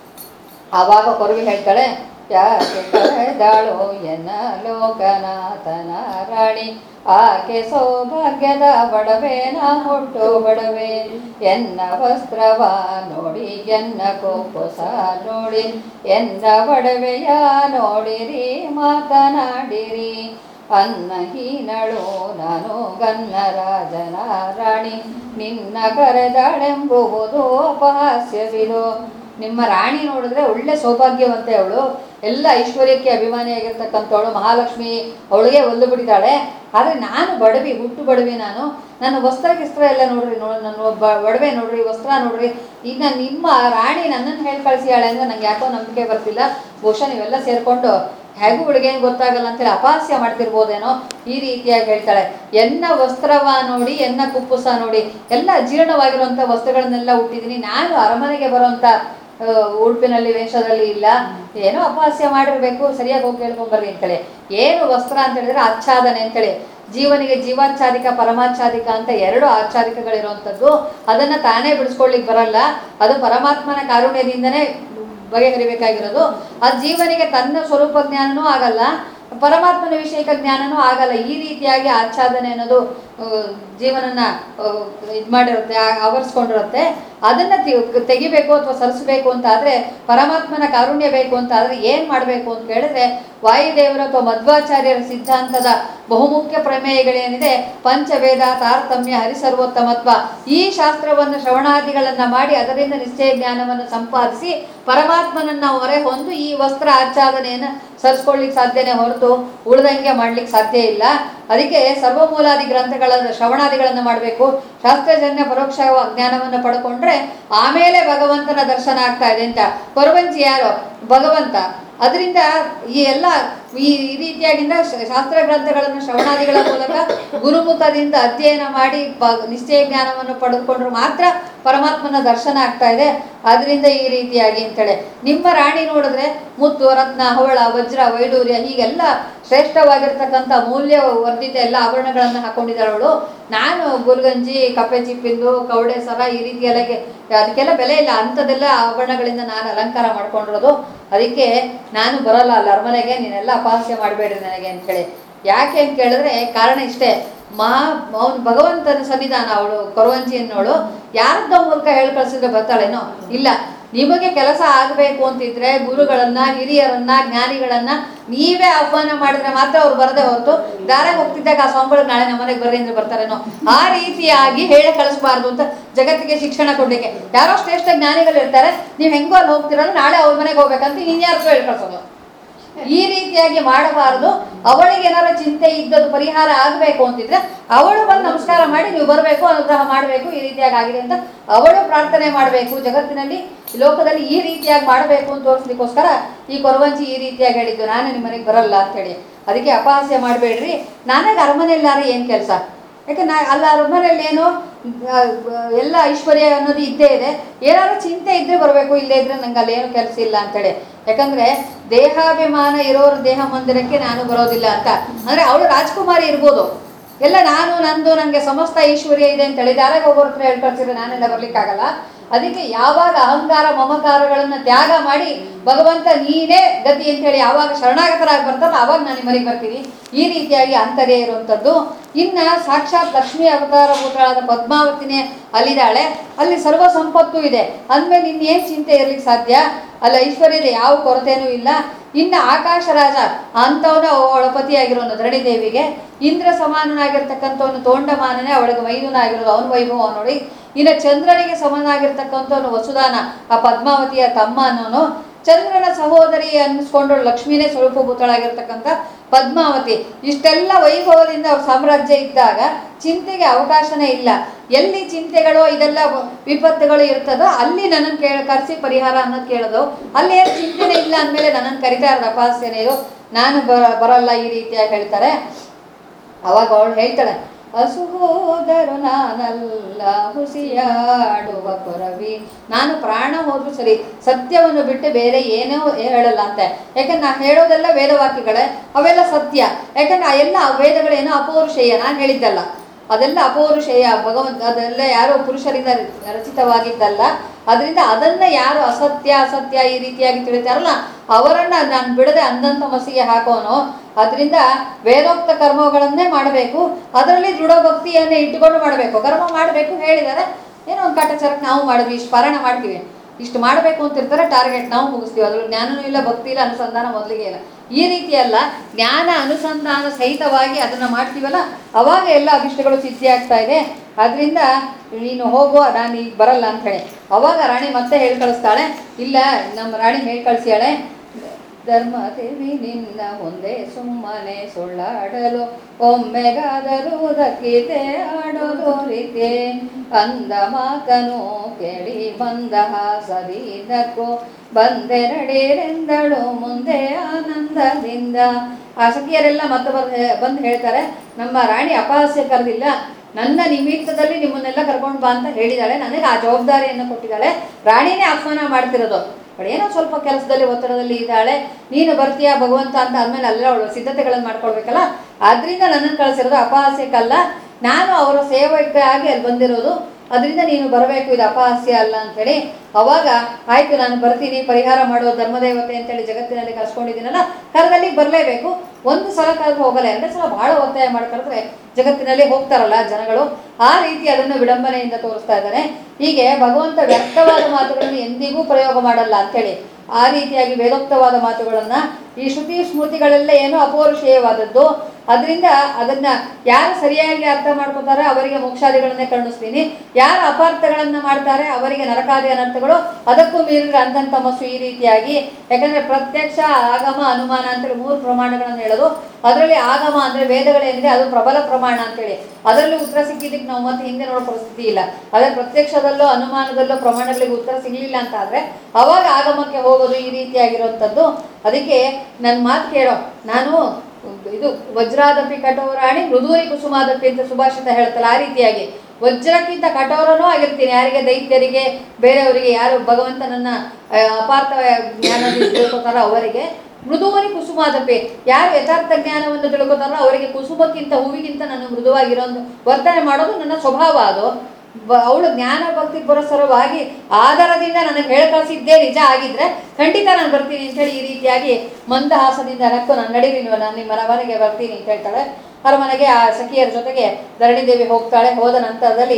ಆವಾಗ ಕೊರವಿ ಹೇಳ್ತಾಳೆ ಯಾಕೆ ಕರೆದಾಳು ಎನ್ನ ಲೋಕನಾಥನ ರಾಣಿ ಆಕೆ ಸೌಭಾಗ್ಯದ ಬಡವೇನ ಹುಟ್ಟು ಬಡವೆ ಎನ್ನ ವಸ್ತ್ರವ ನೋಡಿ ಎನ್ನ ಕುಪ್ಪುಸ ನೋಡಿ ಎನ್ನ ಬಡವೆಯ ನೋಡಿರಿ ಮಾತನಾಡಿರಿ ಅನ್ನಹೀನಳು ನಾನು ಗನ್ನ ರಾಜನ ರಾಣಿ ನಿನ್ನ ಕರೆದಾಳೆಂಬುವುದು ಅಪಹಾಸ್ಯವಿದು ನಿಮ್ಮ ರಾಣಿ ನೋಡಿದ್ರೆ ಒಳ್ಳೆ ಸೌಭಾಗ್ಯವಂತೆ ಅವಳು ಎಲ್ಲ ಐಶ್ವರ್ಯಕ್ಕೆ ಅಭಿಮಾನಿಯಾಗಿರ್ತಕ್ಕಂಥವಳು ಮಹಾಲಕ್ಷ್ಮಿ ಅವಳಿಗೆ ಒಲ್ಲು ಬಿಟ್ಟಿದ್ದಾಳೆ ಆದರೆ ನಾನು ಬಡವಿ ಹುಟ್ಟು ಬಡವಿ ನಾನು ನನ್ನ ವಸ್ತ್ರ ಗಿಸ್ತ್ರ ಎಲ್ಲ ನೋಡ್ರಿ ನೋ ನನ್ನ ಬ- ಬಡವೆ ನೋಡ್ರಿ ವಸ್ತ್ರ ನೋಡ್ರಿ ಈಗ ನಿಮ್ಮ ರಾಣಿ ನನ್ನನ್ನು ಹೇಳಿ ಕಳಿಸಿಯಾಳೆ ಅಂದ್ರೆ ನಂಗೆ ಯಾಕೋ ನಂಬಿಕೆ ಬರ್ತಿಲ್ಲ ಬಹುಶಃ ನೀವೆಲ್ಲ ಸೇರಿಕೊಂಡು ಹೇಗೂ ಹುಡುಗಿ ಗೊತ್ತಾಗಲ್ಲ ಅಂತೇಳಿ ಅಪಹಾಸ್ಯ ಮಾಡ್ತಿರ್ಬೋದೇನೋ ಈ ರೀತಿಯಾಗಿ ಹೇಳ್ತಾಳೆ ಎನ್ನ ವಸ್ತ್ರವ ನೋಡಿ ಎನ್ನ ಕುಪ್ಪುಸ ನೋಡಿ ಎಲ್ಲ ಜೀರ್ಣವಾಗಿರುವಂಥ ವಸ್ತ್ರಗಳನ್ನೆಲ್ಲ ಹುಟ್ಟಿದ್ದೀನಿ ನಾನು ಅರಮನೆಗೆ ಬರುವಂಥ ಆ, ಉಡುಪಿನಲ್ಲಿ ವೇಷದಲ್ಲಿ ಇಲ್ಲ ಏನೋ ಅಪಹಾಸ್ಯ ಮಾಡಿರ್ಬೇಕು ಸರಿಯಾಗಿ ಹೋಗಿ ಕೇಳ್ಕೊಂಬರ್ರಿ ಅಂತೇಳಿ ಏನು ವಸ್ತ್ರ ಅಂತ ಹೇಳಿದ್ರೆ ಆಚ್ಛಾದನೆ ಅಂತೇಳಿ ಜೀವನಿಗೆ ಜೀವಾಚ್ಛಾದಿಕ ಪರಮಾಚ್ಛಾದಿಕ ಅಂತ ಎರಡು ಆಚ್ಛಾದಿಕಗಳಿರುವಂಥದ್ದು ಅದನ್ನು ತಾನೇ ಬಿಡಿಸ್ಕೊಳ್ಳಿಕ್ಕೆ ಬರಲ್ಲ ಅದು ಪರಮಾತ್ಮನ ಕಾರುಣ್ಯದಿಂದನೇ ಬಗೆಹರಿಬೇಕಾಗಿರೋದು ಆ ಜೀವನಿಗೆ ತನ್ನ ಸ್ವರೂಪ ಜ್ಞಾನನೂ ಆಗಲ್ಲ ಪರಮಾತ್ಮನ ವಿಷಯಕ ಜ್ಞಾನನೂ ಆಗಲ್ಲ ಈ ರೀತಿಯಾಗಿ ಆಚ್ಛಾದನೆ ಅನ್ನೋದು ಆ, ಜೀವನನ ಇದು ಮಾಡಿರುತ್ತೆ ಆ- ಆವರಿಸ್ಕೊಂಡಿರುತ್ತೆ ಅದನ್ನು ತೆಗಿಬೇಕು ಅಥವಾ ಸರಿಸಬೇಕು ಅಂತ ಆದರೆ ಪರಮಾತ್ಮನ ಕಾರುಣ್ಯ ಬೇಕು ಅಂತ ಆದರೆ ಏನು ಮಾಡಬೇಕು ಅಂತ ಕೇಳಿದ್ರೆ ವಾಯುದೇವರ ಅಥವಾ ಮಧ್ವಾಚಾರ್ಯರ ಸಿದ್ಧಾಂತದ ಬಹುಮುಖ್ಯ ಪ್ರಮೇಯಗಳೇನಿದೆ ಪಂಚವೇದ ತಾರತಮ್ಯ ಹರಿಸರ್ವೋತ್ತಮತ್ವ ಈ ಶಾಸ್ತ್ರವನ್ನು ಶ್ರವಣಾದಿಗಳನ್ನು ಮಾಡಿ ಅದರಿಂದ ನಿಶ್ಚಯ ಜ್ಞಾನವನ್ನು ಸಂಪಾದಿಸಿ ಪರಮಾತ್ಮನನ್ನ ಹೊರೆ ಹೊಂದು ಈ ವಸ್ತ್ರ ಆಚ್ಛಾದನೆಯನ್ನು ಸರಿಸ್ಕೊಳ್ಳಿಕ್ಕೆ ಸಾಧ್ಯನೇ ಹೊರತು ಉಳ್ದಂಗೆ ಮಾಡ್ಲಿಕ್ಕೆ ಸಾಧ್ಯ ಇಲ್ಲ ಅದಕ್ಕೆ ಸರ್ವಮೂಲಾದಿ ಗ್ರಂಥಗಳ ಶ್ರವಣಾದಿಗಳನ್ನು ಮಾಡಬೇಕು ಶಾಸ್ತ್ರಜನ್ಯ ಪರೋಕ್ಷ ಜ್ಞಾನವನ್ನು ಪಡ್ಕೊಂಡ್ರೆ ಆಮೇಲೆ ಭಗವಂತನ ದರ್ಶನ ಆಗ್ತಾ ಇದೆ ಅಂತ ಕೊರವಂಜಿ ಯಾರು ಭಗವಂತ ಅದರಿಂದ ಈ ಎಲ್ಲ ಈ ಈ ರೀತಿಯಾಗಿಂದ ಶ- ಶಾಸ್ತ್ರ ಗ್ರಂಥಗಳನ್ನು ಶ್ರವಣಾದಿಗಳ ಮೂಲಕ ಗುರುಮುಖದಿಂದ ಅಧ್ಯಯನ ಮಾಡಿ ಬ ನಿಶ್ಚಯ ಜ್ಞಾನವನ್ನು ಪಡೆದುಕೊಂಡ್ರು ಮಾತ್ರ ಪರಮಾತ್ಮನ ದರ್ಶನ ಆಗ್ತಾ ಇದೆ ಅದರಿಂದ ಈ ರೀತಿಯಾಗಿ ಅಂತೇಳಿ ನಿಮ್ಮ ರಾಣಿ ನೋಡಿದ್ರೆ ಮುತ್ತು ರತ್ನ ಹವಳ ವಜ್ರ ವೈಡೂರ್ಯ ಹೀಗೆಲ್ಲ ಶ್ರೇಷ್ಠವಾಗಿರ್ತಕ್ಕಂಥ ಮೂಲ್ಯ ವರ್ಧಿತ ಎಲ್ಲ ಆಭರಣಗಳನ್ನು ಹಾಕೊಂಡಿದ್ದಾಳವಳು ನಾನು ಗುಲ್ಗಂಜಿ ಕಪ್ಪೆ ಚಿಪ್ಪಿಂದು ಕವಡೆ ಸರ ಈ ರೀತಿ ಎಲ್ಲ ಗೆ- ಅದಕ್ಕೆಲ್ಲ ಬೆಲೆ ಇಲ್ಲ ಅಂಥದ್ದೆಲ್ಲ ಆಭರಣಗಳಿಂದ ನಾನು ಅಲಂಕಾರ ಮಾಡ್ಕೊಂಡಿರೋದು ಅದಕ್ಕೆ ನಾನು ಬರಲ್ಲ ಅಲ್ಲ ಅರಮನೆಗೆ ನೀನೆಲ್ಲ ಅಪಹಾಸ್ಯ ಮಾಡಬೇಡ್ರಿ ನನಗೆ ಅಂತೇಳಿ ಯಾಕೆ ಅಂತ ಕೇಳಿದ್ರೆ ಕಾರಣ ಇಷ್ಟೇ ಮಹಾ ಅವನು ಭಗವಂತನ ಸನ್ನಿಧಾನ ಅವಳು ಕೊರವಂಜಿ ಅನ್ನೋಳು ಯಾರದ್ದೋ ಮೂಲಕ ಹೇಳಿ ಕಳಿಸಿದ್ರೆ ಬರ್ತಾಳೇನೋ ಇಲ್ಲ ನಿಮಗೆ ಕೆಲಸ ಆಗಬೇಕು ಅಂತಿದ್ರೆ ಗುರುಗಳನ್ನ ಹಿರಿಯರನ್ನ ಜ್ಞಾನಿಗಳನ್ನ ನೀವೇ ಆಹ್ವಾನ ಮಾಡಿದ್ರೆ ಮಾತ್ರ ಅವ್ರು ಬರದೆ ಹೊರತು ದಾರ ಹೋಗ್ತಿದ್ದಾಗ ಆ ಸ್ವಾಮಿಗಳು ನಾಳೆ ನಮ್ಮ ಮನೆಗೆ ಬರ್ರಿ ಅಂದ್ರೆ ಬರ್ತಾರೇನೋ ಆ ರೀತಿಯಾಗಿ ಹೇಳಿ ಕಳಿಸ್ಬಾರ್ದು ಅಂತ ಜಗತ್ತಿಗೆ ಶಿಕ್ಷಣ ಕೊಡ್ಲಿಕ್ಕೆ ಯಾರೋ ಶ್ರೇಷ್ಠ ಜ್ಞಾನಿಗಳು ಇರ್ತಾರೆ ನೀವು ಹೆಂಗೋ ಅಲ್ಲಿ ಹೋಗ್ತಿರಲ್ಲ ನಾಳೆ ಅವ್ರ ಮನೆಗೆ ಹೋಗ್ಬೇಕಂತ ಇನ್ಯಾರಿಗೂ ಹೇಳಿ ಕಳ್ಸೋದು ಈ ರೀತಿಯಾಗಿ ಮಾಡಬಾರದು ಅವಳಿಗೆ ಏನಾರ ಚಿಂತೆ ಇದ್ದದ್ದು ಪರಿಹಾರ ಆಗಬೇಕು ಅಂತಿದ್ರೆ ಅವಳು ಬಂದು ನಮಸ್ಕಾರ ಮಾಡಿ ನೀವು ಬರಬೇಕು ಅನುಗ್ರಹ ಮಾಡಬೇಕು ಈ ರೀತಿಯಾಗಿ ಆಗಿದೆ ಅಂತ ಅವಳು ಪ್ರಾರ್ಥನೆ ಮಾಡಬೇಕು ಜಗತ್ತಿನಲ್ಲಿ ಈ ಲೋಕದಲ್ಲಿ ಈ ರೀತಿಯಾಗಿ ಮಾಡಬೇಕು ಅಂತ ತೋರಿಸ್ಲಿಕ್ಕೋಸ್ಕರ ಈ ಕೊರವಂಜಿ ಈ ರೀತಿಯಾಗಿ ಹೇಳಿದ್ದು ನಾನೇ ನಿಮ್ಮ ಮನೆಗೆ ಬರಲ್ಲ ಅಂತೇಳಿ ಅದಕ್ಕೆ ಅಪಹಾಸ್ಯ ಮಾಡಬೇಡ್ರಿ ನನಗೆ ಅರಮನೆಯಲ್ಲಾರ ಏನು ಕೆಲಸ ಯಾಕೆ ನಾ ಅಲ್ಲ ಅರಮನೆಯಲ್ಲಿ ಏನು ಆ, ಎಲ್ಲ ಐಶ್ವರ್ಯ ಅನ್ನೋದು ಇದ್ದೇ ಇದೆ ಏನಾದ್ರು ಚಿಂತೆ ಇದ್ರೆ ಬರಬೇಕು ಇಲ್ಲೇ ಇದ್ರೆ ನಂಗೆ ಅಲ್ಲಿ ಏನು ಕೆಲಸ ಇಲ್ಲ ಅಂತೇಳಿ ಯಾಕಂದ್ರೆ ದೇಹಾಭಿಮಾನ ಇರೋರು ದೇಹ ಮಂದಿರಕ್ಕೆ ನಾನು ಬರೋದಿಲ್ಲ ಅಂತ ಅಂದ್ರೆ ಅವಳು ರಾಜ್ಕುಮಾರಿ ಇರ್ಬೋದು ಎಲ್ಲ ನಾನು ನಂದು ನನಗೆ ಸಮಸ್ತ ಐಶ್ವರ್ಯ ಇದೆ ಅಂತ ಹೇಳಿ ಯಾರಾಗ ಒಬ್ಬರ ಹತ್ರ ಹೇಳಿ ಕಳ್ಸಿದ್ರೆ ನಾನೆಲ್ಲ ಬರ್ಲಿಕ್ಕಾಗಲ್ಲ ಅದಕ್ಕೆ ಯಾವಾಗ ಅಹಂಕಾರ ಮಮಕಾರಗಳನ್ನ ತ್ಯಾಗ ಮಾಡಿ ಭಗವಂತ ನೀನೇ ಗತಿ ಅಂತ ಹೇಳಿ ಯಾವಾಗ ಶರಣಾಗತರಾಗಿ ಬರ್ತಾರಲ್ಲ ಅವಾಗ ನಾನು ನಿಮ್ಮನೆಗೆ ಬರ್ತೀನಿ ಈ ರೀತಿಯಾಗಿ ಅಂತರ್ಯ ಇರುವಂಥದ್ದು ಇನ್ನ ಸಾಕ್ಷಾತ್ ಲಕ್ಷ್ಮೀ ಅವತಾರ ಪುತ್ರಳಾದ ಪದ್ಮಾವತಿನೇ ಅಲ್ಲಿದ್ದಾಳೆ ಅಲ್ಲಿ ಸರ್ವ ಸಂಪತ್ತು ಇದೆ ಅಂದಮೇಲೆ ಇನ್ನೇನು ಚಿಂತೆ ಇರ್ಲಿಕ್ಕೆ ಸಾಧ್ಯ ಅಲ್ಲಿ ಐಶ್ವರ್ಯದ ಯಾವ ಕೊರತೆನೂ ಇಲ್ಲ ಇನ್ನು ಆಕಾಶ ರಾಜ ಅಂಥವನು ಒಳಪತಿಯಾಗಿರೋನು ಧರಣಿದೇವಿಗೆ ಇಂದ್ರ ಸಮಾನನಾಗಿರ್ತಕ್ಕಂಥವನು ತೋಂಡಮಾನನೇ ಅವಳಿಗೆ ಮೈದುನಾಗಿರೋದು ಅವನ ವೈಭವ ನೋಡಿ ಇನ್ನು ಚಂದ್ರನಿಗೆ ಸಮನಾಗಿರ್ತಕ್ಕಂಥವನು ವಸುದಾನ ಆ ಪದ್ಮಾವತಿಯ ತಮ್ಮ ಅನ್ನೋನು ಚಂದ್ರನ ಸಹೋದರಿ ಅನ್ನಿಸ್ಕೊಂಡು ಲಕ್ಷ್ಮೀನೇ ಸ್ವರೂಪಭೂತಳಾಗಿರ್ತಕ್ಕಂಥ ಪದ್ಮಾವತಿ ಇಷ್ಟೆಲ್ಲ ವೈಭವದಿಂದ ಅವ್ರ ಸಾಮ್ರಾಜ್ಯ ಇದ್ದಾಗ ಚಿಂತೆಗೆ ಅವಕಾಶನೇ ಇಲ್ಲ ಎಲ್ಲಿ ಚಿಂತೆಗಳು ಇದೆಲ್ಲ ವಿಪತ್ತುಗಳು ಇರ್ತದೋ ಅಲ್ಲಿ ನನ್ನನ್ನು ಕೇಳ ಕರೆಸಿ ಪರಿಹಾರ ಅನ್ನೋದು ಕೇಳೋದು ಅಲ್ಲಿ ಏನು ಚಿಂತೆನೇ ಇಲ್ಲ ಅಂದಮೇಲೆ ನನ್ನನ್ನು ಕರಿತಾ ಇರೋದು ಅಪಾಸ್ಯನೇ ಇದು ನಾನು ಬರ ಬರಲ್ಲ ಈ ರೀತಿಯಾಗಿ ಹೇಳ್ತಾರೆ ಅವಾಗ ಅವಳು ಹೇಳ್ತಾಳೆ ಹಸುಹೋದರು ನಾನಲ್ಲ ಹುಸಿಯಾಡುವ ಕೊರವಿ ನಾನು ಪ್ರಾಣ ಹೋದ್ರು ಸರಿ ಸತ್ಯವನ್ನು ಬಿಟ್ಟು ಬೇರೆ ಏನೋ ಹೇಳಲ್ಲ ಅಂತೆ ಯಾಕಂದ್ರೆ ನಾನು ಹೇಳೋದೆಲ್ಲ ವೇದವಾಕ್ಯಗಳೇ ಅವೆಲ್ಲ ಸತ್ಯ ಯಾಕಂದ್ರೆ ಆ ಎಲ್ಲ ವೇದಗಳೇನೋ ಅಪೌರುಷೇಯ ನಾನು ಹೇಳಿದ್ದಲ್ಲ ಅದೆಲ್ಲ ಅಪೌರುಷೇಯ ಭಗವಂತ ಅದೆಲ್ಲ ಯಾರೋ ಪುರುಷರಿಂದ ರಚಿತವಾಗಿದ್ದಲ್ಲ ಅದರಿಂದ ಅದನ್ನ ಯಾರು ಅಸತ್ಯ ಅಸತ್ಯ ಈ ರೀತಿಯಾಗಿ ತಿಳಿತಾರಲ್ಲ ಅವರನ್ನ ನಾನು ಬಿಡದೆ ಅಂದಂತ ಮಸಿಗೆ ಹಾಕೋನು ಅದರಿಂದ ವೇದೋಕ್ತ ಕರ್ಮಗಳನ್ನೇ ಮಾಡಬೇಕು ಅದರಲ್ಲಿ ದೃಢ ಭಕ್ತಿಯನ್ನೇ ಇಟ್ಟುಕೊಂಡು ಮಾಡಬೇಕು ಕರ್ಮ ಮಾಡಬೇಕು ಹೇಳಿದ್ದಾರೆ ಏನೋ ಒಂದು ಕಾಟಾಚಾರಕ್ಕೆ ನಾವು ಮಾಡಿದ್ವಿ ಇಷ್ಟು ಪಾರಾಯಣ ಮಾಡ್ತೀವಿ ಇಷ್ಟು ಮಾಡಬೇಕು ಅಂತ ಇರ್ತಾರೆ ಟಾರ್ಗೆಟ್ ನಾವು ಮುಗಿಸ್ತೀವಿ ಅದ್ರಲ್ಲಿ ಜ್ಞಾನನೂ ಇಲ್ಲ ಭಕ್ತಿ ಇಲ್ಲ ಅನುಸಂಧಾನ ಮೊದಲಿಗೆ ಇಲ್ಲ ಈ ರೀತಿ ಅಲ್ಲ ಜ್ಞಾನ ಅನುಸಂಧಾನ ಸಹಿತವಾಗಿ ಅದನ್ನು ಮಾಡ್ತೀವಲ್ಲ ಅವಾಗ ಎಲ್ಲ ಅಭಿಷ್ಟಗಳು ಸಿದ್ಧಿ ಆಗ್ತಾ ಇದೆ ಅದರಿಂದ ನೀನು ಹೋಗು ನಾನು ಈಗ ಬರಲ್ಲ ಅಂತ ಹೇಳಿ ಅವಾಗ ರಾಣಿ ಮತ್ತೆ ಹೇಳಿ ಕಳಿಸ್ತಾಳೆ ಇಲ್ಲ ನಮ್ಮ ರಾಣಿ ಹೇಳಿ ಕಳಿಸ್ಯಾಳೆ ಧರ್ಮದೇವಿ ನಿನ್ನ ಮುಂದೆ ಸುಮ್ಮನೆ ಸುಳ್ಳಾಡಲು ಒಮ್ಮೆಗಾದರೂ ದಕ್ಕಿತೆ ಆಡೋದು ರೀತಿ ಅಂದ ಮಾತನು ಕೇಳಿ ಬಂದ ಹಾಸದಿದ್ದಕ್ಕೂ ಬಂದೆ ನಡೀರೆಂದಳು ಮುಂದೆ ಆನಂದದಿಂದ ಆ ಸಖಿಯರೆಲ್ಲ ಮತ್ತೆ ಬಂದು ಬಂದು ಹೇಳ್ತಾರೆ ನಮ್ಮ ರಾಣಿ ಅಪಹಾಸ್ಯ ಕರೆದಿಲ್ಲ ನನ್ನ ನಿಮಿತ್ತದಲ್ಲಿ ನಿಮ್ಮನ್ನೆಲ್ಲ ಕರ್ಕೊಂಡು ಬಾ ಅಂತ ಹೇಳಿದಾಳೆ ನನಗೆ ಆ ಜವಾಬ್ದಾರಿಯನ್ನು ಕೊಟ್ಟಿದ್ದಾಳೆ ರಾಣಿನೇ ಆಹ್ವಾನ ಮಾಡ್ತಿರೋದು ಅವಳು ಏನೋ ಸ್ವಲ್ಪ ಕೆಲಸದಲ್ಲಿ ಒತ್ತಡದಲ್ಲಿ ಇದ್ದಾಳೆ ನೀನು ಬರ್ತೀಯಾ ಭಗವಂತ ಅಂತ ಆದ್ಮೇಲೆ ಅಲ್ಲೇ ಅವಳು ಸಿದ್ಧತೆಗಳನ್ನು ಮಾಡ್ಕೊಳ್ಬೇಕಲ್ಲ ಆದ್ರಿಂದ ನನ್ನನ್ನು ಕಳಿಸಿರೋದು ಅಪಹಾಸ್ಯಕ್ಕಲ್ಲ ನಾನು ಅವರ ಸೇವಕರಾಗಿ ಅಲ್ಲಿ ಬಂದಿರೋದು ಅದರಿಂದ ನೀನು ಬರಬೇಕು ಇದು ಅಪಹಾಸ್ಯ ಅಲ್ಲ ಅಂತೇಳಿ ಅವಾಗ ಆಯ್ತು ನಾನು ಬರ್ತೀನಿ ಪರಿಹಾರ ಮಾಡುವ ಧರ್ಮದೇವತೆ ಅಂತೇಳಿ ಜಗತ್ತಿನಲ್ಲಿ ಕರ್ಸ್ಕೊಂಡಿದ್ದೀನಲ್ಲ ಕರದಲ್ಲಿ ಬರಲೇಬೇಕು ಒಂದು ಸಲ ಕರೆದ್ರೆ ಹೋಗಲ್ಲ ಎರಡೇ ಸಲ ಬಹಳ ಒತ್ತಾಯ ಮಾಡಿ ಕರೆದ್ರೆ ಜಗತ್ತಿನಲ್ಲಿ ಹೋಗ್ತಾರಲ್ಲ ಜನಗಳು ಆ ರೀತಿ ಅದನ್ನು ವಿಡಂಬನೆಯಿಂದ ತೋರಿಸ್ತಾ ಇದ್ದಾನೆ ಹೀಗೆ ಭಗವಂತ ವ್ಯರ್ಥವಾದ ಮಾತುಗಳನ್ನು ಎಂದಿಗೂ ಪ್ರಯೋಗ ಮಾಡಲ್ಲ ಅಂತೇಳಿ ಆ ರೀತಿಯಾಗಿ ವೇದೋಕ್ತವಾದ ಮಾತುಗಳನ್ನ ಈ ಶ್ರುತಿ ಸ್ಮೃತಿಗಳೆಲ್ಲ ಏನೋ ಅಪೌರುಷೇಯವಾದದ್ದು ಅದರಿಂದ ಅದನ್ನ ಯಾರು ಸರಿಯಾಗಿ ಅರ್ಥ ಮಾಡ್ಕೋತಾರೆ ಅವರಿಗೆ ಮೋಕ್ಷಾದಿಗಳನ್ನೇ ಕರುಣಿಸ್ತೀನಿ ಯಾರು ಅಪಾರ್ಥಗಳನ್ನ ಮಾಡ್ತಾರೆ ಅವರಿಗೆ ನರಕಾದಿ ಅನರ್ಥಗಳು ಅದಕ್ಕೂ ಮೀರಿದ್ರೆ ಅಂಧನ್ ತಮಸ್ಸು ಈ ರೀತಿಯಾಗಿ ಯಾಕಂದ್ರೆ ಪ್ರತ್ಯಕ್ಷ ಆಗಮ ಅನುಮಾನ ಅಂತೇಳಿ ಮೂರು ಪ್ರಮಾಣಗಳನ್ನು ಹೇಳೋದು ಅದರಲ್ಲಿ ಆಗಮ ಅಂದ್ರೆ ವೇದಗಳೇನಿದೆ ಅದು ಪ್ರಬಲ ಪ್ರಮಾಣ ಅಂತೇಳಿ ಅದರಲ್ಲಿ ಉತ್ತರ ಸಿಕ್ಕಿದ್ದಕ್ಕೆ ನಾವು ಮತ್ತೆ ಹಿಂದೆ ನೋಡೋ ಪರಿಸ್ಥಿತಿ ಇಲ್ಲ ಅದೇ ಪ್ರತ್ಯಕ್ಷದಲ್ಲೋ ಅನುಮಾನದಲ್ಲೋ ಪ್ರಮಾಣಗಳಿಗೆ ಉತ್ತರ ಸಿಗ್ಲಿಲ್ಲ ಅಂತ ಆದ್ರೆ ಅವಾಗ ಆಗಮಕ್ಕೆ ಹೋಗೋದು ಈ ರೀತಿಯಾಗಿರುವಂಥದ್ದು ಅದಕ್ಕೆ ನನ್ನ ಮಾತು ಕೇಳೋ ನಾನು ಇದು ವಜ್ರಾದಪಿ ಕಠೋರಾಣಿ ಮೃದೂರಿ ಕುಸುಮಾದಪಿ ಅಂತ ಸುಭಾಷಿತ ಹೇಳ್ತಲ್ಲ ಆ ರೀತಿಯಾಗಿ ವಜ್ರಕ್ಕಿಂತ ಕಠೋರನೂ ಆಗಿರ್ತೀನಿ ಯಾರಿಗೆ ದೈತ್ಯರಿಗೆ ಬೇರೆಯವರಿಗೆ ಯಾರು ಭಗವಂತನನ್ನ ಆ, ಅಪಾರ್ಥ ಜ್ಞಾನದಿಂದ ತಿಳ್ಕೊತಾರೋ ಅವರಿಗೆ ಮೃದುವರಿ ಕುಸುಮಾದಪಿ ಯಾರು ಯಥಾರ್ಥ ಜ್ಞಾನವನ್ನು ತಿಳ್ಕೊತಾರೋ ಅವರಿಗೆ ಕುಸುಮಕ್ಕಿಂತ ಹೂವಿಗಿಂತ ನಾನು ಮೃದುವಾಗಿರೋ ಒಂದು ವರ್ತನೆ ಮಾಡೋದು ನನ್ನ ಸ್ವಭಾವ ಅದು ಬ- ಅವಳು ಜ್ಞಾನ ಭಕ್ತಿ ಪುರಸ್ಸರವಾಗಿ ಆಧಾರದಿಂದ ನನಗೆ ಹೇಳಿ ಕಳಿಸಿದ್ದೇ ನಿಜ ಆಗಿದ್ರೆ ಖಂಡಿತ ನಾನು ಬರ್ತೀನಿ ಅಂತೇಳಿ ಈ ರೀತಿಯಾಗಿ ಮಂದಹಾಸದಿಂದ ನಕ್ಕು ನಾನು ನಡೀರಿ ನೀವು ನಾನು ನಿಮ್ಮ ಮನೆಗೆ ಬರ್ತೀನಿ ಅಂತ ಹೇಳ್ತಾಳೆ ಅರಮನೆಗೆ ಆ ಸಖಿಯರ ಜೊತೆಗೆ ಧರಣಿದೇವಿ ಹೋಗ್ತಾಳೆ ಹೋದ ನಂತರದಲ್ಲಿ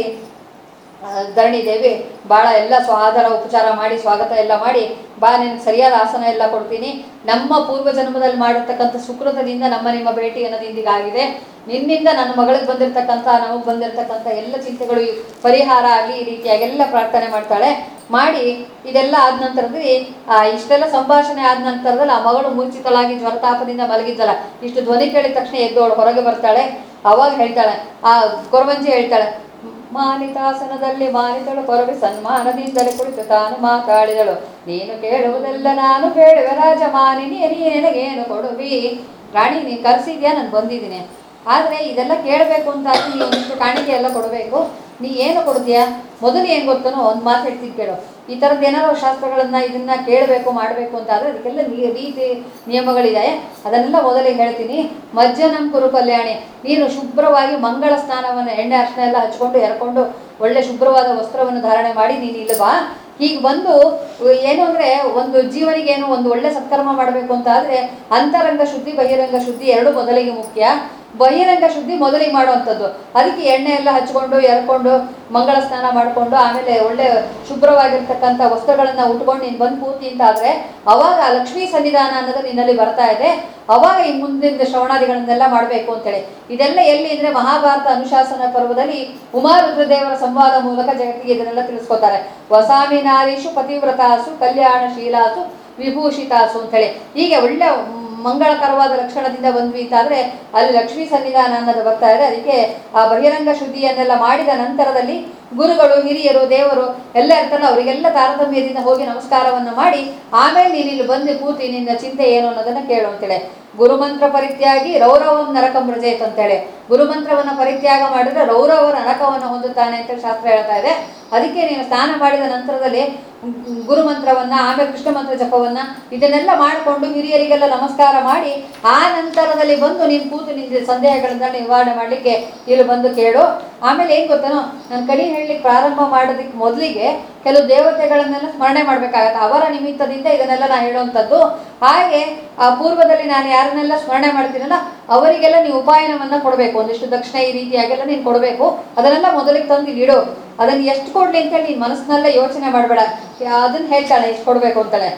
ಆ, ಧರಣಿ ದೇವಿ ಭಾಳ ಎಲ್ಲ ಸ್ವಾದರ ಉಪಚಾರ ಮಾಡಿ ಸ್ವಾಗತ ಎಲ್ಲ ಮಾಡಿ ಬಾ ನಿನಗೆ ಸರಿಯಾದ ಆಸನ ಎಲ್ಲ ಕೊಡ್ತೀನಿ ನಮ್ಮ ಪೂರ್ವ ಜನ್ಮದಲ್ಲಿ ಮಾಡಿರ್ತಕ್ಕಂಥ ಸುಕೃತದಿಂದ ನಮ್ಮ ನಿಮ್ಮ ಭೇಟಿ ಅನ್ನೋದು ಇಂದಿಗಾಗಿದೆ ನಿನ್ನಿಂದ ನನ್ನ ಮಗಳಿಗೆ ಬಂದಿರತಕ್ಕಂಥ ನಮಗೆ ಬಂದಿರತಕ್ಕಂಥ ಎಲ್ಲ ಚಿಂತೆಗಳು ಈ ಪರಿಹಾರ ಆಗಲಿ ಈ ರೀತಿಯಾಗಿ ಎಲ್ಲ ಪ್ರಾರ್ಥನೆ ಮಾಡ್ತಾಳೆ ಮಾಡಿ ಇದೆಲ್ಲ ಆದ ನಂತರದಲ್ಲಿ ಆ ಇಷ್ಟೆಲ್ಲ ಸಂಭಾಷಣೆ ಆದ ನಂತರದಲ್ಲಿ ಆ ಮಗಳು ಮೂರ್ಛಿತಳಾಗಿ ಜ್ವರತಾಪದಿಂದ ಮಲಗಿದ್ದಲ್ಲ ಇಷ್ಟು ಧ್ವನಿ ಕೇಳಿದ ತಕ್ಷಣ ಎದ್ದವಳು ಹೊರಗೆ ಬರ್ತಾಳೆ ಅವಾಗ ಹೇಳ್ತಾಳೆ ಆ ಕೊರವಂಜಿ ಹೇಳ್ತಾಳೆ ಮಾನಿತಾಸನದಲ್ಲಿ ಮಾನಿತಳು ಕೊರವಿ ಸನ್ಮಾನದಿಂದಲೇ ಕುಳಿತು ತಾನು ಮಾತಾಡಿದಳು ನೀನು ಕೇಳುವುದೆಲ್ಲ ನಾನು ಕೇಳುವೆ ರಾಜ ಮಾನಿನಿ ನೀ ನನಗೇನು ಕೊಡುವಿ ರಾಣಿ ನೀನು ಕರೆಸಿದ್ಯಾ ನಾನು ಬಂದಿದ್ದೀನಿ ಆದರೆ ಇದೆಲ್ಲ ಕೇಳಬೇಕು ಅಂತ ಆದ್ರೆ ನೀನು ಒಂದಿಷ್ಟು ಕಾಣಿಕೆ ಎಲ್ಲ ಕೊಡಬೇಕು ನೀ ಏನು ಕೊಡ್ತೀಯಾ ಮೊದಲು ಏನು ಗೊತ್ತನೋ ಒಂದು ಮಾತು ಹೇಳ್ತೀನಿ ಕೇಳು ಈ ಥರದ್ದು ಏನಾದ್ರು ಶಾಸ್ತ್ರಗಳನ್ನ ಇದನ್ನ ಕೇಳಬೇಕು ಮಾಡಬೇಕು ಅಂತ ಆದರೆ ಅದಕ್ಕೆಲ್ಲ ನೀ- ರೀತಿ ನಿಯಮಗಳಿದೆ ಅದನ್ನೆಲ್ಲ ಮೊದಲಿಗೆ ಹೇಳ್ತೀನಿ ಮಜ್ಜನಂ ಕುರು ಕಲ್ಯಾಣಿ ನೀನು ಶುಭ್ರವಾಗಿ ಮಂಗಳ ಸ್ನಾನವನ್ನು ಎಣ್ಣೆ ಅರ್ಶನ ಎಲ್ಲ ಹಚ್ಕೊಂಡು ಎರ್ಕೊಂಡು ಒಳ್ಳೆ ಶುಭ್ರವಾದ ವಸ್ತ್ರವನ್ನು ಧಾರಣೆ ಮಾಡಿ ನೀನು ಇಲ್ಲಿ ಬಾ ಹೀಗೆ ಬಂದು ಏನು ಅಂದರೆ ಒಂದು ಜೀವನಿಗೆ ಏನು ಒಂದು ಒಳ್ಳೆ ಸತ್ಕರ್ಮ ಮಾಡಬೇಕು ಅಂತ ಆದರೆ ಅಂತರಂಗ ಶುದ್ಧಿ ಬಹಿರಂಗ ಶುದ್ಧಿ ಎರಡು ಮೊದಲಿಗೆ ಮುಖ್ಯ ಬಹಿರಂಗ ಶುದ್ಧಿ ಮೊದಲಿಗೆ ಮಾಡುವಂಥದ್ದು ಅದಕ್ಕೆ ಎಣ್ಣೆ ಎಲ್ಲ ಹಚ್ಕೊಂಡು ಎರ್ಕೊಂಡು ಮಂಗಳ ಸ್ನಾನ ಮಾಡಿಕೊಂಡು ಆಮೇಲೆ ಒಳ್ಳೆ ಶುಭ್ರವಾಗಿರ್ತಕ್ಕಂಥ ವಸ್ತ್ರಗಳನ್ನ ಉಟ್ಕೊಂಡು ನೀನು ಬಂದು ಕೂತಿ ಅಂತಾದ್ರೆ ಅವಾಗ ಆ ಲಕ್ಷ್ಮೀ ಸನ್ನಿಧಾನ ಅನ್ನೋದು ನಿನ್ನಲ್ಲಿ ಬರ್ತಾ ಇದೆ ಅವಾಗ ಈ ಮುಂದಿನ ಶ್ರವಣಾದಿಗಳನ್ನೆಲ್ಲ ಮಾಡಬೇಕು ಅಂತೇಳಿ ಇದೆಲ್ಲ ಎಲ್ಲಿ ಅಂದ್ರೆ ಮಹಾಭಾರತ ಅನುಶಾಸನ ಪರ್ವದಲ್ಲಿ ಉಮಾ ರುದ್ರದೇವರ ಸಂವಾದ ಮೂಲಕ ಜಗತ್ತಿಗೆ ಇದನ್ನೆಲ್ಲ ತಿಳಿಸ್ಕೊತಾರೆ ವಸಾಮಿ ನಾರೀಶು ಪತಿವ್ರತಾಸು ಕಲ್ಯಾಣಶೀಲಾಸು ವಿಭೂಷಿತಾಸು ಅಂತೇಳಿ ಹೀಗೆ ಒಳ್ಳೆ ಮಂಗಳಕರವಾದ ಲಕ್ಷಣದಿಂದ ಬಂದ್ವಿ ಅಂತಾದ್ರೆ ಅಲ್ಲಿ ಲಕ್ಷ್ಮೀ ಸನ್ನಿಧಾನ ಅನ್ನೋದು ಬರ್ತಾ ಇದೆ ಅದಕ್ಕೆ ಆ ಬಹಿರಂಗ ಶುದ್ಧಿಯನ್ನೆಲ್ಲ ಮಾಡಿದ ನಂತರದಲ್ಲಿ ಗುರುಗಳು ಹಿರಿಯರು ದೇವರು ಎಲ್ಲ ಇರ್ತಾರಲ್ಲ ಅವರಿಗೆಲ್ಲ ತಾರತಮ್ಯದಿಂದ ಹೋಗಿ ನಮಸ್ಕಾರವನ್ನು ಮಾಡಿ ಆಮೇಲೆ ನೀನು ಇಲ್ಲಿ ಬಂದು ಕೂತಿ ನಿನ್ನ ಚಿಂತೆ ಏನು ಅನ್ನೋದನ್ನ ಕೇಳು ಅಂತೇಳಿ ಗುರುಮಂತ್ರ ಪರಿತ್ಯಾಗಿ ರೌರವಂ ನರಕಂ ರಜೇತ್ ಅಂತೇಳಿ ಗುರುಮಂತ್ರವನ್ನ ಪರಿತ್ಯಾಗ ಮಾಡಿದ್ರೆ ರೌರವ ನರಕವನ್ನು ಹೊಂದುತ್ತಾನೆ ಅಂತ ಶಾಸ್ತ್ರ ಹೇಳ್ತಾ ಇದೆ ಅದಕ್ಕೆ ನೀನು ಸ್ನಾನ ಮಾಡಿದ ನಂತರದಲ್ಲಿ ಗುರುಮಂತ್ರವನ್ನ ಆಮೇಲೆ ಕೃಷ್ಣ ಮಂತ್ರ ಜಪವನ್ನ ಇದನ್ನೆಲ್ಲ ಮಾಡಿಕೊಂಡು ಹಿರಿಯರಿಗೆಲ್ಲ ನಮಸ್ಕಾರ ಮಾಡಿ ಆ ನಂತರದಲ್ಲಿ ಬಂದು ನೀನು ಕೂತು ನಿನ್ನ ಸಂದೇಹಗಳನ್ನ ನಿವಾರಣೆ ಮಾಡಲಿಕ್ಕೆ ಇಲ್ಲಿ ಬಂದು ಕೇಳು ಆಮೇಲೆ ಏನ್ ಗೊತ್ತೇನೋ ನಾನು ಕಣಿ ಹೇಳಲಿಕ್ಕೆ ಪ್ರಾರಂಭ ಮಾಡೋದಕ್ಕೆ ಮೊದಲಿಗೆ ಕೆಲವು ದೇವತೆಗಳನ್ನೆಲ್ಲ ಸ್ಮರಣೆ ಮಾಡ್ಬೇಕಾಗತ್ತೆ ಅವರ ನಿಮಿತ್ತದಿಂದ ಇದನ್ನೆಲ್ಲ ನಾನು ಹೇಳುವಂಥದ್ದು ಹಾಗೆ ಆ ಪೂರ್ವದಲ್ಲಿ ನಾನು ಯಾರನ್ನೆಲ್ಲ ಸ್ಮರಣೆ ಮಾಡ್ತೀನಲ್ಲ ಅವರಿಗೆಲ್ಲ ನೀವು ಉಪಾಯನವನ್ನ ಕೊಡಬೇಕು ಒಂದಿಷ್ಟು ದಕ್ಷಿಣ ಈ ರೀತಿಯಾಗೆಲ್ಲ ನೀನು ಕೊಡಬೇಕು ಅದನ್ನೆಲ್ಲ ಮೊದಲಿಗೆ ತಂದು ಇಲ್ಲಿ ಇಡು ಅದನ್ನ ಎಷ್ಟು ಕೊಡ್ಲಿ ಅಂತೇಳಿ ನೀನು ಮನಸ್ಸಿನಲ್ಲೇ ಯೋಚನೆ ಮಾಡಬೇಡ ಅದನ್ನ ಹೇಳ್ತಾಳೆ ಎಷ್ಟು ಕೊಡಬೇಕು ಅಂತಾಳೆ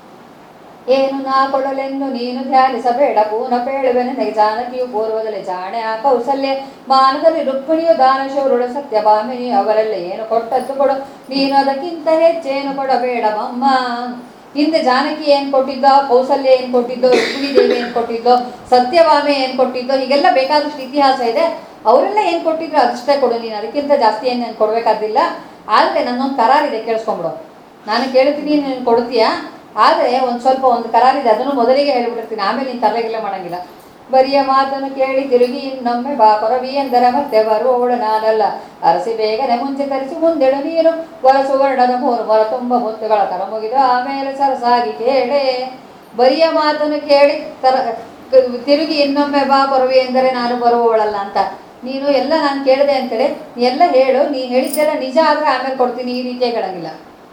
ಏನು ನಾ ಕೊಡಲೆಂದು ನೀನು ಧ್ಯಾನಿಸಬೇಡ ಪೂನ ಪೇಳುವೆನೆ ನಗೆ ಜಾನಕಿಯು ಪೂರ್ವದಲ್ಲಿ ಜಾಣೆ ಆ ಕೌಸಲ್ಯ ಮಾನದಲ್ಲಿ ರುಕ್ಮಿಣಿಯು ದಾನಶೂರುಳು ಸತ್ಯಭಾಮಿನಿಯು ಅವರೆಲ್ಲ ಏನು ಕೊಟ್ಟದ್ದು ಕೊಡು ನೀನು ಅದಕ್ಕಿಂತ ಹೆಚ್ಚೇನು ಕೊಡಬೇಡ ಮಮ್ಮ ಹಿಂದೆ ಜಾನಕಿ ಏನ್ ಕೊಟ್ಟಿದ್ದೋ ಕೌಸಲ್ಯ ಏನ್ ಕೊಟ್ಟಿದ್ದೋ ರುಕ್ಮಿಣಿ ದೇವಿ ಏನ್ ಕೊಟ್ಟಿದ್ದೋ ಸತ್ಯಭಾಮೆ ಏನ್ ಕೊಟ್ಟಿದ್ದೋ ಹೀಗೆಲ್ಲ ಬೇಕಾದಷ್ಟು ಇತಿಹಾಸ ಇದೆ ಅವರೆಲ್ಲ ಏನ್ ಕೊಟ್ಟಿದ್ರು ಅದಷ್ಟೇ ಕೊಡು ನೀನು ಅದಕ್ಕಿಂತ ಜಾಸ್ತಿ ಏನು ನಾನು ಕೊಡ್ಬೇಕಾದಿಲ್ಲ ಆದ್ರೆ ನನ್ನೊಂದು ಕರಾರಿದೆ ಕೇಳಿಸ್ಕೊಂಬಿಡು ನಾನು ಕೇಳ್ತೀನಿ ನೀನು ಕೊಡ್ತೀಯಾ ಆದರೆ ಒಂದು ಸ್ವಲ್ಪ ಒಂದು ಕರಾರಿದೆ ಅದನ್ನು ಮೊದಲಿಗೆ ಹೇಳ್ಬಿಟ್ಟಿರ್ತೀನಿ ಆಮೇಲೆ ನೀನು ತರಲೆಗಿಲ್ಲ ಮಾಡಂಗಿಲ್ಲ ಬರಿಯ ಮಾತನ್ನು ಕೇಳಿ ತಿರುಗಿ ಇನ್ನೊಮ್ಮೆ ಬಾ ಕೊರವಿ ಎಂದರೆ ಮತ್ತೆ ಬರುವವಳು ನಾನಲ್ಲ ಅರಸಿ ಬೇಗನೆ ಮುಂಚೆ ತರಿಸಿ ಮುಂದೆಳು ನೀನು ವರಸು ವರ್ಣದ ಮೂರು ಮೊರ ತುಂಬ ಮುತ್ತುಗಳ ತರ ಮುಗಿದು ಆಮೇಲೆ ಸರಸಾಗಿ ಕೇಳೆ ಬರಿಯ ಮಾತನ್ನು ಕೇಳಿ ತರ ಕ- ತಿರುಗಿ ಇನ್ನೊಮ್ಮೆ ಬಾ ಕೊರವಿ ಎಂದರೆ ನಾನು ಬರುವವಳಲ್ಲ ಅಂತ ನೀನು ಎಲ್ಲ ನಾನು ಕೇಳಿದೆ ಅಂತೇಳಿ ನೀ ಎಲ್ಲ ಹೇಳು ನೀ ಹೇಳಿದ್ದೆಲ್ಲ ನಿಜ ಆದರೆ ಆಮೇಲೆ ಕೊಡ್ತೀನಿ ಈ ರೀತಿಯಾಗಿ ಹೇಳಂಗಿಲ್ಲ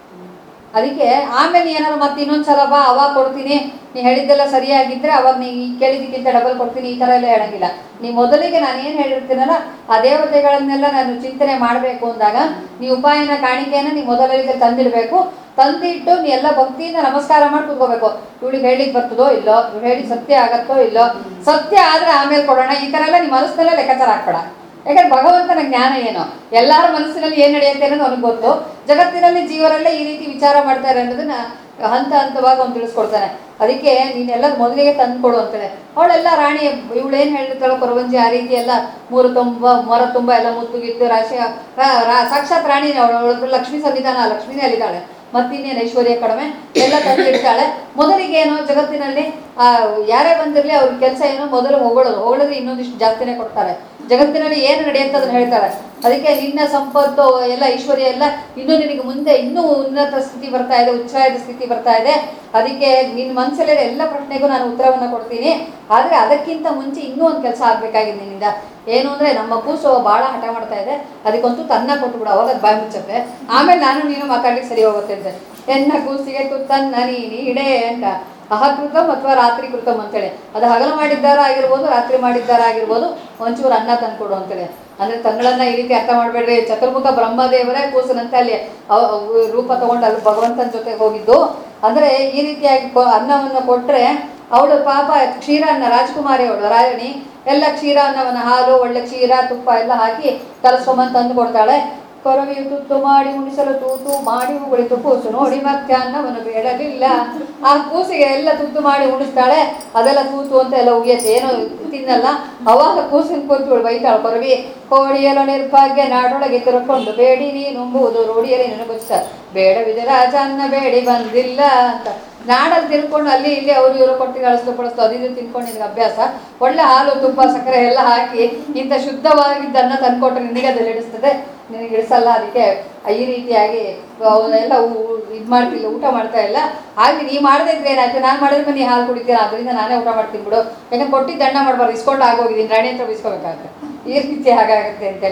ಅದಕ್ಕೆ ಆಮೇಲೆ ಏನಾದ್ರು ಮತ್ತೆ ಇನ್ನೊಂದು ಸಲ ಬಾ ಅವಾಗ ಕೊಡ್ತೀನಿ ನೀ ಹೇಳಿದ್ದೆಲ್ಲ ಸರಿಯಾಗಿದ್ರೆ ಅವಾಗ ನೀ ಈ ಕೇಳಿದ್ದಕ್ಕಿಂತ ಡಬಲ್ ಕೊಡ್ತೀನಿ ಈ ಥರ ಎಲ್ಲ ಹೇಳಂಗಿಲ್ಲ ನೀ ಮೊದಲಿಗೆ ನಾನು ಏನು ಹೇಳಿರ್ತೀನಲ್ಲ ಆ ದೇವತೆಗಳನ್ನೆಲ್ಲ ನಾನು ಚಿಂತನೆ ಮಾಡಬೇಕು ಅಂದಾಗ ನೀ ಉಪಾಯನ ಕಾಣಿಕೆಯನ್ನ ನೀ ಮೊದಲಿಗೆ ತಂದಿಡಬೇಕು ತಂದಿಟ್ಟು ನೀ ಎಲ್ಲ ಭಕ್ತಿಯಿಂದ ನಮಸ್ಕಾರ ಮಾಡಿ ಕೂತ್ಕೋಬೇಕು ಇವಳಿಗೆ ಹೇಳಿಕ್ ಬರ್ತದೋ ಇಲ್ಲೋ ಇವ್ಳು ಹೇಳಿ ಸತ್ಯ ಆಗತ್ತೋ ಇಲ್ಲೋ ಸತ್ಯ ಆದ್ರೆ ಆಮೇಲೆ ಕೊಡೋಣ ಈ ಥರ ಎಲ್ಲ ನಿಮ್ಮ ಮನಸ್ಸಿನಲ್ಲೇ ಲೆಕ್ಕಾಚಾರ ಹಾಕ್ಬೇಡ ಯಾಕಂದ್ರೆ ಭಗವಂತನ ಜ್ಞಾನ ಏನು ಎಲ್ಲರ ಮನಸ್ಸಿನಲ್ಲಿ ಏನು ನಡೆಯುತ್ತೆ ಅನ್ನೋದು ಅವನಿಗೆ ಗೊತ್ತು ಜಗತ್ತಿನಲ್ಲಿ ಜೀವರೆಲ್ಲ ಈ ರೀತಿ ವಿಚಾರ ಮಾಡ್ತಾರೆ ಅನ್ನೋದನ್ನ ಹಂತ ಹಂತವಾಗಿ ಅವ್ನು ತಿಳಿಸ್ಕೊಡ್ತಾನೆ ಅದಕ್ಕೆ ನೀನೆಲ್ಲ ಮೊದಲಿಗೆ ತಂದು ಕೊಡು ಅಂತೇಳಿ ಅವಳೆಲ್ಲ ರಾಣಿ ಇವಳೇನು ಹೇಳಿರ್ತಾಳೋ ಕೊರವಂಜಿ ಆ ರೀತಿ ಎಲ್ಲ ಮೂರು ತುಂಬ ಮೊರ ತುಂಬ ಎಲ್ಲ ಮುತ್ತು ಗಿತ್ತು ರಾಶಿ ರಾ- ರಾ- ಸಾಕ್ಷಾತ್ ರಾಣಿನೇ ಅವಳು ಅವಳ ಲಕ್ಷ್ಮೀ ಸಂವಿಧಾನ ಲಕ್ಷ್ಮೀನೇ ಅಲ್ಲಿದ್ದಾಳೆ ಮತ್ತಿನ್ನೇನು ಐಶ್ವರ್ಯ ಕಡಿಮೆ ಎಲ್ಲ ತಂದಿಡ್ತಾಳೆ ಮೊದಲಿಗೆ ಏನೋ ಜಗತ್ತಿನಲ್ಲಿ ಆ ಯಾರೇ ಬಂದಿರಲಿ ಅವ್ರ ಕೆಲಸ ಏನೋ ಮೊದಲು ಹೊಗಳೋದು ಹೊಗಳಿದ್ರೆ ಇನ್ನೊಂದಿಷ್ಟು ಜಾಸ್ತಿನೇ ಕೊಡ್ತಾರೆ ಜಗತ್ತಿನಲ್ಲಿ ಏನು ನಡೆಯುತ್ತೆ ಅದನ್ನ ಹೇಳ್ತಾರೆ ಅದಕ್ಕೆ ನಿನ್ನ ಸಂಪತ್ತು ಎಲ್ಲ ಐಶ್ವರ್ಯ ಎಲ್ಲ ಇನ್ನೂ ನಿನಗೆ ಮುಂದೆ ಇನ್ನೂ ಉನ್ನತ ಸ್ಥಿತಿ ಬರ್ತಾ ಇದೆ ಉಚ್ಛ್ರಾಯದ ಸ್ಥಿತಿ ಬರ್ತಾ ಇದೆ ಅದಕ್ಕೆ ನಿನ್ನ ಮನಸ್ಸಲ್ಲಿರೋ ಎಲ್ಲ ಪ್ರಶ್ನೆಗೂ ನಾನು ಉತ್ತರವನ್ನು ಕೊಡ್ತೀನಿ ಆದರೆ ಅದಕ್ಕಿಂತ ಮುಂಚೆ ಇನ್ನೂ ಒಂದು ಕೆಲಸ ಆಗಬೇಕಾಗಿದೆ ನಿನ್ನಿಂದ ಏನು ಅಂದರೆ ನಮ್ಮ ಕೂಸು ಭಾಳ ಹಠ ಮಾಡ್ತಾ ಇದೆ ಅದಕ್ಕೊಂದು ತನ್ನ ಕೊಟ್ಬಿಡು ಅವಾಗ ಅದು ಬಾಯಿ ಮುಚ್ಚತ್ತೆ ಆಮೇಲೆ ನಾನು ನೀನು ಮಾತಾಡ್ಲಿಕ್ಕೆ ಸರಿ ಹೋಗುತ್ತೆ ಅಂತ ಎನ್ನ ಕೂಸಿಗೆ ತುತ್ತನ್ನ ನೀಡೆ ಅಂತ ಅಹಕೃತಂ ಅಥವಾ ರಾತ್ರಿ ಕೃತಂ ಅಂತೇಳಿ ಅದು ಹಗಲು ಮಾಡಿದ್ದಾರ ಆಗಿರ್ಬೋದು ರಾತ್ರಿ ಮಾಡಿದ್ದಾರ ಆಗಿರ್ಬೋದು ಒಂಚೂರು ಅನ್ನ ತಂದ್ಕೊಡು ಅಂತೇಳಿ ಅಂದ್ರೆ ತಂಗಳನ್ನ ಈ ರೀತಿ ಅರ್ಥ ಮಾಡಬೇಡ್ರಿ ಚತುರ್ಮುಖ ಬ್ರಹ್ಮದೇವರೇ ಕೂಸನಂತೆ ಅಲ್ಲಿ ಅವ- ಅವ್ ರೂಪ ತಗೊಂಡು ಅಲ್ಲಿ ಭಗವಂತನ ಜೊತೆ ಹೋಗಿದ್ದು ಅಂದ್ರೆ ಈ ರೀತಿಯಾಗಿ ಕೊ- ಅನ್ನವನ್ನು ಕೊಟ್ರೆ ಅವಳು ಪಾಪ ಕ್ಷೀರಾನ್ನ ರಾಜಕುಮಾರಿ ಅವಳು ರಾಯಣಿ ಎಲ್ಲ ಕ್ಷೀರ ಅನ್ನವನ್ನ ಹಾಲು ಒಳ್ಳೆ ಕ್ಷೀರ ತುಪ್ಪ ಎಲ್ಲ ಹಾಕಿ ಕಲಸ್ಕೊಂಬಂದು ತಂದು ಕೊಡ್ತಾಳೆ ಕೊರವೆಯು ತುತ್ತು ಮಾಡಿ ಉಣಿಸಲು ತೂತು ಮಾಡಿ ಉಗುಳಿತು ಕೂಸು ನೋಡಿ ಮತ್ತೆ ಅನ್ನವನ್ನು ಬೇಡಲಿಲ್ಲ ಆ ಕೂಸಿಗೆ ಎಲ್ಲ ತುತ್ತು ಮಾಡಿ ಉಣಿಸ್ತಾಳೆ ಅದೆಲ್ಲ ತೂತು ಅಂತ ಎಲ್ಲ ಉಗಿಯತ್ತೆ ಏನೋ ತಿನ್ನಲ್ಲ ಅವಾಗ ಕೂಸಿನ ಕೂತು ಬೈತಾಳೆ ಕೊರವಿ ಕೋಡಿಯಲು ನಿರ್ಭಾಗ್ಯ ನಾಡೊಳಗೆ ತಿರ್ಕೊಂಡು ಬೇಡಿ ನೀನುಂಬುವುದು ರೂಢಿಯಲ್ಲಿ ನೆನಗುಚ್ಚ ಬೇಡವಿದೆ ರಾಜ ಅನ್ನ ಬೇಡಿ ಬಂದಿಲ್ಲ ಅಂತ ನಾಡಲ್ಲಿ ತಿನ್ಕೊಂಡು ಅಲ್ಲಿ ಇಲ್ಲಿ ಅವ್ರು ಇವರು ಕೊಟ್ಟು ಕಳಿಸ್ತು ಪಡಿಸ್ತು ಅದು ಇದು ತಿನ್ಕೊಂಡು ನಿನಗೆ ಅಭ್ಯಾಸ ಒಳ್ಳೆ ಹಾಲು ತುಪ್ಪ ಸಕ್ಕರೆ ಎಲ್ಲ ಹಾಕಿ ಇಂಥ ಶುದ್ಧವಾಗಿದ್ದನ್ನ ತಂದ್ಕೊಟ್ರೆ ನಿನಗೆ ಅದು ಹಿಡಿಸ್ತದೆ ನಿನಗೆ ಇಳಿಸಲ್ಲ ಅದಕ್ಕೆ ಈ ರೀತಿಯಾಗಿ ಅವನ್ನೆಲ್ಲ ಇದು ಮಾಡ್ತಿಲ್ಲ ಊಟ ಮಾಡ್ತಾ ಇಲ್ಲ ಹಾಗೆ ನೀ ಮಾಡದೇ ಇದ್ರೆ ಏನಾಯ್ತು ನಾನು ಮಾಡಿದ್ರೆ ನೀ ಹಾಲು ಕುಡಿತೀರ ಅದರಿಂದ ನಾನೇ ಊಟ ಮಾಡ್ತೀನಿ ಬಿಡು ಯಾಕಂದ್ರೆ ಕೊಟ್ಟಿದ್ದು ದಂಡ ಮಾಡಬಾರ್ದು ಇಸ್ಕೊಂಡು ಆಗೋಗಿದ್ದೀನಿ ರಾಣಿ ಹತ್ರ ಇಸ್ಕೋಬೇಕಾಗುತ್ತೆ ಈ ರೀತಿ ಹಾಗಾಗುತ್ತೆ ಅಂತೇಳಿ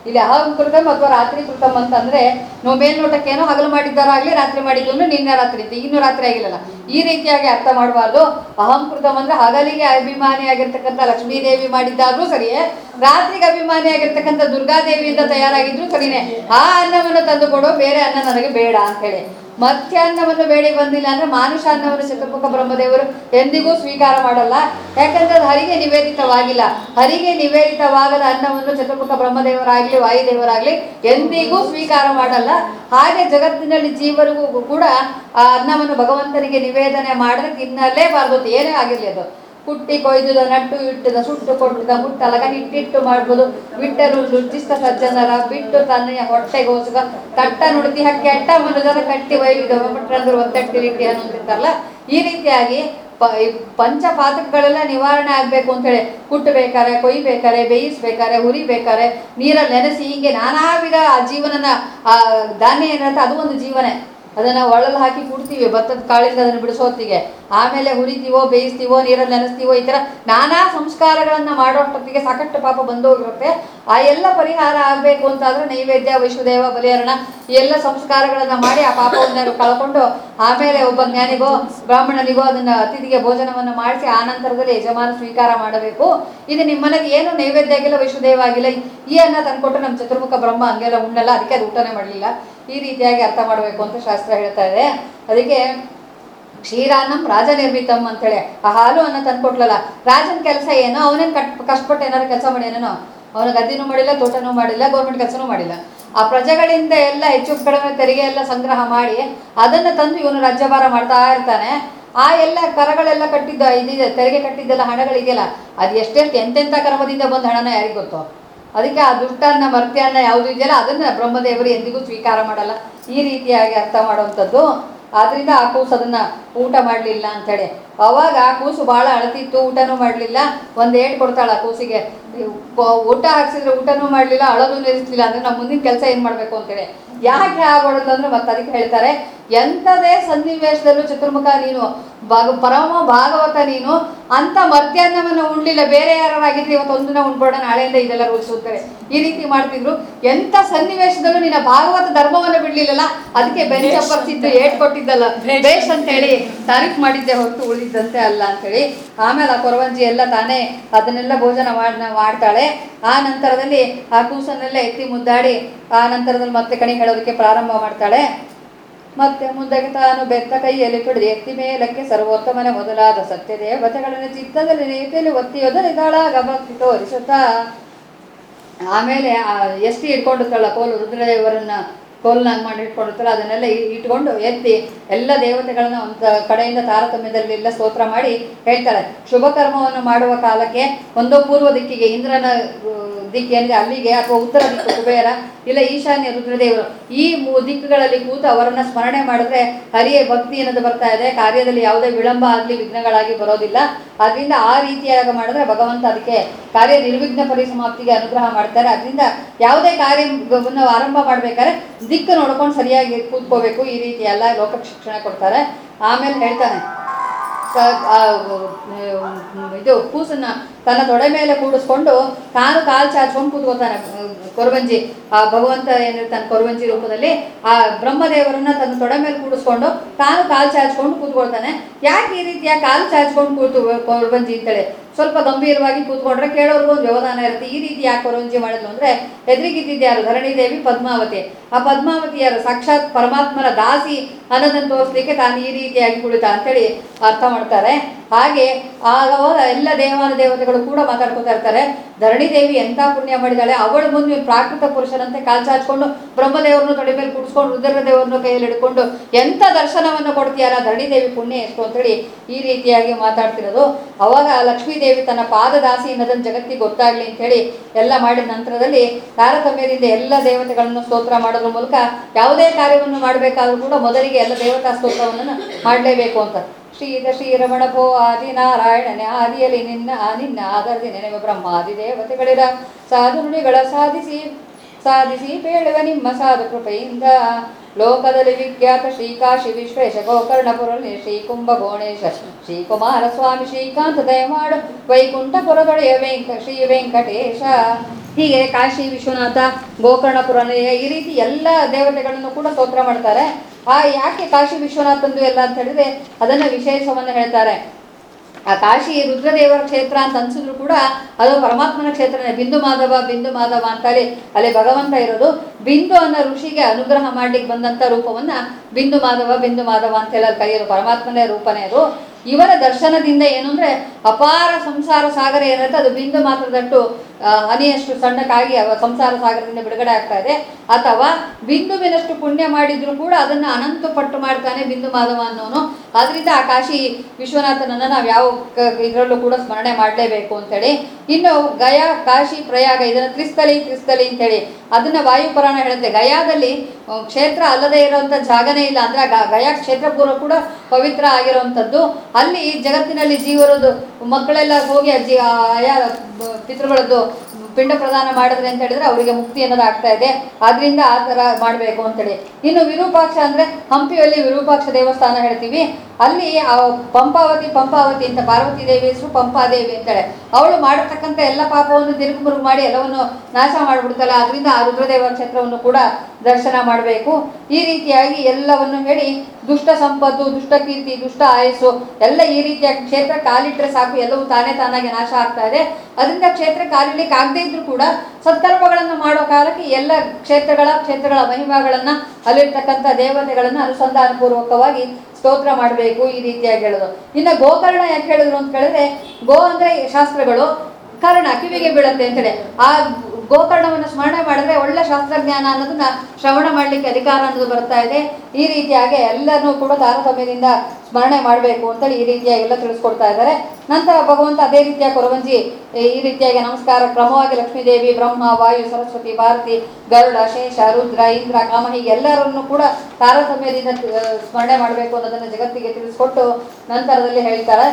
ಇಲ್ಲಿ ಅಹಂ ಕೃತಮ್ ಅಥವಾ ರಾತ್ರಿ ಕೃತಮ್ ಅಂತಂದ್ರೆ ನಾವು ಮೇಲ್ನೋಟಕ್ಕೇನೋ ಹಗಲು ಮಾಡಿದ್ದಾರಾಗ್ಲಿ ರಾತ್ರಿ ಮಾಡಿದ್ದು ಅಂದ್ರೆ ನಿನ್ನೆ ರಾತ್ರಿ ಇತ್ತು ಇನ್ನೂ ರಾತ್ರಿ ಆಗಿಲ್ಲಲ್ಲ ಈ ರೀತಿಯಾಗಿ ಅರ್ಥ ಮಾಡಬಾರ್ದು ಅಹಂ ಕೃತಮ್ ಅಂದ್ರೆ ಹಗಲಿಗೆ ಅಭಿಮಾನಿಯಾಗಿರ್ತಕ್ಕಂಥ ಲಕ್ಷ್ಮೀದೇವಿ ಮಾಡಿದ್ದಾದ್ರೂ ಸರಿಯೇ ರಾತ್ರಿಗೆ ಅಭಿಮಾನಿಯಾಗಿರ್ತಕ್ಕಂಥ ದುರ್ಗಾದೇವಿಯಿಂದ ತಯಾರಾಗಿದ್ರು ಸರಿನೇ ಆ ಅನ್ನವನ್ನು ತಂದು ಕೊಡು ಬೇರೆ ಅನ್ನ ನನಗೆ ಬೇಡ ಅಂತ ಹೇಳಿ ಮತ್ಸ್ಯಾನ್ನವನ್ನು ಬೇಡಿ ಬಂದಿಲ್ಲ ಅಂದ್ರೆ ಮಾನುಷಾನ್ನವನ್ನು ಚತುರ್ಮುಖ ಬ್ರಹ್ಮದೇವರು ಎಂದಿಗೂ ಸ್ವೀಕಾರ ಮಾಡಲ್ಲ ಯಾಕಂದ್ರೆ ಅದು ಹರಿಗೆ ನಿವೇದಿತವಾಗಿಲ್ಲ ಹರಿಗೆ ನಿವೇದಿತವಾಗದ ಅನ್ನವನ್ನು ಚತುರ್ಮುಖ ಬ್ರಹ್ಮದೇವರಾಗ್ಲಿ ವಾಯುದೇವರಾಗ್ಲಿ ಎಂದಿಗೂ ಸ್ವೀಕಾರ ಮಾಡಲ್ಲ ಹಾಗೆ ಜಗತ್ತಿನಲ್ಲಿ ಜೀವರಿಗೂ ಕೂಡ ಆ ಅನ್ನವನ್ನು ಭಗವಂತನಿಗೆ ನಿವೇದನೆ ಮಾಡಿದ್ರೆ ತಿನ್ನಲೇಬಾರ್ದು ಅಂತ ಏನೇ ಆಗಿರ್ಲಿ ಅದು ಕುಟ್ಟಿ ಕೊಯ್ದುದ ನಟ್ಟು ಇಟ್ಟದ ಸುಟ್ಟು ಕೊಟ್ಟದ ಮುಟ್ಟಲಗ ಹಿಟ್ಟಿಟ್ಟು ಮಾಡ್ಬೋದು ಬಿಟ್ಟರು ರುಚಿಸ್ತ ಸಜ್ಜನರ ಬಿಟ್ಟು ತನ್ನ ಹೊಟ್ಟೆಗೋಸ್ಕ ತಟ್ಟ ನುಡಿತಿ ಹಕ್ಕಿ ಅಟ್ಟ ಮನುಜರ ಕಟ್ಟಿ ವೈವಿಧ್ಯ ಮಟ್ರಂದ್ರೆ ಒತ್ತಟ್ಟಿಲಿಟ್ಟಿ ಅನ್ನೋದಿರ್ತಾರಲ್ಲ ಈ ರೀತಿಯಾಗಿ ಪ ಈ ಪಂಚಪಾತಕಗಳೆಲ್ಲ ನಿವಾರಣೆ ಆಗಬೇಕು ಅಂತೇಳಿ ಕುಟ್ಟಬೇಕಾರೆ ಕೊಯ್ಬೇಕಾರೆ ಬೇಯಿಸ್ಬೇಕಾರೆ ಹುರಿಬೇಕಾರೆ ನೀರಲ್ಲಿ ನೆನೆಸಿ ಹೀಗೆ ನಾನಾ ವಿಧ ಆ ಜೀವನನ ಆ ಧಾನ್ಯ ಏನಂತ ಅದು ಒಂದು ಜೀವನೇ ಅದನ್ನ ಒಳ್ಳಲ್ಲಿ ಹಾಕಿ ಕುಡ್ತೀವಿ ಭತ್ತದ ಕಾಳಿಂದ ಅದನ್ನು ಬಿಡಿಸೋತ್ತಿಗೆ ಆಮೇಲೆ ಹುರಿತೀವೋ ಬೇಯಿಸ್ತೀವೋ ನೀರಲ್ಲಿ ನೆನೆಸ್ತೀವೋ ಈ ಥರ ನಾನಾ ಸಂಸ್ಕಾರಗಳನ್ನ ಮಾಡೋಷ್ಟೊತ್ತಿಗೆ ಸಾಕಷ್ಟು ಪಾಪ ಬಂದೋಗಿರುತ್ತೆ ಆ ಎಲ್ಲ ಪರಿಹಾರ ಆಗಬೇಕು ಅಂತಾದ್ರೆ ನೈವೇದ್ಯ ವೈಶ್ವದೇವ ಬಲಿಹರಣ ಈ ಎಲ್ಲ ಸಂಸ್ಕಾರಗಳನ್ನ ಮಾಡಿ ಆ ಪಾಪವನ್ನ ಕಳ್ಕೊಂಡು ಆಮೇಲೆ ಒಬ್ಬ ಜ್ಞಾನಿಗೋ ಬ್ರಾಹ್ಮಣನಿಗೋ ಅದನ್ನ ಅತಿಥಿಗೆ ಭೋಜನವನ್ನು ಮಾಡಿಸಿ ಆ ನಂತರದಲ್ಲಿ ಯಜಮಾನ ಸ್ವೀಕಾರ ಮಾಡಬೇಕು ಇದು ನಿಮ್ಮ ಮನೆಗೆ ಏನು ನೈವೇದ್ಯ ಆಗಿಲ್ಲ ವೈಶ್ವದೇವ ಆಗಿಲ್ಲ ಈ ಅನ್ನ ತಂದ್ಕೊಟ್ರೆ ನಮ್ಮ ಚತುರ್ಮುಖ ಬ್ರಹ್ಮ ಹಂಗೆಲ್ಲ ಉಣ್ಣಲ್ಲ ಅದಕ್ಕೆ ಅದು ಊಟನೇ ಮಾಡಲಿಲ್ಲ ಈ ರೀತಿಯಾಗಿ ಅರ್ಥ ಮಾಡಬೇಕು ಅಂತ ಶಾಸ್ತ್ರ ಹೇಳ್ತಾ ಇದೆ ಅದಕ್ಕೆ ಕ್ಷೀರಾನ್ನಂ ರಾಜ ನಿರ್ಮಿತಂ ಅಂತೇಳಿ ಆ ಹಾಲು ಅನ್ನ ತಂದ್ಕೊಟ್ಲಲ್ಲ ರಾಜನ ಕೆಲಸ ಏನು ಅವನೇನು ಕಟ್ ಕಷ್ಟಪಟ್ಟು ಏನಾರು ಕೆಲಸ ಮಾಡ್ಯಾನೇನೋ ಅವನ ಗದ್ದಿನೂ ಮಾಡಿಲ್ಲ ತೋಟನೂ ಮಾಡಿಲ್ಲ ಗೌರ್ಮೆಂಟ್ ಕೆಲಸನೂ ಮಾಡಿಲ್ಲ ಆ ಪ್ರಜೆಗಳಿಂದ ಎಲ್ಲ ಹೆಚ್ಚು ಕಡಿಮೆ ತೆರಿಗೆ ಎಲ್ಲ ಸಂಗ್ರಹ ಮಾಡಿ ಅದನ್ನು ತಂದು ಇವನು ರಾಜ್ಯಭಾರ ಮಾಡ್ತಾ ಇರ್ತಾನೆ ಆ ಎಲ್ಲ ಕರಗಳೆಲ್ಲ ಕಟ್ಟಿದ್ದ ಇದಿದೆ ತೆರಿಗೆ ಕಟ್ಟಿದ್ದೆಲ್ಲ ಹಣಗಳಿದೆಯಲ್ಲ ಅದು ಎಷ್ಟೆಷ್ಟು ಎಂತೆಂಥ ಕರ್ಮದಿಂದ ಬಂದ ಹಣನ ಯಾರಿಗೆ ಗೊತ್ತು ಅದಕ್ಕೆ ಆ ದುಷ್ಟನ್ನ ಮರ್ತ್ಯನ್ನ ಯಾವುದು ಇದೆಯಲ್ಲ ಅದನ್ನ ಬ್ರಹ್ಮದೇವರು ಎಂದಿಗೂ ಸ್ವೀಕಾರ ಮಾಡಲ್ಲ ಈ ರೀತಿಯಾಗಿ ಅರ್ಥ ಮಾಡುವಂಥದ್ದು ಆದ್ರಿಂದ ಆ ಕೂಸು ಅದನ್ನ ಊಟ ಮಾಡಲಿಲ್ಲ ಅಂತೇಳಿ ಅವಾಗ ಆ ಕೂಸು ಭಾಳ ಅಳತಿತ್ತು ಊಟನೂ ಮಾಡಲಿಲ್ಲ ಒಂದು ಏಟ್ ಕೊಡ್ತಾಳ ಆ ಕೂಸಿಗೆ ಕೊ- ಊಟ ಹಾಕ್ಸಿದ್ರೆ ಊಟನೂ ಮಾಡಲಿಲ್ಲ ಅಳೋದು ನಿಲ್ಲಿಸ್ಲಿಲ್ಲ ಅಂದ್ರೆ ನಾವು ಮುಂದಿನ ಕೆಲಸ ಏನು ಮಾಡಬೇಕು ಅಂತೇಳಿ ಯಾಕೆ ಆಗೋಡೋದು ಅಂದ್ರೆ ಮತ್ತೆ ಅದಕ್ಕೆ ಹೇಳ್ತಾರೆ ಎಂಥದೇ ಸನ್ನಿವೇಶದಲ್ಲೂ ಚತುರ್ಮುಖ ನೀನು ಭಾಗ ಪರಮ ಭಾಗವತ ನೀನು ಅಂತ ಮಧ್ಯಾಹ್ನವನ್ನು ಉಣ್ಲಿಲ್ಲ ಬೇರೆ ಯಾರಾಗಿದ್ರೆ ಇವತ್ತು ಒಂದಿನ ಉಣ್ಬೋಣ ನಾಳೆಯಿಂದ ಇದೆಲ್ಲ ರೂಢಿಸುತ್ತೇವೆ ಈ ರೀತಿ ಮಾಡ್ತಿದ್ರು ಎಂಥ ಸನ್ನಿವೇಶದಲ್ಲೂ ನಿನ್ನ ಭಾಗವತ ಧರ್ಮವನ್ನು ಬಿಡ್ಲಿಲ್ಲಲ್ಲ ಅದಕ್ಕೆ ಬೆಂಚಪ್ಪರ್ಸಿದ್ದು ಏಟ್ ಕೊಟ್ಟಿದ್ದಲ್ಲ ಬೇಷ್ ಅಂತ ಹೇಳಿ ತಾರೀಫ್ ಮಾಡಿದ್ದೆ ಹೊರತು ಉಳಿದಂತೆ ಅಲ್ಲ ಅಂತೇಳಿ ಆಮೇಲೆ ಆ ಕೊರವಂಜಿ ಎಲ್ಲ ತಾನೇ ಅದನ್ನೆಲ್ಲ ಭೋಜನ ಮಾಡ್ ಮಾಡ್ತಾಳೆ ಆ ನಂತರದಲ್ಲಿ ಆ ಕೂಸನ್ನೆಲ್ಲ ಎತ್ತಿ ಮುದ್ದಾಡಿ ಆ ನಂತರದಲ್ಲಿ ಮತ್ತೆ ಕಣಿ ಹೇಳೋದಕ್ಕೆ ಪ್ರಾರಂಭ ಮಾಡ್ತಾಳೆ ಮತ್ತೆ ಮುಂದಕ್ಕೆ ತಾನು ಬೆತ್ತ ಕೈಯಲ್ಲಿ ಪಿಡಿದು ಎತ್ತಿ ಮೇಲಕ್ಕೆ ಸರ್ವೋತ್ತಮನ ಮೊದಲಾದ ಸತ್ಯ ದೇವತೆಗಳನ್ನು ಚಿತ್ತದಲ್ಲಿ ನೀತಿಯಲ್ಲಿ ಒತ್ತಿಯೊದರಿದಾಳಾಗ ಭಕ್ತಿ ತೋರಿಸುತ್ತಾ ಆಮೇಲೆ ಆ ಎಷ್ಟಿ ಇಟ್ಕೊಂಡಿರ್ತಾಳ ಕೋಲು ರುದ್ರದೇವರನ್ನ ಕೋಲ್ನಾಗ ಮಾಡಿ ಇಟ್ಕೊಂಡಿರ್ತಾಳೆ ಅದನ್ನೆಲ್ಲ ಇ- ಇಟ್ಕೊಂಡು ಎತ್ತಿ ಎಲ್ಲ ದೇವತೆಗಳನ್ನ ಒಂದು ಕಡೆಯಿಂದ ತಾರತಮ್ಯದಲ್ಲೆಲ್ಲ ಸ್ತೋತ್ರ ಮಾಡಿ ಹೇಳ್ತಾಳೆ ಶುಭ ಕರ್ಮವನ್ನು ಮಾಡುವ ಕಾಲಕ್ಕೆ ಒಂದೋ ಪೂರ್ವ ದಿಕ್ಕಿಗೆ ಇಂದ್ರನ ಆ, ದಿಕ್ಕು ಏನಿದೆ ಅಲ್ಲಿಗೆ ಅಥವಾ ಉತ್ತರ ದಿಕ್ಕು ಕುಬೇರ ಇಲ್ಲ ಈಶಾನ್ಯ ರುದ್ರದೇವರು ಈ ಮೂ ದಿಕ್ಕುಗಳಲ್ಲಿ ಕೂತು ಅವರನ್ನ ಸ್ಮರಣೆ ಮಾಡಿದ್ರೆ ಹರಿಯ ಭಕ್ತಿ ಅನ್ನೋದು ಬರ್ತಾ ಇದೆ ಕಾರ್ಯದಲ್ಲಿ ಯಾವುದೇ ವಿಳಂಬ ಆಗಲಿ ವಿಘ್ನಗಳಾಗಿ ಬರೋದಿಲ್ಲ ಅದರಿಂದ ಆ ರೀತಿಯಾಗಿ ಮಾಡಿದ್ರೆ ಭಗವಂತ ಅದಕ್ಕೆ ಕಾರ್ಯ ನಿರ್ವಿಘ್ನ ಪರಿಸಮಾಪ್ತಿಗೆ ಅನುಗ್ರಹ ಮಾಡ್ತಾರೆ ಅದರಿಂದ ಯಾವುದೇ ಕಾರ್ಯವನ್ನು ಆರಂಭ ಮಾಡ್ಬೇಕಾದ್ರೆ ದಿಕ್ಕು ನೋಡ್ಕೊಂಡು ಸರಿಯಾಗಿ ಕೂತ್ಕೋಬೇಕು ಈ ರೀತಿ ಎಲ್ಲ ಲೋಕ ಶಿಕ್ಷಣ ಕೊಡ್ತಾರೆ ಆಮೇಲೆ ಹೇಳ್ತಾನೆ ಕ- ಆ, ಉಮ್, ಇದು ಕೂಸನ್ನ ತನ್ನ ತೊಡೆ ಮೇಲೆ ಕೂಡಿಸ್ಕೊಂಡು ತಾನು ಕಾಲು ಚಾಚ್ಕೊಂಡು ಕೂತ್ಕೋತಾನೆ ಉಮ್, ಕೊರವಂಜಿ ಆ ಭಗವಂತ ಏನಿರ್ತಾನೆ ಕೊರವಂಜಿ ರೂಪದಲ್ಲಿ ಆ ಬ್ರಹ್ಮದೇವರನ್ನ ತನ್ನ ತೊಡೆ ಮೇಲೆ ಕೂಡಿಸ್ಕೊಂಡು ತಾನು ಕಾಲು ಚಾಚ್ಕೊಂಡು ಕೂತ್ಕೊಳ್ತಾನೆ ಯಾಕೆ ಈ ರೀತಿಯ ಕಾಲು ಚಾಚ್ಕೊಂಡು ಕೂತು ಕೊರವಂಜಿ ಅಂತೇಳಿ ಸ್ವಲ್ಪ ಗಂಭೀರವಾಗಿ ಕೂತ್ಕೊಂಡ್ರೆ ಕೇಳೋರ್ಗೂ ಒಂದು ವ್ಯವಧಾನ ಇರುತ್ತೆ ಈ ರೀತಿ ಯಾಕೆ ಕೊರವಂಜಿ ಮಾಡಿದ್ಲು ಅಂದ್ರೆ ಎದುರಿಗಿದ್ದಿದ್ದು ಯಾರು ಧರಣಿದೇವಿ ಪದ್ಮಾವತಿ ಆ ಪದ್ಮಾವತಿ ಯಾರು ಸಾಕ್ಷಾತ್ ಪರಮಾತ್ಮನ ದಾಸಿ ಅನ್ನೋದನ್ನು ತೋರಿಸ್ಲಿಕ್ಕೆ ತಾನು ಈ ರೀತಿಯಾಗಿ ಕುಳಿತ ಅಂತೇಳಿ ಅರ್ಥ ಮಾಡ್ತಾರೆ ಹಾಗೆ ಆಗ ಅವಾಗ ಎಲ್ಲ ದೇವಾನ ದೇವತೆಗಳು ಕೂಡ ಮಾತಾಡ್ಕೊತಾ ಇರ್ತಾರೆ ಧರಣಿ ದೇವಿ ಎಂತ ಪುಣ್ಯ ಮಾಡಿದಾಳೆ ಅವಳ ಮುಂದೆ ಇವ್ನು ಪ್ರಾಕೃತ ಪುರುಷನಂತೆ ಕಾಲ್ ಚಾಚ್ಕೊಂಡು ಬ್ರಹ್ಮದೇವರನ್ನು ತೊಡೆ ಮೇಲೆ ಕುಡಿಸ್ಕೊಂಡು ರುದ್ರ ದೇವರನ್ನು ಕೈಯಲ್ಲಿ ಹಿಡ್ಕೊಂಡು ಎಂತ ದರ್ಶನವನ್ನು ಕೊಡ್ತೀಯಲ್ಲ ಧರಣಿ ದೇವಿ ಪುಣ್ಯ ಎಷ್ಟು ಅಂತೇಳಿ ಈ ರೀತಿಯಾಗಿ ಮಾತಾಡ್ತಿರೋದು ಅವಾಗ ಲಕ್ಷ್ಮೀ ದೇವಿ ತನ್ನ ಪಾದದಾಸಿ ಅನ್ನೋದನ್ನು ಜಗತ್ತಿಗೆ ಗೊತ್ತಾಗ್ಲಿ ಅಂತೇಳಿ ಎಲ್ಲ ಮಾಡಿದ ನಂತರದಲ್ಲಿ ತಾರತಮ್ಯದಿಂದ ಎಲ್ಲ ದೇವತೆಗಳನ್ನು ಸ್ತೋತ್ರ ಮಾಡೋದ್ರ ಮೂಲಕ ಯಾವುದೇ ಕಾರ್ಯವನ್ನು ಮಾಡಬೇಕಾದ್ರೂ ಕೂಡ ಮೊದಲಿಗೆ ಎಲ್ಲ ದೇವತಾ ಸ್ತೋತ್ರವನ್ನು ಮಾಡಲೇಬೇಕು ಅಂತ ಶ್ರೀದ ಶ್ರೀರಮಣ ಭೋ ಆದಿ ನಾರಾಯಣನೆ ಆದಿಯಲ್ಲಿ ನಿನ್ನ ನಿನ್ನ ಆಧಾರದಿ ನೆನೆವ ಬ್ರಹ್ಮಾದಿ ದೇವತೆಗಳಿರ ಸಾಧು ನುಡಿಗಳ ಸಾಧಿಸಿ ಸಾಧಿಸಿ ಬೇಳುವ ನಿಮ್ಮ ಸಾಧು ಕೃಪೆಯಿಂದ ಲೋಕದಲ್ಲಿ ವಿಖ್ಯಾತ ಶ್ರೀಕಾಶಿ ವಿಶ್ವೇಶ ಗೋಕರ್ಣಪುರಲ್ಲಿ ಶ್ರೀ ಕುಂಭಕೋಣೇಶ ಶ್ರೀ ಕುಮಾರಸ್ವಾಮಿ ಶ್ರೀಕಾಂತ ದಯಮಾಡು ವೈಕುಂಠಪುರದೊಡೆಯ ವೆಂಕ ಶ್ರೀ ವೆಂಕಟೇಶ ಹೀಗೆ ಕಾಶಿ ವಿಶ್ವನಾಥ ಗೋಕರ್ಣಪುರ ಈ ರೀತಿ ಎಲ್ಲ ದೇವತೆಗಳನ್ನು ಕೂಡ ಸ್ತೋತ್ರ ಮಾಡ್ತಾರೆ ಆ ಯಾಕೆ ಕಾಶಿ ವಿಶ್ವನಾಥಂದು ಎಲ್ಲ ಅಂತ ಹೇಳಿದ್ರೆ ಅದನ್ನ ವಿಶೇಷವನ್ನು ಹೇಳ್ತಾರೆ ಆ ಕಾಶಿ ರುದ್ರದೇವರ ಕ್ಷೇತ್ರ ಅಂತ ಅನ್ಸಿದ್ರು ಕೂಡ ಅದು ಪರಮಾತ್ಮನ ಕ್ಷೇತ್ರನೇ ಬಿಂದು ಮಾಧವ ಬಿಂದು ಮಾಧವ ಅಂತೇಳಿ ಅಲ್ಲಿ ಭಗವಂತ ಇರೋದು ಬಿಂದು ಅನ್ನೋ ಋಷಿಗೆ ಅನುಗ್ರಹ ಮಾಡ್ಲಿಕ್ಕೆ ಬಂದಂತ ರೂಪವನ್ನ ಬಿಂದು ಮಾಧವ ಬಿಂದು ಮಾಧವ ಅಂತ ಹೇಳಿ ಕರೆಯೋದು ಪರಮಾತ್ಮನೇ ರೂಪನೇ ಅದು ಇವರ ದರ್ಶನದಿಂದ ಏನು ಅಂದ್ರೆ ಅಪಾರ ಸಂಸಾರ ಸಾಗರ ಏನಿರುತ್ತೆ ಅದು ಬಿಂದು ಮಾತ್ರದಟ್ಟು ಆ, ಹನಿಯಷ್ಟು ಸಣ್ಣಕ್ಕಾಗಿ ಅವ ಸಂಸಾರ ಸಾಗರದಿಂದ ಬಿಡುಗಡೆ ಆಗ್ತಾ ಇದೆ ಅಥವಾ ಬಿಂದುವಿನಷ್ಟು ಪುಣ್ಯ ಮಾಡಿದ್ರು ಕೂಡ ಅದನ್ನ ಅನಂತ ಪಟ್ಟು ಮಾಡ್ತಾನೆ ಬಿಂದು ಮಾಧವ ಅನ್ನೋನು ಆದ್ರಿಂದ ಆ ಕಾಶಿ ವಿಶ್ವನಾಥನನ್ನ ನಾವು ಯಾವ ಇದರಲ್ಲೂ ಕೂಡ ಸ್ಮರಣೆ ಮಾಡಲೇಬೇಕು ಅಂತೇಳಿ ಇನ್ನು ಗಯಾ ಕಾಶಿ ಪ್ರಯಾಗ ಇದನ್ನ ತ್ರಿಸ್ಥಲಿ ತ್ರಿಸ್ಥಲಿ ಅಂತೇಳಿ ಅದನ್ನ ವಾಯುಪುರಾಣ ಹೇಳುತ್ತೆ ಗಯಾದಲ್ಲಿ ಆ, ಕ್ಷೇತ್ರ ಅಲ್ಲದೆ ಇರುವಂತ ಜಾಗನೇ ಇಲ್ಲ ಅಂದ್ರೆ ಗ- ಗಯಾ ಕ್ಷೇತ್ರ ಪೂರ್ವ ಕೂಡ ಪವಿತ್ರ ಆಗಿರುವಂಥದ್ದು ಅಲ್ಲಿ ಜಗತ್ತಿನಲ್ಲಿ ಜೀವರದು ಮಕ್ಕಳೆಲ್ಲ ಹೋಗಿ ಅಜ್ಜಿ ಆಯಾ ಬ- ಪಿತೃಗಳದ್ದು ಪಿಂಡ ಪ್ರದಾನ ಮಾಡಿದ್ರೆ ಅಂತ ಹೇಳಿದ್ರೆ ಅವರಿಗೆ ಮುಕ್ತಿ ಅನ್ನೋದು ಆಗ್ತಾ ಇದೆ ಆದ್ರಿಂದ ಆ ಥರ ಮಾಡಬೇಕು ಅಂತೇಳಿ ಇನ್ನು ವಿರೂಪಾಕ್ಷ ಅಂದ್ರೆ ಹಂಪಿಯಲ್ಲಿ ವಿರೂಪಾಕ್ಷ ದೇವಸ್ಥಾನ ಹೇಳ್ತೀವಿ ಅಲ್ಲಿ ಆ ಪಂಪಾವತಿ ಪಂಪಾವತಿ ಅಂತ ಪಾರ್ವತಿ ದೇವಿ ಹೆಸರು ಪಂಪಾದೇವಿ ಅಂತೇಳಿ ಅವಳು ಮಾಡತಕ್ಕಂಥ ಎಲ್ಲ ಪಾಪವನ್ನು ತಿರುಗುಮುರುಗು ಮಾಡಿ ಎಲ್ಲವನ್ನು ನಾಶ ಮಾಡಿಬಿಡ್ತಾಳೆ ಅದರಿಂದ ಆ ರುದ್ರದೇವ ಕ್ಷೇತ್ರವನ್ನು ಕೂಡ ದರ್ಶನ ಮಾಡಬೇಕು ಈ ರೀತಿಯಾಗಿ ಎಲ್ಲವನ್ನು ಹೇಳಿ ದುಷ್ಟ ಸಂಪತ್ತು ದುಷ್ಟ ಕೀರ್ತಿ ದುಷ್ಟ ಆಯಸ್ಸು ಎಲ್ಲ ಈ ರೀತಿಯ ಕ್ಷೇತ್ರ ಕಾಲಿಟ್ರೆ ಸಾಕು ಎಲ್ಲವೂ ತಾನೇ ತಾನಾಗಿ ನಾಶ ಆಗ್ತಾ ಇದೆ ಅದರಿಂದ ಕ್ಷೇತ್ರ ಕಾಲಿಡ್ಲಿಕ್ಕೆ ಆಗದೇ ಇದ್ರೂ ಕೂಡ ಸತ್ಕರ್ಮಗಳನ್ನು ಮಾಡೋ ಕಾಲಕ್ಕೆ ಎಲ್ಲ ಕ್ಷೇತ್ರಗಳ ಕ್ಷೇತ್ರಗಳ ಮಹಿಮಾಗಳನ್ನ ಅಲ್ಲಿರ್ತಕ್ಕಂಥ ದೇವತೆಗಳನ್ನ ಅನುಸಂಧಾನ ಪೂರ್ವಕವಾಗಿ ಸ್ತೋತ್ರ ಮಾಡಬೇಕು ಈ ರೀತಿಯಾಗಿ ಹೇಳೋದು ಇನ್ನು ಗೋಕರ್ಣ ಯಾಕೆ ಹೇಳಿದ್ರು ಅಂತ ಕೇಳಿದ್ರೆ ಗೋ ಅಂದ್ರೆ ಶಾಸ್ತ್ರಗಳು ಕರ್ಣ ಕಿವಿಗೆ ಬೀಳುತ್ತೆ ಅಂತೇಳಿ ಆ ಗೋಕರ್ಣವನ್ನು ಸ್ಮರಣೆ ಮಾಡಿದ್ರೆ ಒಳ್ಳೆ ಶಾಸ್ತ್ರಜ್ಞಾನ ಅನ್ನೋದನ್ನ ಶ್ರವಣ ಮಾಡಲಿಕ್ಕೆ ಅಧಿಕಾರ ಅನ್ನೋದು ಬರ್ತಾ ಇದೆ ಈ ರೀತಿಯಾಗಿ ಎಲ್ಲನೂ ಕೂಡ ತಾರತಮ್ಯದಿಂದ ಸ್ಮರಣೆ ಮಾಡಬೇಕು ಅಂತೇಳಿ ಈ ರೀತಿಯಾಗಿ ಎಲ್ಲ ತಿಳಿಸ್ಕೊಡ್ತಾ ಇದ್ದಾರೆ ನಂತರ ಭಗವಂತ ಅದೇ ರೀತಿಯ ಕೊರವಂಜಿ ಈ ರೀತಿಯಾಗಿ ನಮಸ್ಕಾರ ಕ್ರಮವಾಗಿ ಲಕ್ಷ್ಮೀದೇವಿ ಬ್ರಹ್ಮ ವಾಯು ಸರಸ್ವತಿ ಭಾರತಿ ಗರುಡ ಶೇಷ ರುದ್ರ ಇಂದ್ರ ಕಾಮ ಹೀಗೆ ಎಲ್ಲರನ್ನು ಕೂಡ ತಾರತಮ್ಯದಿಂದ ಆ, ಸ್ಮರಣೆ ಮಾಡಬೇಕು ಅನ್ನೋದನ್ನು ಜಗತ್ತಿಗೆ ತಿಳಿಸ್ಕೊಟ್ಟು ನಂತರದಲ್ಲಿ ಹೇಳ್ತಾರೆ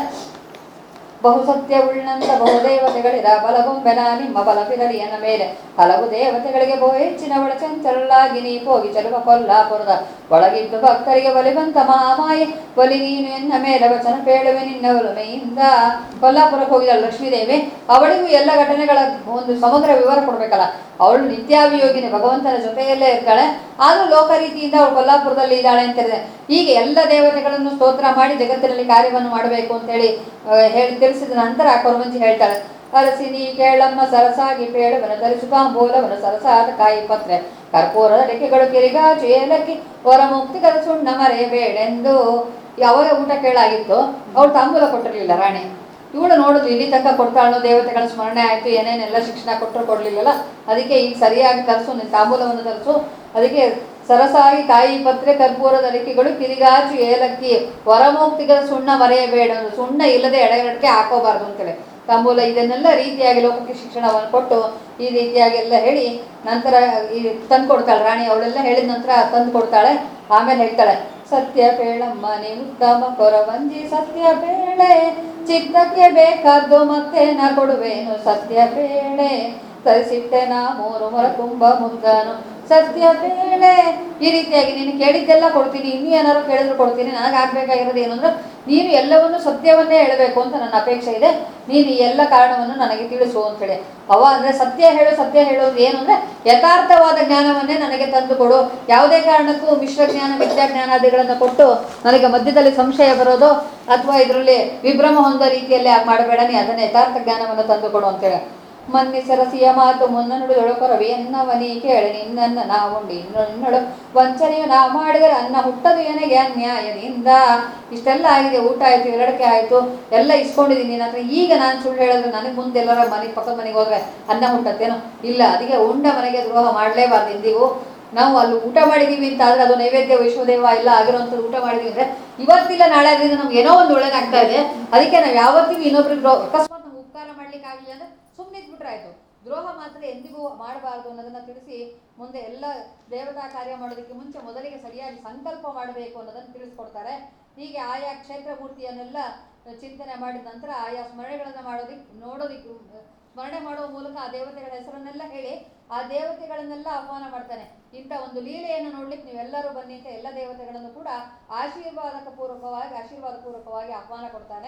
ಬಹುಸತ್ಯವುಳ್ಳಂತ ಬಹುದೇವತೆಗಳಿರ ಬಲಗೊಂಬೆನ ನಿಮ್ಮ ಬಲವಿರಲಿ ಎನ್ನ ಮೇಲೆ ಹಲವು ದೇವತೆಗಳಿಗೆ ಬಹು ಹೆಚ್ಚಿನ ಒಳ ಚಂಚಲಾಗಿ ನೀ ಹೋಗಿ ಚಲುವ ಕೊಲ್ಲಾಪುರದ ಒಳಗಿದ್ದು ಭಕ್ತರಿಗೆ ಬಲಿ ಬಂತ ಮಾಮಾಯಿ ಬಲಿ ನೀನು ಎನ್ನ ಮೇಲೆ ವಚನ ಪೇಳುವೆ ನಿನ್ನ ಒಲುಮೆಯಿಂದ ಕೊಲ್ಲಾಪುರಕ್ಕೆ ಹೋಗಿದ್ದಾಳೆ ಲಕ್ಷ್ಮೀದೇವಿ ಅವಳಿಗೂ ಎಲ್ಲ ಘಟನೆಗಳ ಒಂದು ಸಮಗ್ರ ವಿವರ ಕೊಡ್ಬೇಕಲ್ಲ ಅವಳು ನಿತ್ಯಾಭಿಯೋಗಿನಿ ಭಗವಂತನ ಜೊತೆಯಲ್ಲೇ ಇರ್ತಾಳೆ ಆದ್ರೂ ಲೋಕ ರೀತಿಯಿಂದ ಅವಳು ಕೊಲ್ಲಾಪುರದಲ್ಲಿ ಇದ್ದಾಳೆ ಅಂತ ಹೇಳಿದೆ ಹೀಗೆ ಎಲ್ಲ ದೇವತೆಗಳನ್ನು ಸ್ತೋತ್ರ ಮಾಡಿ ಜಗತ್ತಿನಲ್ಲಿ ಕಾರ್ಯವನ್ನು ಮಾಡಬೇಕು ಅಂತ ಹೇಳಿ ಆ, ಹೇಳಿ ತಿಳಿಸಿದ ನಂತರ ಕೊರವಂಜಿ ಹೇಳ್ತಾಳೆ ಅರಸಿನಿ ಕೇಳಮ್ಮ ಸರಸಾಗಿ ಪೇಳವನ ಧರಿಸುತ್ತಾಂಬೂಲವನ ಸರಸಾದ ಕಾಯಿ ಪತ್ರೆ ಕರ್ಪೂರದ ರೆಕ್ಕೆಗಳು ಕಿರಿಗಾಚು ಏಲಕ್ಕಿ ಹೊರ ಮುಕ್ತಿಗದ ಸುಣ್ಣ ಮರೆಯಬೇಡೆಂದು ಯಾವಾಗ ಊಟ ಕೇಳಾಗಿತ್ತು ಅವಳು ತಾಂಬೂಲ ಕೊಟ್ಟಿರ್ಲಿಲ್ಲ ರಾಣಿ ಇವಳು ನೋಡುದು ಇಲ್ಲಿ ತನಕ ಕೊಡ್ತಾಳೋ ದೇವತೆಗಳ ಸ್ಮರಣೆ ಆಯ್ತು ಏನೇನೆಲ್ಲ ಶಿಕ್ಷಣ ಕೊಟ್ಟರು ಕೊಡ್ಲಿಲ್ಲಲ್ಲ ಅದಕ್ಕೆ ಈಗ ಸರಿಯಾಗಿ ತರಿಸು ನಿನ್ನ ತಾಂಬೂಲವನ್ನು ತರಿಸು ಅದಕ್ಕೆ ಸರಸಾಗಿ ಕಾಯಿ ಪತ್ರೆ ಕರ್ಪೂರದ ಅರಿಕೆಗಳು ಕಿರಿಗಾಚು ಏಲಕ್ಕಿ ಹೊರಮುಕ್ತಿಗಳ ಸುಣ್ಣ ಮರೆಯಬೇಡ ಸುಣ್ಣ ಇಲ್ಲದೆ ಎಡೆಗಡಕ್ಕೆ ಹಾಕೋಬಾರ್ದು ಅಂತೇಳಿ ತಾಂಬೂಲ ಇದನ್ನೆಲ್ಲ ರೀತಿಯಾಗಿ ಲೋಕಕ್ಕೆ ಶಿಕ್ಷಣವನ್ನು ಕೊಟ್ಟು ಈ ರೀತಿಯಾಗಿ ಎಲ್ಲ ಹೇಳಿ ನಂತರ ಈ ತಂದು ಕೊಡ್ತಾಳೆ ರಾಣಿ ಅವಳೆಲ್ಲ ಹೇಳಿದ ನಂತರ ತಂದು ಕೊಡ್ತಾಳೆ ಆಮೇಲೆ ಹೇಳ್ತಾಳೆ ಸತ್ಯ ಪೇಳಮ್ಮ ಉತ್ತಮ ಕೊರವಂಜಿ ಸತ್ಯ ಬೇಳೆ ಚಿತ್ತಕ್ಕೆ ಬೇಕಾದ್ದು ಮತ್ತೆ ನಾ ಕೊಡುವೇನು ಸತ್ಯ ಬೇಳೆ ತರಿಸಿಟ್ಟೆ ನಾ ಮೂರು ಮೊರ ತುಂಬ ಮುದ್ದನು ಸತ್ಯ ಬೇಳೆ ಈ ರೀತಿಯಾಗಿ ನೀನು ಕೇಳಿದ್ದೆಲ್ಲ ಕೊಡ್ತೀನಿ ಇನ್ನೂ ಏನಾದ್ರು ಕೇಳಿದ್ರು ಕೊಡ್ತೀನಿ ನನಗೆ ಆಗ್ಬೇಕಾಗಿರೋದು ಏನು ಅಂದ್ರೆ ನೀನು ಎಲ್ಲವನ್ನು ಸತ್ಯವನ್ನೇ ಹೇಳಬೇಕು ಅಂತ ನನ್ನ ಅಪೇಕ್ಷೆ ಇದೆ ನೀನು ಈ ಎಲ್ಲ ಕಾರಣವನ್ನು ನನಗೆ ತಿಳಿಸು ಅಂತೇಳಿ ಅವ ಅಂದ್ರೆ ಸತ್ಯ ಹೇಳು ಸತ್ಯ ಹೇಳೋದು ಏನು ಅಂದ್ರೆ ಯಥಾರ್ಥವಾದ ಜ್ಞಾನವನ್ನೇ ನನಗೆ ತಂದು ಕೊಡು ಯಾವುದೇ ಕಾರಣಕ್ಕೂ ಮಿಶ್ರ ಜ್ಞಾನ ವಿದ್ಯಾಜ್ಞಾನಾದಿಗಳನ್ನು ಕೊಟ್ಟು ನನಗೆ ಮಧ್ಯದಲ್ಲಿ ಸಂಶಯ ಬರೋದು ಅಥವಾ ಇದರಲ್ಲಿ ವಿಭ್ರಮ ಹೊಂದೋ ರೀತಿಯಲ್ಲಿ ಮಾಡಬೇಡ ನೀ ಅದನ್ನ ಯಥಾರ್ಥ ಜ್ಞಾನವನ್ನು ತಂದು ಕೊಡು ಅಂತೇಳಿ ಮನ್ನಿ ಸರಸಿಯ ಮಾತು ಮುನ್ನ ನುಡಿದೊಳು ಕೊರವಿ ಎನ್ನವನಿ ಕೇಳಿ ನಿನ್ನನ್ನ ನಾವುಂಡಿ ಇನ್ನು ನಿನ್ನಳು ವಂಚನೆಯು ನಾ ಮಾಡಿದರೆ ಅನ್ನ ಹುಟ್ಟದು ಏನಿಗೆ ಅನ್ಯಾಯದಿಂದ ಇಷ್ಟೆಲ್ಲ ಆಗಿದೆ ಊಟ ಆಯ್ತು ಎರಡಕ್ಕೆ ಆಯ್ತು ಎಲ್ಲ ಇಸ್ಕೊಂಡಿದ್ದೀನಿ ನಿನ್ನ ಹತ್ರ ಈಗ ನಾನು ಸುಳ್ಳು ಹೇಳಿದ್ರೆ ನನಗೆ ಮುಂದೆ ಎಲ್ಲರ ಮನೆ ಪಕ್ಕದ ಮನೆಗೆ ಹೋದ್ರೆ ಅನ್ನ ಹುಟ್ಟತ್ತೇನೋ ಇಲ್ಲ ಅದಕ್ಕೆ ಉಂಡ ಮನೆಗೆ ದ್ರೋಹ ಮಾಡಲೇಬಾರ್ದು ಎಂದಿಗೂ ನಾವು ಅಲ್ಲಿ ಊಟ ಮಾಡಿದೀವಿ ಅಂತ ಆದ್ರೆ ಅದು ನೈವೇದ್ಯ ವೈಷ್ಣೋದೇವ ಎಲ್ಲ ಆಗಿರೋಂಥದ್ದು ಊಟ ಮಾಡಿದೀವಿ ಅಂದ್ರೆ ಇವತ್ತಿಲ್ಲ ನಾಳೆ ಅದರಿಂದ ನಮ್ಗೆ ಏನೋ ಒಂದು ಒಳ್ಳೇದಾಗ್ತಾ ಇದೆ ಅದಕ್ಕೆ ನಾವು ಯಾವತ್ತಿಗೂ ಇನ್ನೊಬ್ರಿಗೆ ದ್ರೋ- ಅಕಸ್ಮಾತ್ ನಮ್ಗೆ ಉಪಕಾರ ಮಾಡ್ಲಿಕ್ಕೆ ಆಗಲಿಲ್ಲ ಅಂದ್ರೆ ಸುಮ್ಮನೆ ಇದ್ಬಿಟ್ರೆ ಆಯ್ತು ದ್ರೋಹ ಮಾತ್ರ ಎಂದಿಗೂ ಮಾಡಬಾರದು ಅನ್ನೋದನ್ನ ತಿಳಿಸಿ ಮುಂದೆ ಎಲ್ಲ ದೇವತಾ ಕಾರ್ಯ ಮಾಡೋದಕ್ಕೆ ಮುಂಚೆ ಮೊದಲಿಗೆ ಸರಿಯಾಗಿ ಸಂಕಲ್ಪ ಮಾಡಬೇಕು ಅನ್ನೋದನ್ನು ತಿಳಿಸ್ಕೊಡ್ತಾರೆ ಹೀಗೆ ಆಯಾ ಕ್ಷೇತ್ರ ಮೂರ್ತಿಯನ್ನೆಲ್ಲ ಚಿಂತನೆ ಮಾಡಿದ ನಂತರ ಆಯಾ ಸ್ಮರಣೆಗಳನ್ನು ಮಾಡೋದಿಕ್ ನೋಡೋದಿಕ್ಕೆ ಸ್ಮರಣೆ ಮಾಡುವ ಮೂಲಕ ಆ ದೇವತೆಗಳ ಹೆಸರನ್ನೆಲ್ಲ ಹೇಳಿ ಆ ದೇವತೆಗಳನ್ನೆಲ್ಲ ಆಹ್ವಾನ ಮಾಡ್ತಾನೆ ಇಂಥ ಒಂದು ಲೀಲೆಯನ್ನು ನೋಡ್ಲಿಕ್ಕೆ ನೀವೆಲ್ಲರೂ ಬನ್ನಿ ಅಂತ ಎಲ್ಲ ದೇವತೆಗಳನ್ನು ಕೂಡ ಆಶೀರ್ವಾದಕ ಪೂರ್ವಕವಾಗಿ ಆಶೀರ್ವಾದ ಪೂರ್ವಕವಾಗಿ ಆಹ್ವಾನ ಕೊಡ್ತಾನೆ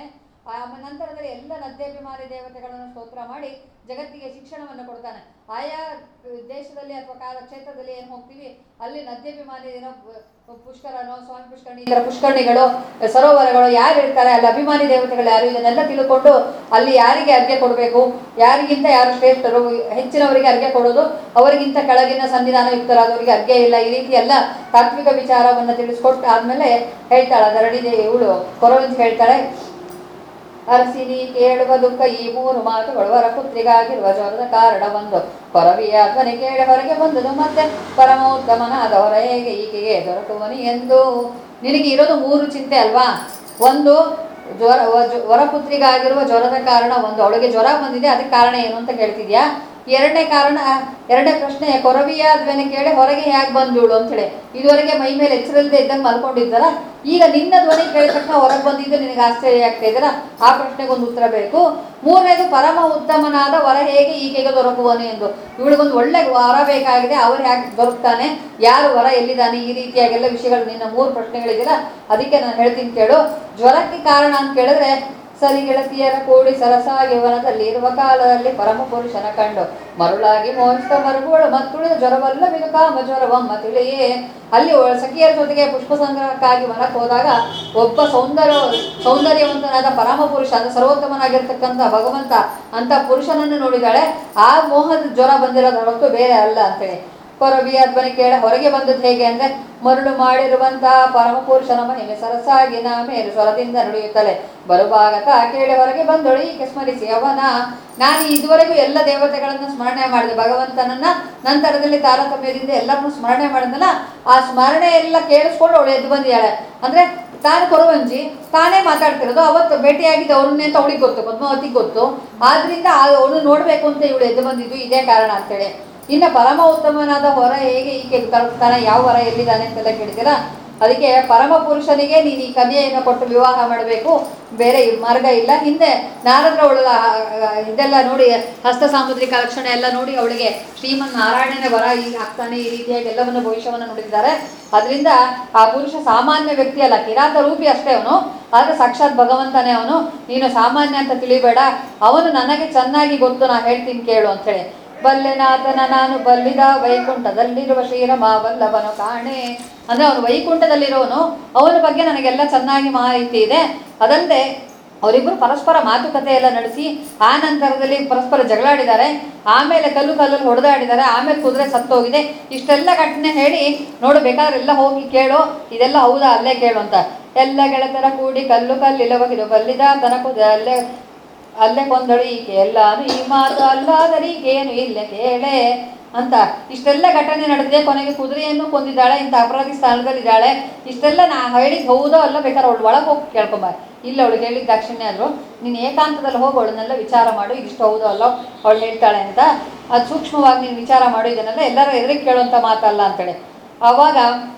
ಆ ನಂತರದಲ್ಲಿ ಎಲ್ಲ ನದ್ಯಾಭಿಮಾನಿ ದೇವತೆಗಳನ್ನು ಸ್ತೋತ್ರ ಮಾಡಿ ಜಗತ್ತಿಗೆ ಶಿಕ್ಷಣವನ್ನು ಕೊಡ್ತಾನೆ ಆಯಾ ದೇಶದಲ್ಲಿ ಅಥವಾ ಕಾಲ ಕ್ಷೇತ್ರದಲ್ಲಿ ಏನು ಹೋಗ್ತೀವಿ ಅಲ್ಲಿ ನದ್ಯಾಭಿಮಾನಿ ಏನೋ ಪು- ಪುಷ್ಕರನೋ ಸ್ವಾಮಿ ಪುಷ್ಕರಣಿ ಈ ಥರ ಪುಷ್ಕರಣಿಗಳು ಸರೋವರಗಳು ಯಾರು ಇರ್ತಾರೆ ಅಲ್ಲಿ ಅಭಿಮಾನಿ ದೇವತೆಗಳು ಯಾರು ಇದನ್ನೆಲ್ಲ ತಿಳ್ಕೊಂಡು ಅಲ್ಲಿ ಯಾರಿಗೆ ಅರ್ಘ್ಯ ಕೊಡಬೇಕು ಯಾರಿಗಿಂತ ಯಾರು ಶ್ರೇಷ್ಠರು ಹೆಚ್ಚಿನವರಿಗೆ ಅರ್ಘ್ಯ ಕೊಡೋದು ಅವರಿಗಿಂತ ಕೆಳಗಿನ ಸಂವಿಧಾನಯುಕ್ತರಾದವರಿಗೆ ಅರ್ಘ್ಯ ಇಲ್ಲ ಈ ರೀತಿ ಎಲ್ಲ ತಾತ್ವಿಕ ವಿಚಾರವನ್ನು ತಿಳಿಸ್ಕೊಟ್ಟು ಆದ್ಮೇಲೆ ಹೇಳ್ತಾಳೆ ಧರಣಿ ಇವಳು ಕೊರವಂಜಿ ಹೇಳ್ತಾಳೆ ಅರಸಿನಿ ಕೇಳುವ ದುಃಖ ಈ ಮೂರು ಮಾತುಗಳು ವರ ಪುತ್ರಿಗಾಗಿರುವ ಜ್ವರದ ಕಾರಣ ಒಂದು ಕೊರವಿಯ ಧ್ವನಿ ಕೇಳಿ ಹೊರಗೆ ಬಂದದು ಮತ್ತೆ ಪರಮ ಉತ್ತಮನಾದವರ ಹೇಗೆ ಈಕೆಗೆ ದೊರಕುವನಿ ಎಂದು ನಿನಗೆ ಇರೋದು ಮೂರು ಚಿಂತೆ ಅಲ್ವಾ ಒಂದು ಜ್ವರ ವ- ಜೊ- ವರಪುತ್ರಿಗಾಗಿರುವ ಜ್ವರದ ಕಾರಣ ಒಂದು ಅವಳಿಗೆ ಜ್ವರ ಬಂದಿದೆ ಅದಕ್ಕೆ ಕಾರಣ ಏನು ಅಂತ ಕೇಳ್ತಿದ್ಯಾ ಎರಡನೇ ಕಾರಣ ಎರಡನೇ ಪ್ರಶ್ನೆ ಕೊರವಿಯ ಧ್ವನಿ ಕೇಳಿ ಹೊರಗೆ ಹೇಗೆ ಬಂದಳು ಅಂತೇಳಿ ಇದುವರೆಗೆ ಮೈ ಮೇಲೆ ಎಚ್ಚರಲ್ಲದೆ ಇದ್ದಂಗೆ ಮಲ್ಕೊಂಡಿದ್ದಾರ ಈಗ ನಿನ್ನ ಧ್ವನಿ ಕೇಳಿದ ತಕ್ಷಣ ಹೊರಗೆ ಬಂದಿದ್ದು ನಿನಗೆ ಆಶ್ಚರ್ಯ ಆಗ್ತಾ ಇದ್ದೀರಾ ಆ ಪ್ರಶ್ನೆಗೆ ಒಂದು ಉತ್ತರ ಬೇಕು ಮೂರನೇದು ಪರಮ ಉತ್ತಮನಾದ ವರ ಹೇಗೆ ಈಕೆಗೆ ದೊರಕುವನು ಎಂದು ಇವಳಿಗೊಂದು ಒಳ್ಳೆ ವರ ಬೇಕಾಗಿದೆ ಅವರು ಯಾಕೆ ದೊರಕ್ತಾನೆ ಯಾರು ವರ ಎಲ್ಲಿದ್ದಾನೆ ಈ ರೀತಿಯಾಗೆಲ್ಲ ವಿಷಯಗಳು ನಿನ್ನ ಮೂರು ಪ್ರಶ್ನೆಗಳಿದೆಯಲ್ಲ ಅದಕ್ಕೆ ನಾನು ಹೇಳ್ತೀನಿ ಕೇಳು ಜ್ವರಕ್ಕೆ ಕಾರಣ ಅಂತ ಕೇಳಿದ್ರೆ ಸರಿ ಗೆಳತಿಯರ ಕೂಡಿ ಸರಸಾಗಿ ವನದಲ್ಲಿ ಇರುವ ಕಾಲದಲ್ಲಿ ಪರಮ ಪುರುಷನ ಕಂಡು ಮರುಳಾಗಿ ಮೋಹಿಸಿದ ಮರುಗಳು ಮತ್ತುಳಿದ ಜ್ವರವಲ್ಲ ಬಿದು ಕಾಮ ಜ್ವರವಮ್ಮ ತಿಳಿಯೇ ಅಲ್ಲಿ ಒಳ- ಸಖಿಯರ ಜೊತೆಗೆ ಪುಷ್ಪ ಸಂಗ್ರಹಕ್ಕಾಗಿ ವನಕ್ಕೆ ಹೋದಾಗ ಒಬ್ಬ ಸೌಂದರ್ಯ ಸೌಂದರ್ಯವಂತನಾದ ಪರಮ ಪುರುಷ ಅಂದ್ರೆ ಸರ್ವೋತ್ತಮನಾಗಿರ್ತಕ್ಕಂಥ ಭಗವಂತ ಅಂತ ಪುರುಷನನ್ನು ನೋಡಿದಾಳೆ ಆ ಮೋಹದ ಜ್ವರ ಬಂದಿರೋದು ಹೊರತು ಬೇರೆ ಅಲ್ಲ ಅಂತೇಳಿ ಕೊರವಿಯ ಧ್ವನಿ ಕೇಳ ಹೊರಗೆ ಬಂದದ್ದು ಹೇಗೆ ಅಂದ್ರೆ ಮರಳು ಮಾಡಿರುವಂತಹ ಪರಮ ಪುರುಷನ ಮಹಿಮೆ ಸರಸಾಗಿ ನಾ ಮೇಲು ಸ್ವರದಿಂದ ನುಡಿಯುತ್ತಲೆ ಬರುವಾಗ ತಾ ಕೇಳಿ ಹೊರಗೆ ಬಂದಳು ಈಕೆ ಸ್ಮರಿಸಿ ಅವನ ನಾನು ಇದುವರೆಗೂ ಎಲ್ಲ ದೇವತೆಗಳನ್ನು ಸ್ಮರಣೆ ಮಾಡಿದೆ ಭಗವಂತನನ್ನ ನಂತರದಲ್ಲಿ ತಾರತಮ್ಯದಿಂದ ಎಲ್ಲರನ್ನೂ ಸ್ಮರಣೆ ಮಾಡಿದ್ನಲ್ಲ ಆ ಸ್ಮರಣೆ ಎಲ್ಲ ಕೇಳಿಸ್ಕೊಂಡು ಅವಳು ಎದ್ದು ಬಂದಿದ್ದಾಳೆ ಅಂದ್ರೆ ತಾನು ಕೊರವಂಜಿ ತಾನೇ ಮಾತಾಡ್ತಿರೋದು ಅವತ್ತು ಭೇಟಿಯಾಗಿದ್ದು ಅವ್ರನ್ನೇ ಅಂತ ಅವಳಿಗೆ ಗೊತ್ತು ಪದ್ಮಾವತಿಗೆ ಗೊತ್ತು ಆದ್ರಿಂದ ಅವಳು ನೋಡ್ಬೇಕು ಅಂತ ಇವಳು ಎದ್ದು ಬಂದಿದ್ದು ಇದೇ ಕಾರಣ ಅಂತೇಳಿ ಇನ್ನು ಪರಮ ಉತ್ತಮನಾದ ಹೊರ ಹೇಗೆ ಈಕೆ ತಲುಪ್ತಾನೆ ಯಾವ ವರ ಎಲ್ಲಿದ್ದಾನೆ ಅಂತೆಲ್ಲ ಕೇಳಿದ್ದೀರಾ ಅದಕ್ಕೆ ಪರಮ ಪುರುಷನಿಗೆ ನೀನು ಈ ಕನ್ಯೆಯನ್ನು ಕೊಟ್ಟು ವಿವಾಹ ಮಾಡಬೇಕು ಬೇರೆ ಮಾರ್ಗ ಇಲ್ಲ ಹಿಂದೆ ನಾರದ್ರ ಅವಳ ಇದೆಲ್ಲ ನೋಡಿ ಹಸ್ತ ಸಾಮುದ್ರಿಕ ಲಕ್ಷಣ ಎಲ್ಲ ನೋಡಿ ಅವಳಿಗೆ ಶ್ರೀಮನ್ ನಾರಾಯಣನ ವರ ಈ ಆಗ್ತಾನೆ ಈ ರೀತಿಯಾಗಿ ಎಲ್ಲವನ್ನು ಭವಿಷ್ಯವನ್ನು ನುಡಿದಿದ್ದಾರೆ ಅದರಿಂದ ಆ ಪುರುಷ ಸಾಮಾನ್ಯ ವ್ಯಕ್ತಿ ಅಲ್ಲ ಕಿರಾತ ರೂಪಿ ಅಷ್ಟೇ ಅವನು ಆದರೆ ಸಾಕ್ಷಾತ್ ಭಗವಂತನೇ ಅವನು ನೀನು ಸಾಮಾನ್ಯ ಅಂತ ತಿಳಿಬೇಡ ಅವನು ನನಗೆ ಚೆನ್ನಾಗಿ ಗೊತ್ತು ನಾ ಹೇಳ್ತೀನಿ ಕೇಳು ಅಂತೇಳಿ ಬಲ್ಲೆನಾಥನ ನಾನು ಬಲ್ಲಿದ ವೈಕುಂಠದಲ್ಲಿರುವ ಶ್ರೀರಮ ವಲ್ಲಭನು ಕಾಣೆ ಅಂದ್ರೆ ಅವನು ವೈಕುಂಠದಲ್ಲಿರೋನು ಅವನ ಬಗ್ಗೆ ನನಗೆಲ್ಲ ಚೆನ್ನಾಗಿ ಮಾಹಿತಿ ಇದೆ ಅದಲ್ಲದೆ ಅವರಿಬ್ಬರು ಪರಸ್ಪರ ಮಾತುಕತೆ ಎಲ್ಲ ನಡೆಸಿ ಆ ನಂತರದಲ್ಲಿ ಪರಸ್ಪರ ಜಗಳಾಡಿದ್ದಾರೆ ಆಮೇಲೆ ಕಲ್ಲು ಕಲ್ಲಲ್ಲಿ ಹೊಡೆದಾಡಿದ್ದಾರೆ ಆಮೇಲೆ ಕುದುರೆ ಸತ್ತೋಗಿದೆ ಇಷ್ಟೆಲ್ಲ ಘಟನೆ ಹೇಳಿ ನೋಡು ಬೇಕಾದ್ರೆ ಎಲ್ಲ ಹೋಗಿ ಕೇಳು ಇದೆಲ್ಲ ಹೌದಾ ಅಲ್ಲೇ ಕೇಳು ಅಂತ ಎಲ್ಲ ಗೆಳತರ ಕೂಡಿ ಕಲ್ಲು ಕಲ್ಲಿಲವಗಿದು ಬಲ್ಲಿದ ತನಕುದ ಅಲ್ಲೇ ಅಲ್ಲೇ ಕೊಂದಳು ಈಕೆ ಎಲ್ಲಾನು ಈ ಮಾತು ಅಲ್ಲಾದರೀಗೇನು ಇಲ್ಲ ಕೇಳೆ ಅಂತ ಇಷ್ಟೆಲ್ಲ ಘಟನೆ ನಡೆದಿದೆ ಕೊನೆಗೆ ಕುದುರೆಯನ್ನು ಕೊಂದಿದ್ದಾಳೆ ಇಂಥ ಅಪರಾಧಿ ಸ್ಥಾನದಲ್ಲಿದ್ದಾಳೆ ಇಷ್ಟೆಲ್ಲ ನಾ ಹೇಳಿದ್ ಹೌದೋ ಅಲ್ಲ ಬೇಕಾದ್ರೆ ಅವಳು ಒಳಗೆ ಹೋಗಿ ಕೇಳ್ಕೊಂಬ ಇಲ್ಲ ಅವಳಿಗೆ ಹೇಳಿದ ದಾಕ್ಷಿಣ್ಯ ಆದ್ರು ನೀನು ಏಕಾಂತದಲ್ಲಿ ಹೋಗಿ ಅವಳನ್ನೆಲ್ಲ ವಿಚಾರ ಮಾಡು ಇದಿಷ್ಟು ಹೌದೋ ಅಲ್ಲ ಅವಳು ಹೇಳ್ತಾಳೆ ಅಂತ ಅದು ಸೂಕ್ಷ್ಮವಾಗಿ ನೀನು ವಿಚಾರ ಮಾಡು ಇದನ್ನೆಲ್ಲ ಎಲ್ಲರ ಎದುರಿಗೆ ಕೇಳುವಂಥ ಮಾತಲ್ಲ ಅಂತೇಳಿ ಆವಾಗ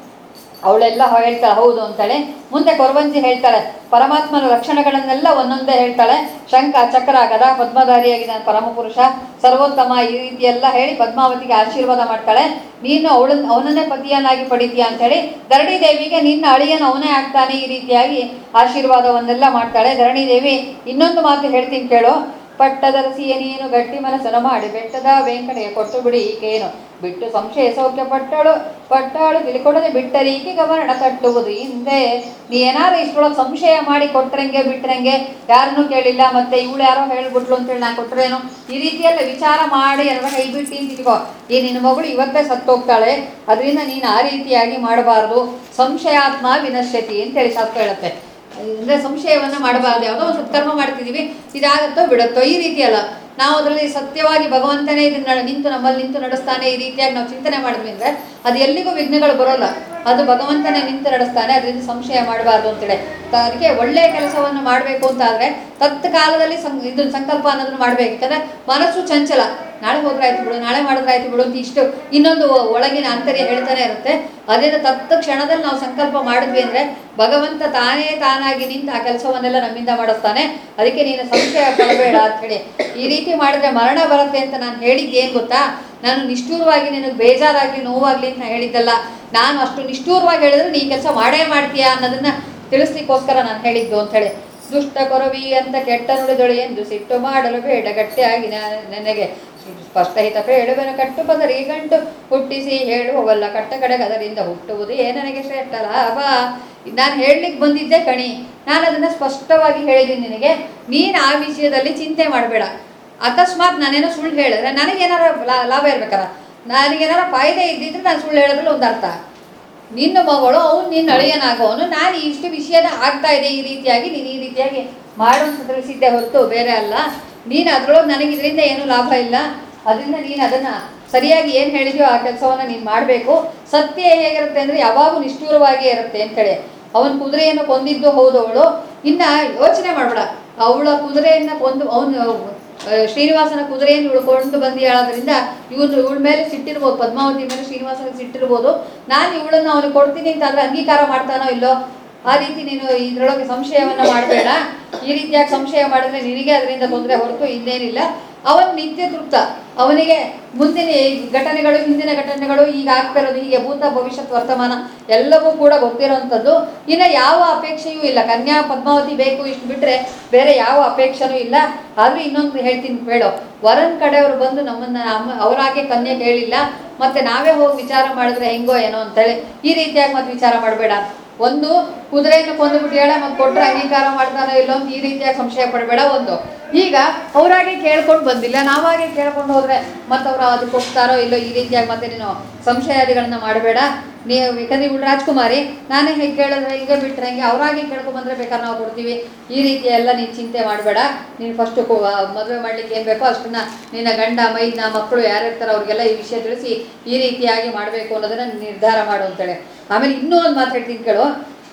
ಅವಳೆಲ್ಲ ಹೇಳ್ತಾಳೆ ಹೌದು ಅಂತಾಳೆ ಮುಂದೆ ಕೊರವಂಜಿ ಹೇಳ್ತಾಳೆ ಪರಮಾತ್ಮನ ಲಕ್ಷಣಗಳನ್ನೆಲ್ಲ ಒಂದೊಂದೇ ಹೇಳ್ತಾಳೆ ಶಂಖ ಚಕ್ರ ಗದಾ ಪದ್ಮಧಾರಿಯಾಗಿದ್ದಾನೆ ಪರಮಪುರುಷ ಸರ್ವೋತ್ತಮ ಈ ರೀತಿ ಎಲ್ಲ ಹೇಳಿ ಪದ್ಮಾವತಿಗೆ ಆಶೀರ್ವಾದ ಮಾಡ್ತಾಳೆ ನೀನು ಅವಳನ್ನ ಅವನನ್ನೇ ಪತಿಯನ್ನಾಗಿ ಪಡಿತೀಯ ಅಂತೇಳಿ ಧರಣಿ ದೇವಿಗೆ ನಿನ್ನ ಅಳಿಯನ ಅವನೇ ಆಗ್ತಾನೆ ಈ ರೀತಿಯಾಗಿ ಆಶೀರ್ವಾದವನ್ನೆಲ್ಲ ಮಾಡ್ತಾಳೆ ಧರಣಿ ದೇವಿ ಇನ್ನೊಂದು ಮಾತು ಹೇಳ್ತೀನಿ ಕೇಳು ಪಟ್ಟದರಸಿಯ ನೀನು ಗಟ್ಟಿ ಮನಸ್ಸನ್ನು ಮಾಡಿ ಬೆಟ್ಟದ ವೆಂಕಟೆಯ ಕೊಟ್ಟು ಬಿಡಿ ಈಕೇನು ಬಿಟ್ಟು ಸಂಶಯ ಸೌಖ್ಯ ಪಟ್ಟಳು ಪಟ್ಟಾಳು ತಿಳ್ಕೊಡದೆ ಬಿಟ್ಟರೆ ಈಕೆ ಗಮನ ತಟ್ಟುವುದು ಹಿಂದೆ ನೀ ಏನಾರು ಇಷ್ಟೊಳಗೆ ಸಂಶಯ ಮಾಡಿ ಕೊಟ್ರಂಗೆ ಬಿಟ್ರಂಗೆ ಯಾರನ್ನೂ ಕೇಳಿಲ್ಲ ಮತ್ತೆ ಇವಳು ಯಾರೋ ಹೇಳ್ಬಿಟ್ಲು ಅಂತೇಳಿ ನಾನು ಕೊಟ್ರೇನು ಈ ರೀತಿಯೆಲ್ಲ ವಿಚಾರ ಮಾಡಿ ಎಲ್ಲ ಕೈ ಬಿಟ್ಟು ತಿಳ್ಕೊ ಈ ನಿನ್ನ ಮಗಳು ಇವತ್ತೇ ಸತ್ತೋಗ್ತಾಳೆ ಅದರಿಂದ ನೀನು ಆ ರೀತಿಯಾಗಿ ಮಾಡಬಾರ್ದು ಸಂಶಯಾತ್ಮ ವಿನಶ್ಯತಿ ಅಂತೇಳಿ ಶಾಸ್ತ್ರ ಹೇಳುತ್ತೆ ಅಂದರೆ ಸಂಶಯವನ್ನು ಮಾಡಬಾರ್ದು ಯಾವುದೋ ಒಂದು ಸತ್ಕರ್ಮ ಮಾಡ್ತಿದ್ದೀವಿ ಇದಾಗುತ್ತೋ ಬಿಡುತ್ತೋ ಈ ರೀತಿ ಅಲ್ಲ ನಾವು ಅದರಲ್ಲಿ ಸತ್ಯವಾಗಿ ಭಗವಂತನೇ ಇದನ್ನ ನಿಂತು ನಮ್ಮಲ್ಲಿ ನಿಂತು ನಡೆಸ್ತಾನೆ ಈ ರೀತಿಯಾಗಿ ನಾವು ಚಿಂತನೆ ಮಾಡಿದ್ವಿ ಅಂದರೆ ಅದು ಎಲ್ಲಿಗೂ ವಿಘ್ನಗಳು ಬರೋಲ್ಲ ಅದು ಭಗವಂತನೇ ನಿಂತು ನಡೆಸ್ತಾನೆ ಅದರಿಂದ ಸಂಶಯ ಮಾಡಬಾರ್ದು ಅಂತೇಳಿ ತ- ಅದಕ್ಕೆ ಒಳ್ಳೆಯ ಕೆಲಸವನ್ನು ಮಾಡಬೇಕು ಅಂತ ಆದರೆ ತತ್ಕಾಲದಲ್ಲಿ ಸಂ ಇದು ಸಂಕಲ್ಪ ಅನ್ನೋದನ್ನು ಮಾಡಬೇಕು ಯಾಕಂದರೆ ಮನಸ್ಸು ಚಂಚಲ ನಾಳೆ ಹೋದ್ರೆ ಆಯ್ತು ಬಿಡು ನಾಳೆ ಮಾಡಿದ್ರೆ ಆಯ್ತು ಬಿಡು ಅಂತ ಇಷ್ಟು ಇನ್ನೊಂದು ಒಳಗಿನ ಆಂತರ್ಯ ಹೇಳ್ತಾನೆ ಇರುತ್ತೆ ಅದರಿಂದ ತತ್ತ ಕ್ಷಣದಲ್ಲಿ ನಾವು ಸಂಕಲ್ಪ ಮಾಡಿದ್ವಿ ಅಂದರೆ ಭಗವಂತ ತಾನೇ ತಾನಾಗಿ ನಿಂತು ಆ ಕೆಲಸವನ್ನೆಲ್ಲ ನಮ್ಮಿಂದ ಮಾಡಿಸ್ತಾನೆ ಅದಕ್ಕೆ ನೀನು ಸಂಶಯ ಪಡಬೇಡ ಅಂತೇಳಿ ಈ ರೀತಿ ಮಾಡಿದ್ರೆ ಮರಣ ಬರುತ್ತೆ ಅಂತ ನಾನು ಹೇಳಿದ್ದು ಏನು ಗೊತ್ತಾ ನಾನು ನಿಷ್ಠೂರವಾಗಿ ನಿನಗೆ ಬೇಜಾರಾಗಿ ನೋವಾಗ್ಲಿ ಅಂತ ಹೇಳಿದ್ದಲ್ಲ ನಾನು ಅಷ್ಟು ನಿಷ್ಠೂರವಾಗಿ ಹೇಳಿದ್ರೆ ನೀ ಕೆಲಸ ಮಾಡೇ ಮಾಡ್ತೀಯಾ ಅನ್ನೋದನ್ನ ತಿಳಿಸ್ಲಿಕ್ಕೋಸ್ಕರ ನಾನು ಹೇಳಿದ್ದು ಅಂತ ಹೇಳಿ ದುಷ್ಟ ಕೊರವಿ ಅಂತ ಕೆಟ್ಟ ನುಡಿದಳು ಎಂದು ಸಿಟ್ಟು ಮಾಡಲು ಬೇಡ ಗಟ್ಟಿಯಾಗಿ ನಾ- ನನಗೆ ಸ್ಪಷ್ಟಹಿತ ಹೇಳುವೆನು ಕಟ್ಟು ಪದರಿ ಗಂಟು ಹುಟ್ಟಿಸಿ ಹೇಳುವವಲ್ಲ ಕಟ್ಟ ಕಡೆಗೆ ಅದರಿಂದ ಹುಟ್ಟುವುದೇ ನನಗೆ ಶ್ರೇಷ್ಠ ಲಾಭ ನಾನು ಹೇಳಲಿಕ್ಕೆ ಬಂದಿದ್ದೆ ಕಣಿ ನಾನು ಅದನ್ನು ಸ್ಪಷ್ಟವಾಗಿ ಹೇಳಿದ್ದೀನಿ ನಿನಗೆ ನೀನು ಆ ವಿಷಯದಲ್ಲಿ ಚಿಂತೆ ಮಾಡಬೇಡ ಅಕಸ್ಮಾತ್ ನಾನೇನೋ ಸುಳ್ಳು ಹೇಳಿದ್ರೆ ನನಗೇನಾರ ಲಾ- ಲಾಭ ಇರ್ಬೇಕಲ್ಲ ನನಗೇನಾರ ಫಾಯ್ದೆ ಇದ್ದಿದ್ರೆ ನಾನು ಸುಳ್ಳು ಹೇಳಿದ್ರಲ್ಲಿ ಒಂದು ಅರ್ಥ ನಿನ್ನ ಮಗಳು ಅವನು ನಿನ್ನ ಅಳಿಯನಾಗೋನು ನಾನು ಇಷ್ಟು ವಿಷಯನ ಆಗ್ತಾ ಇದೆ ಈ ರೀತಿಯಾಗಿ ನೀನು ಈ ರೀತಿಯಾಗಿ ಮಾಡು ಅಂತ ತಿಳಿಸಿದ್ದೆ ಹೊರತು ಬೇರೆ ಅಲ್ಲ ನೀನು ಅದರೊಳಗೆ ನನಗೆ ಇದರಿಂದ ಏನೂ ಲಾಭ ಇಲ್ಲ ಅದರಿಂದ ನೀನು ಅದನ್ನು ಸರಿಯಾಗಿ ಏನು ಹೇಳಿದ್ಯೋ ಆ ಕೆಲಸವನ್ನು ನೀನು ಮಾಡಬೇಕು ಸತ್ಯ ಹೇಗಿರುತ್ತೆ ಅಂದರೆ ಯಾವಾಗೂ ನಿಷ್ಠೂರವಾಗಿಯೇ ಇರುತ್ತೆ ಅಂತೇಳಿ ಅವನ ಕುದುರೆಯನ್ನು ಕೊಂದಿದ್ದು ಹೌದು ಅವಳು ಇನ್ನು ಯೋಚನೆ ಮಾಡಬೇಡ ಅವಳ ಕುದುರೆಯನ್ನು ಕೊಂದು ಅವನು ಶ್ರೀನಿವಾಸನ ಕುದುರೆಯನ್ನು ಉಳ್ಕೊಂಡು ಬಂದಿಯಾಳದ್ರಿಂದ ಇವನು ಇವಳ ಮೇಲೆ ಸಿಟ್ಟಿರ್ಬೋದು ಪದ್ಮಾವತಿ ಮೇಲೆ ಶ್ರೀನಿವಾಸನಿಗೆ ಸಿಟ್ಟಿರ್ಬೋದು ನಾನು ಇವಳನ್ನು ಅವನಿಗೆ ಕೊಡ್ತೀನಿ ಅಂತ ಅಂದ್ರೆ ಅಂಗೀಕಾರ ಮಾಡ್ತಾನೋ ಇಲ್ಲೋ ಆ ರೀತಿ ನೀನು ಇದರೊಳಗೆ ಸಂಶಯವನ್ನ ಮಾಡಬೇಡ ಈ ರೀತಿಯಾಗಿ ಸಂಶಯ ಮಾಡಿದ್ರೆ ನಿನಗೆ ಅದರಿಂದ ತೊಂದರೆ ಹೊರತು ಇನ್ನೇನಿಲ್ಲ ಅವನು ನಿತ್ಯ ತೃಪ್ತ ಅವನಿಗೆ ಮುಂದಿನ ಈ ಘಟನೆಗಳು ಹಿಂದಿನ ಘಟನೆಗಳು ಈಗ ಆಗ್ತಾ ಇರೋದು ಹೀಗೆ ಭೂತ ಭವಿಷ್ಯತ್ ವರ್ತಮಾನ ಎಲ್ಲವೂ ಕೂಡ ಗೊತ್ತಿರೋವಂಥದ್ದು ಇನ್ನು ಯಾವ ಅಪೇಕ್ಷೆಯೂ ಇಲ್ಲ ಕನ್ಯಾ ಪದ್ಮಾವತಿ ಬೇಕು ಇಷ್ಟು ಬಿಟ್ಟರೆ ಬೇರೆ ಯಾವ ಅಪೇಕ್ಷೆನೂ ಇಲ್ಲ ಆದರೂ ಇನ್ನೊಂದು ಹೇಳ್ತೀನಿ ಹೇಳೋ ವರನ್ ಕಡೆಯವರು ಬಂದು ನಮ್ಮನ್ನ ಅಮ್ಮ ಅವರಾಗೆ ಕನ್ಯೆ ಕೇಳಿಲ್ಲ ಮತ್ತೆ ನಾವೇ ಹೋಗಿ ವಿಚಾರ ಮಾಡಿದ್ರೆ ಹೆಂಗೋ ಏನೋ ಅಂತೇಳಿ ಈ ರೀತಿಯಾಗಿ ಮತ್ತೆ ವಿಚಾರ ಮಾಡಬೇಡ ಒಂದು ಕುದುರೆಯನ್ನು ಕೊಂದುಬಿಟ್ಟು ಹೇಳ ಮತ್ತೆ ಕೊಟ್ಟರೆ ಅಂಗೀಕಾರ ಮಾಡ್ತಾನೋ ಇಲ್ಲೋ ಅಂತ ಈ ರೀತಿಯಾಗಿ ಸಂಶಯ ಪಡಬೇಡ ಒಂದು ಈಗ ಅವರಾಗೆ ಕೇಳ್ಕೊಂಡು ಬಂದಿಲ್ಲ ನಾವಾಗೆ ಕೇಳ್ಕೊಂಡು ಹೋದ್ರೆ ಮತ್ತೆ ಅವ್ರು ಅದು ಕೊಡ್ತಾರೋ ಇಲ್ಲೋ ಈ ರೀತಿಯಾಗಿ ಮತ್ತೆ ನೀನು ಸಂಶಯಾದಿಗಳನ್ನ ಮಾಡಬೇಡ ನೀವು ಯಾಕಂದ್ರೆ ಇವಳು ರಾಜ್ಕುಮಾರಿ ನಾನೇ ಹೇಗೆ ಕೇಳಿದ್ರೆ ಈಗ ಬಿಟ್ಟರೆ ಹೆಂಗೆ ಅವರಾಗೆ ಕೇಳ್ಕೊಂಡ್ ಬಂದ್ರೆ ಬೇಕಾದ್ರೆ ನಾವು ಕೊಡ್ತೀವಿ ಈ ರೀತಿ ಎಲ್ಲ ನೀನು ಚಿಂತೆ ಮಾಡಬೇಡ ನೀನು ಫಸ್ಟು ಮದುವೆ ಮಾಡ್ಲಿಕ್ಕೆ ಏನು ಬೇಕೋ ಅಷ್ಟನ್ನ ನಿನ್ನ ಗಂಡ ಮೈದ್ನ ಮಕ್ಕಳು ಯಾರಿರ್ತಾರೋ ಅವ್ರಿಗೆಲ್ಲ ಈ ವಿಷಯ ತಿಳಿಸಿ ಈ ರೀತಿಯಾಗಿ ಮಾಡಬೇಕು ಅನ್ನೋದನ್ನ ನಿರ್ಧಾರ ಮಾಡು ಅಂತೇಳಿ ಆಮೇಲೆ ಇನ್ನೂ ಒಂದು ಮಾತು ಹೇಳ್ತೀನಿ ಕೇಳು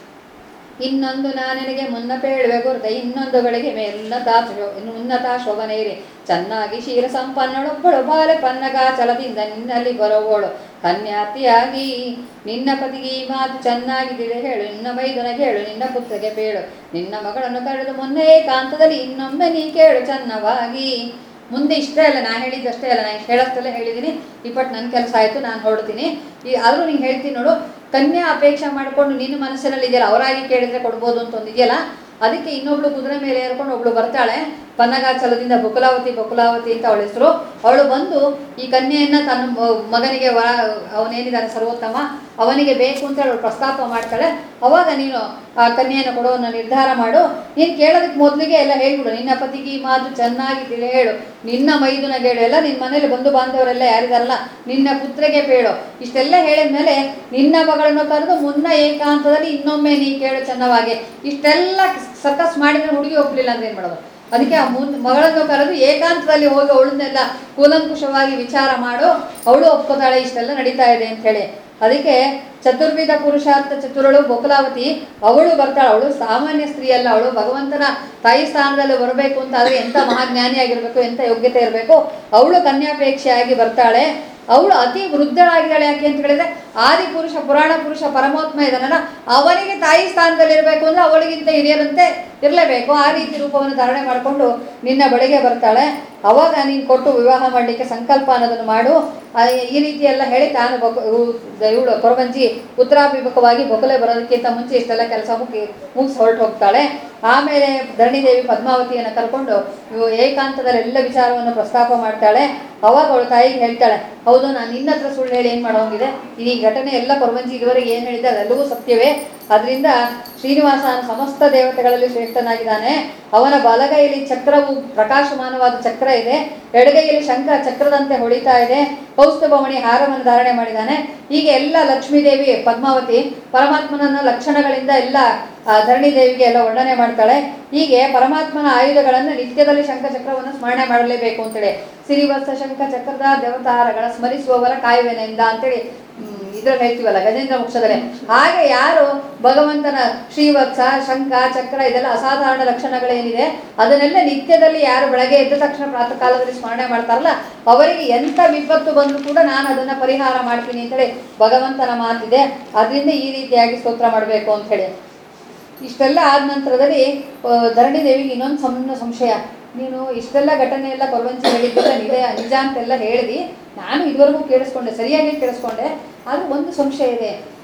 ಇನ್ನೊಂದು ನಾನೆನಗೆ ಮುನ್ನ ಪೇಳುವೆ ಗುರುತ ಇನ್ನೊಂದುಗಳಿಗೆ ಮೇಲುನ್ನತ ಶೋ- ಉನ್ನತ ಶೋಭನೆಯಿರಿ ಚೆನ್ನಾಗಿ ಶೀಲ ಸಂಪನ್ನಳೊಬ್ಬಳು ಬಾಲೆ ಪನ್ನಗಾಚಲದಿಂದ ನಿನ್ನಲ್ಲಿ ಬರುವವಳು ಕನ್ಯಾತಿಯಾಗಿ ನಿನ್ನ ಪತಿಗೆ ಈ ಮಾತು ಚೆನ್ನಾಗಿ ತಿಳಿ ಹೇಳು ನಿನ್ನ ಮೈದುನಗೆ ಹೇಳು ನಿನ್ನ ಪುತ್ರಗೆ ಬೇಳು ನಿನ್ನ ಮಗಳನ್ನು ಕರೆದು ಮೊನ್ನೆ ಏಕಾಂತದಲ್ಲಿ ಇನ್ನೊಮ್ಮೆ ನೀ ಕೇಳು ಚನ್ನವಾಗಿ ಮುಂದೆ ಇಷ್ಟೇ ಅಲ್ಲ ನಾನು ಹೇಳಿದ್ದಷ್ಟೇ ಅಲ್ಲ ನಾನು ಹೇಳೋಷ್ಟೆಲ್ಲ ಹೇಳಿದ್ದೀನಿ ಇಪ್ಪಟ್ಟು ನನ್ನ ಕೆಲಸ ಆಯಿತು ನಾನು ಹೊರಡ್ತೀನಿ ಈ ಆದರೂ ನೀನು ಹೇಳ್ತೀನಿ ನೋಡು ಕನ್ಯಾ ಅಪೇಕ್ಷೆ ಮಾಡಿಕೊಂಡು ನಿನ್ನ ಮನಸ್ಸಿನಲ್ಲಿ ಇದೆಯಲ್ಲ ಅವರಾಗಿ ಕೇಳಿದ್ರೆ ಕೊಡ್ಬೋದು ಅಂತ ಒಂದಿದೆಯಲ್ಲ ಅದಕ್ಕೆ ಇನ್ನೊಬ್ಳು ಕುದುರೆ ಮೇಲೆ ಏರ್ಕೊಂಡು ಒಬ್ಳು ಬರ್ತಾಳೆ ಪನ್ನಗಾಚಲದಿಂದ ಬಕುಲಾವತಿ ಬಕುಲಾವತಿ ಅಂತ ಅವಳ ಹೆಸರು ಅವಳು ಬಂದು ಈ ಕನ್ಯೆಯನ್ನ ತನ್ನ ಮ- ಮಗನಿಗೆ ವರ ಅವನೇನಿದ್ದಾನೆ ಸರ್ವೋತ್ತಮ ಅವನಿಗೆ ಬೇಕು ಅಂತ ಅವಳು ಪ್ರಸ್ತಾಪ ಮಾಡ್ತಾಳೆ ಅವಾಗ ನೀನು ಆ ಕನ್ಯೆಯನ್ನು ಕೊಡೋನ್ನ ನಿರ್ಧಾರ ಮಾಡು ನೀನು ಕೇಳೋದಕ್ಕೆ ಮೊದಲಿಗೆ ಎಲ್ಲ ಹೇಳ್ಬಿಡು ನಿನ್ನ ಪತಿಗೆ ಈ ಮಾತು ಚೆನ್ನಾಗಿ ತಿಳಿ ಹೇಳು ನಿನ್ನ ಮೈದುನಗೆ ಹೇಳು ಎಲ್ಲ ನಿನ್ನ ಮನೇಲಿ ಬಂಧು ಬಾಂಧವರೆಲ್ಲ ಯಾರಿದಾರಲ್ಲ ನಿನ್ನ ಪುತ್ರಿಗೆ ಬೇಳು ಇಷ್ಟೆಲ್ಲ ಹೇಳಿದ್ಮೇಲೆ ನಿನ್ನ ಮಗಳನ್ನು ಕರೆದು ಮುನ್ನ ಏಕಾಂತದಲ್ಲಿ ಇನ್ನೊಮ್ಮೆ ನೀ ಕೇಳು ಚೆನ್ನವಾಗಿ ಇಷ್ಟೆಲ್ಲ ಸರ್ಕಸ್ ಮಾಡಿದ್ರೆ ಹುಡುಗಿ ಒಪ್ಪಲಿಲ್ಲ ಅಂದ್ರೆ ಏನು ಮಾಡೋದು ಅದಕ್ಕೆ ಆ ಮುನ್ ಮಗಳನ್ನು ಕರೆದು ಏಕಾಂತದಲ್ಲಿ ಹೋಗಿ ಅವಳನ್ನೆಲ್ಲ ಕೂಲಂಕುಷವಾಗಿ ವಿಚಾರ ಮಾಡು ಅವಳು ಒಪ್ಕೋತಾಳೆ ಇಷ್ಟೆಲ್ಲ ನಡೀತಾ ಇದೆ ಅಂತ ಹೇಳಿ ಅದಕ್ಕೆ ಚತುರ್ವಿಧ ಪುರುಷಾರ್ಥ ಚತುರಳು ಬಕುಲಾವತಿ ಅವಳು ಬರ್ತಾಳೆ ಅವಳು ಸಾಮಾನ್ಯ ಸ್ತ್ರೀ ಅಲ್ಲ ಅವಳು ಭಗವಂತನ ತಾಯಿ ಸ್ಥಾನದಲ್ಲಿ ಬರಬೇಕು ಅಂತ ಆದರೆ ಎಂಥ ಮಹಾಜ್ಞಾನಿಯಾಗಿರ್ಬೇಕು ಎಂಥ ಯೋಗ್ಯತೆ ಇರಬೇಕು ಅವಳು ಕನ್ಯಾಪೇಕ್ಷೆಯಾಗಿ ಬರ್ತಾಳೆ ಅವಳು ಅತಿ ವೃದ್ಧಳಾಗಿದ್ದಾಳೆ ಯಾಕೆ ಅಂತ ಹೇಳಿದ್ರೆ ಆದಿ ಪುರುಷ ಪುರಾಣ ಪುರುಷ ಪರಮಾತ್ಮ ಇದ್ದಾನಲ್ಲ ಅವನಿಗೆ ತಾಯಿ ಸ್ಥಾನದಲ್ಲಿ ಇರಬೇಕು ಅಂದ್ರೆ ಅವಳಿಗಿಂತ ಹಿರಿಯರಂತೆ ಇರಲೇಬೇಕು ಆ ರೀತಿ ರೂಪವನ್ನು ಧಾರಣೆ ಮಾಡಿಕೊಂಡು ನಿನ್ನ ಬಳಿಗೆ ಬರ್ತಾಳೆ ಅವಾಗ ನೀನು ಕೊಟ್ಟು ವಿವಾಹ ಮಾಡಲಿಕ್ಕೆ ಸಂಕಲ್ಪ ಅನ್ನೋದನ್ನು ಮಾಡು ಆ, ಈ ರೀತಿ ಎಲ್ಲ ಹೇಳಿ ತಾನು ಬಕ ಇವಳು ಕೊರವಂಜಿ ಉತ್ತರಾಭಿಮುಖವಾಗಿ ಬೊಕಲೆ ಬರೋದಕ್ಕಿಂತ ಮುಂಚೆ ಇಷ್ಟೆಲ್ಲ ಕೆಲಸ ಮುಗಿ ಮುಗಿಸಿ ಹೊರಟು ಹೋಗ್ತಾಳೆ ಆಮೇಲೆ ಧರಣಿದೇವಿ ಪದ್ಮಾವತಿಯನ್ನು ಕರ್ಕೊಂಡು ಇವು ಏಕಾಂತದಲ್ಲಿ ಎಲ್ಲ ವಿಚಾರವನ್ನು ಪ್ರಸ್ತಾಪ ಮಾಡ್ತಾಳೆ ಅವಾಗ ಅವಳು ತಾಯಿಗೆ ಹೇಳ್ತಾಳೆ ಹೌದು ನಾನು ನಿನ್ನ ಹತ್ರ ಸುಳ್ಳು ಹೇಳಿ ಏನು ಮಾಡೋಂಗಿದೆ ಈ ಘಟನೆ ಎಲ್ಲ ಕೊರವಂಜಿ ಇದುವರೆಗೆ ಏನು ಹೇಳಿದೆ ಅದೆಲ್ಲವೂ ಸತ್ಯವೇ ಅದರಿಂದ ಶ್ರೀನಿವಾಸ ಸಮಸ್ತ ದೇವತೆಗಳಲ್ಲಿ ಶ್ರೇಷ್ಠನಾಗಿದ್ದಾನೆ ಅವನ ಬಲಗೈಯಲ್ಲಿ ಚಕ್ರವು ಪ್ರಕಾಶಮಾನವಾದ ಚಕ್ರ ಇದೆ ಎಡಗೈಯಲ್ಲಿ ಶಂಖ ಚಕ್ರದಂತೆ ಹೊಳಿತಾ ಇದೆ ಕೌಸ್ತುಭಮಣಿ ಹಾರವನ್ನು ಧಾರಣೆ ಮಾಡಿದ್ದಾನೆ ಹೀಗೆ ಎಲ್ಲ ಲಕ್ಷ್ಮೀದೇವಿ ಪದ್ಮಾವತಿ ಪರಮಾತ್ಮನನ್ನ ಲಕ್ಷಣಗಳಿಂದ ಎಲ್ಲ ಆ, ಧರಣಿ ದೇವಿಗೆ ಎಲ್ಲ ವರ್ಣನೆ ಮಾಡ್ತಾಳೆ ಹೀಗೆ ಪರಮಾತ್ಮನ ಆಯುಧಗಳನ್ನು ನಿತ್ಯದಲ್ಲಿ ಶಂಖ ಚಕ್ರವನ್ನು ಸ್ಮರಣೆ ಮಾಡಲೇಬೇಕು ಅಂತೇಳಿ ಸಿರಿವತ್ಸ ಶಂಖ ಚಕ್ರದ ದೇವತಾರಗಳ ಸ್ಮರಿಸುವವರ ಕಾಯುವೆನೆಂದ ಅಂತೇಳಿ ಇದ್ರಲ್ಲಿ ಹೇಳ್ತೀವಲ್ಲ ಗಜೇಂದ್ರ ಮೋಕ್ಷದಲ್ಲಿ ಹಾಗೆ ಯಾರು ಭಗವಂತನ ಶ್ರೀವತ್ಸ ಶಂಖ ಚಕ್ರ ಇದೆಲ್ಲ ಅಸಾಧಾರಣ ಲಕ್ಷಣಗಳೇನಿದೆ ಅದನ್ನೆಲ್ಲ ನಿತ್ಯದಲ್ಲಿ ಯಾರು ಬೆಳಗ್ಗೆ ಎದ್ದ ತಕ್ಷಣ ಪ್ರಾತಃ ಕಾಲದಲ್ಲಿ ಸ್ಮರಣೆ ಮಾಡ್ತಾರಲ್ಲ ಅವರಿಗೆ ಎಂಥ ವಿಪತ್ತು ಬಂದರೂ ಕೂಡ ನಾನು ಅದನ್ನ ಪರಿಹಾರ ಮಾಡ್ತೀನಿ ಅಂತೇಳಿ ಭಗವಂತನ ಮಾತಿದೆ ಅದರಿಂದ ಈ ರೀತಿಯಾಗಿ ಸ್ತೋತ್ರ ಮಾಡಬೇಕು ಅಂತ ಹೇಳಿ ಇಷ್ಟೆಲ್ಲ ಆದ ನಂತರದಲ್ಲಿ ಆ, ಧರಣಿ ದೇವಿಗೆ ಇನ್ನೊಂದು ಸಣ್ಣ ಸಂಶಯ ನೀನು ಇಷ್ಟೆಲ್ಲ ಘಟನೆ ಎಲ್ಲ ಕೊರವಂಜಿ ಹೇಳಿದ್ದೆಲ್ಲ ನಿಜ ನಿಜ ಅಂತೆಲ್ಲ ಹೇಳಿದಿ ನಾನು ಇದುವರೆಗೂ ಕೇಳಿಸ್ಕೊಂಡೆ ಸರಿಯಾಗಿ ಕೇಳಿಸ್ಕೊಂಡೆ ಆದ್ರೆ ಒಂದು ಸಂಶಯ ಇದೆ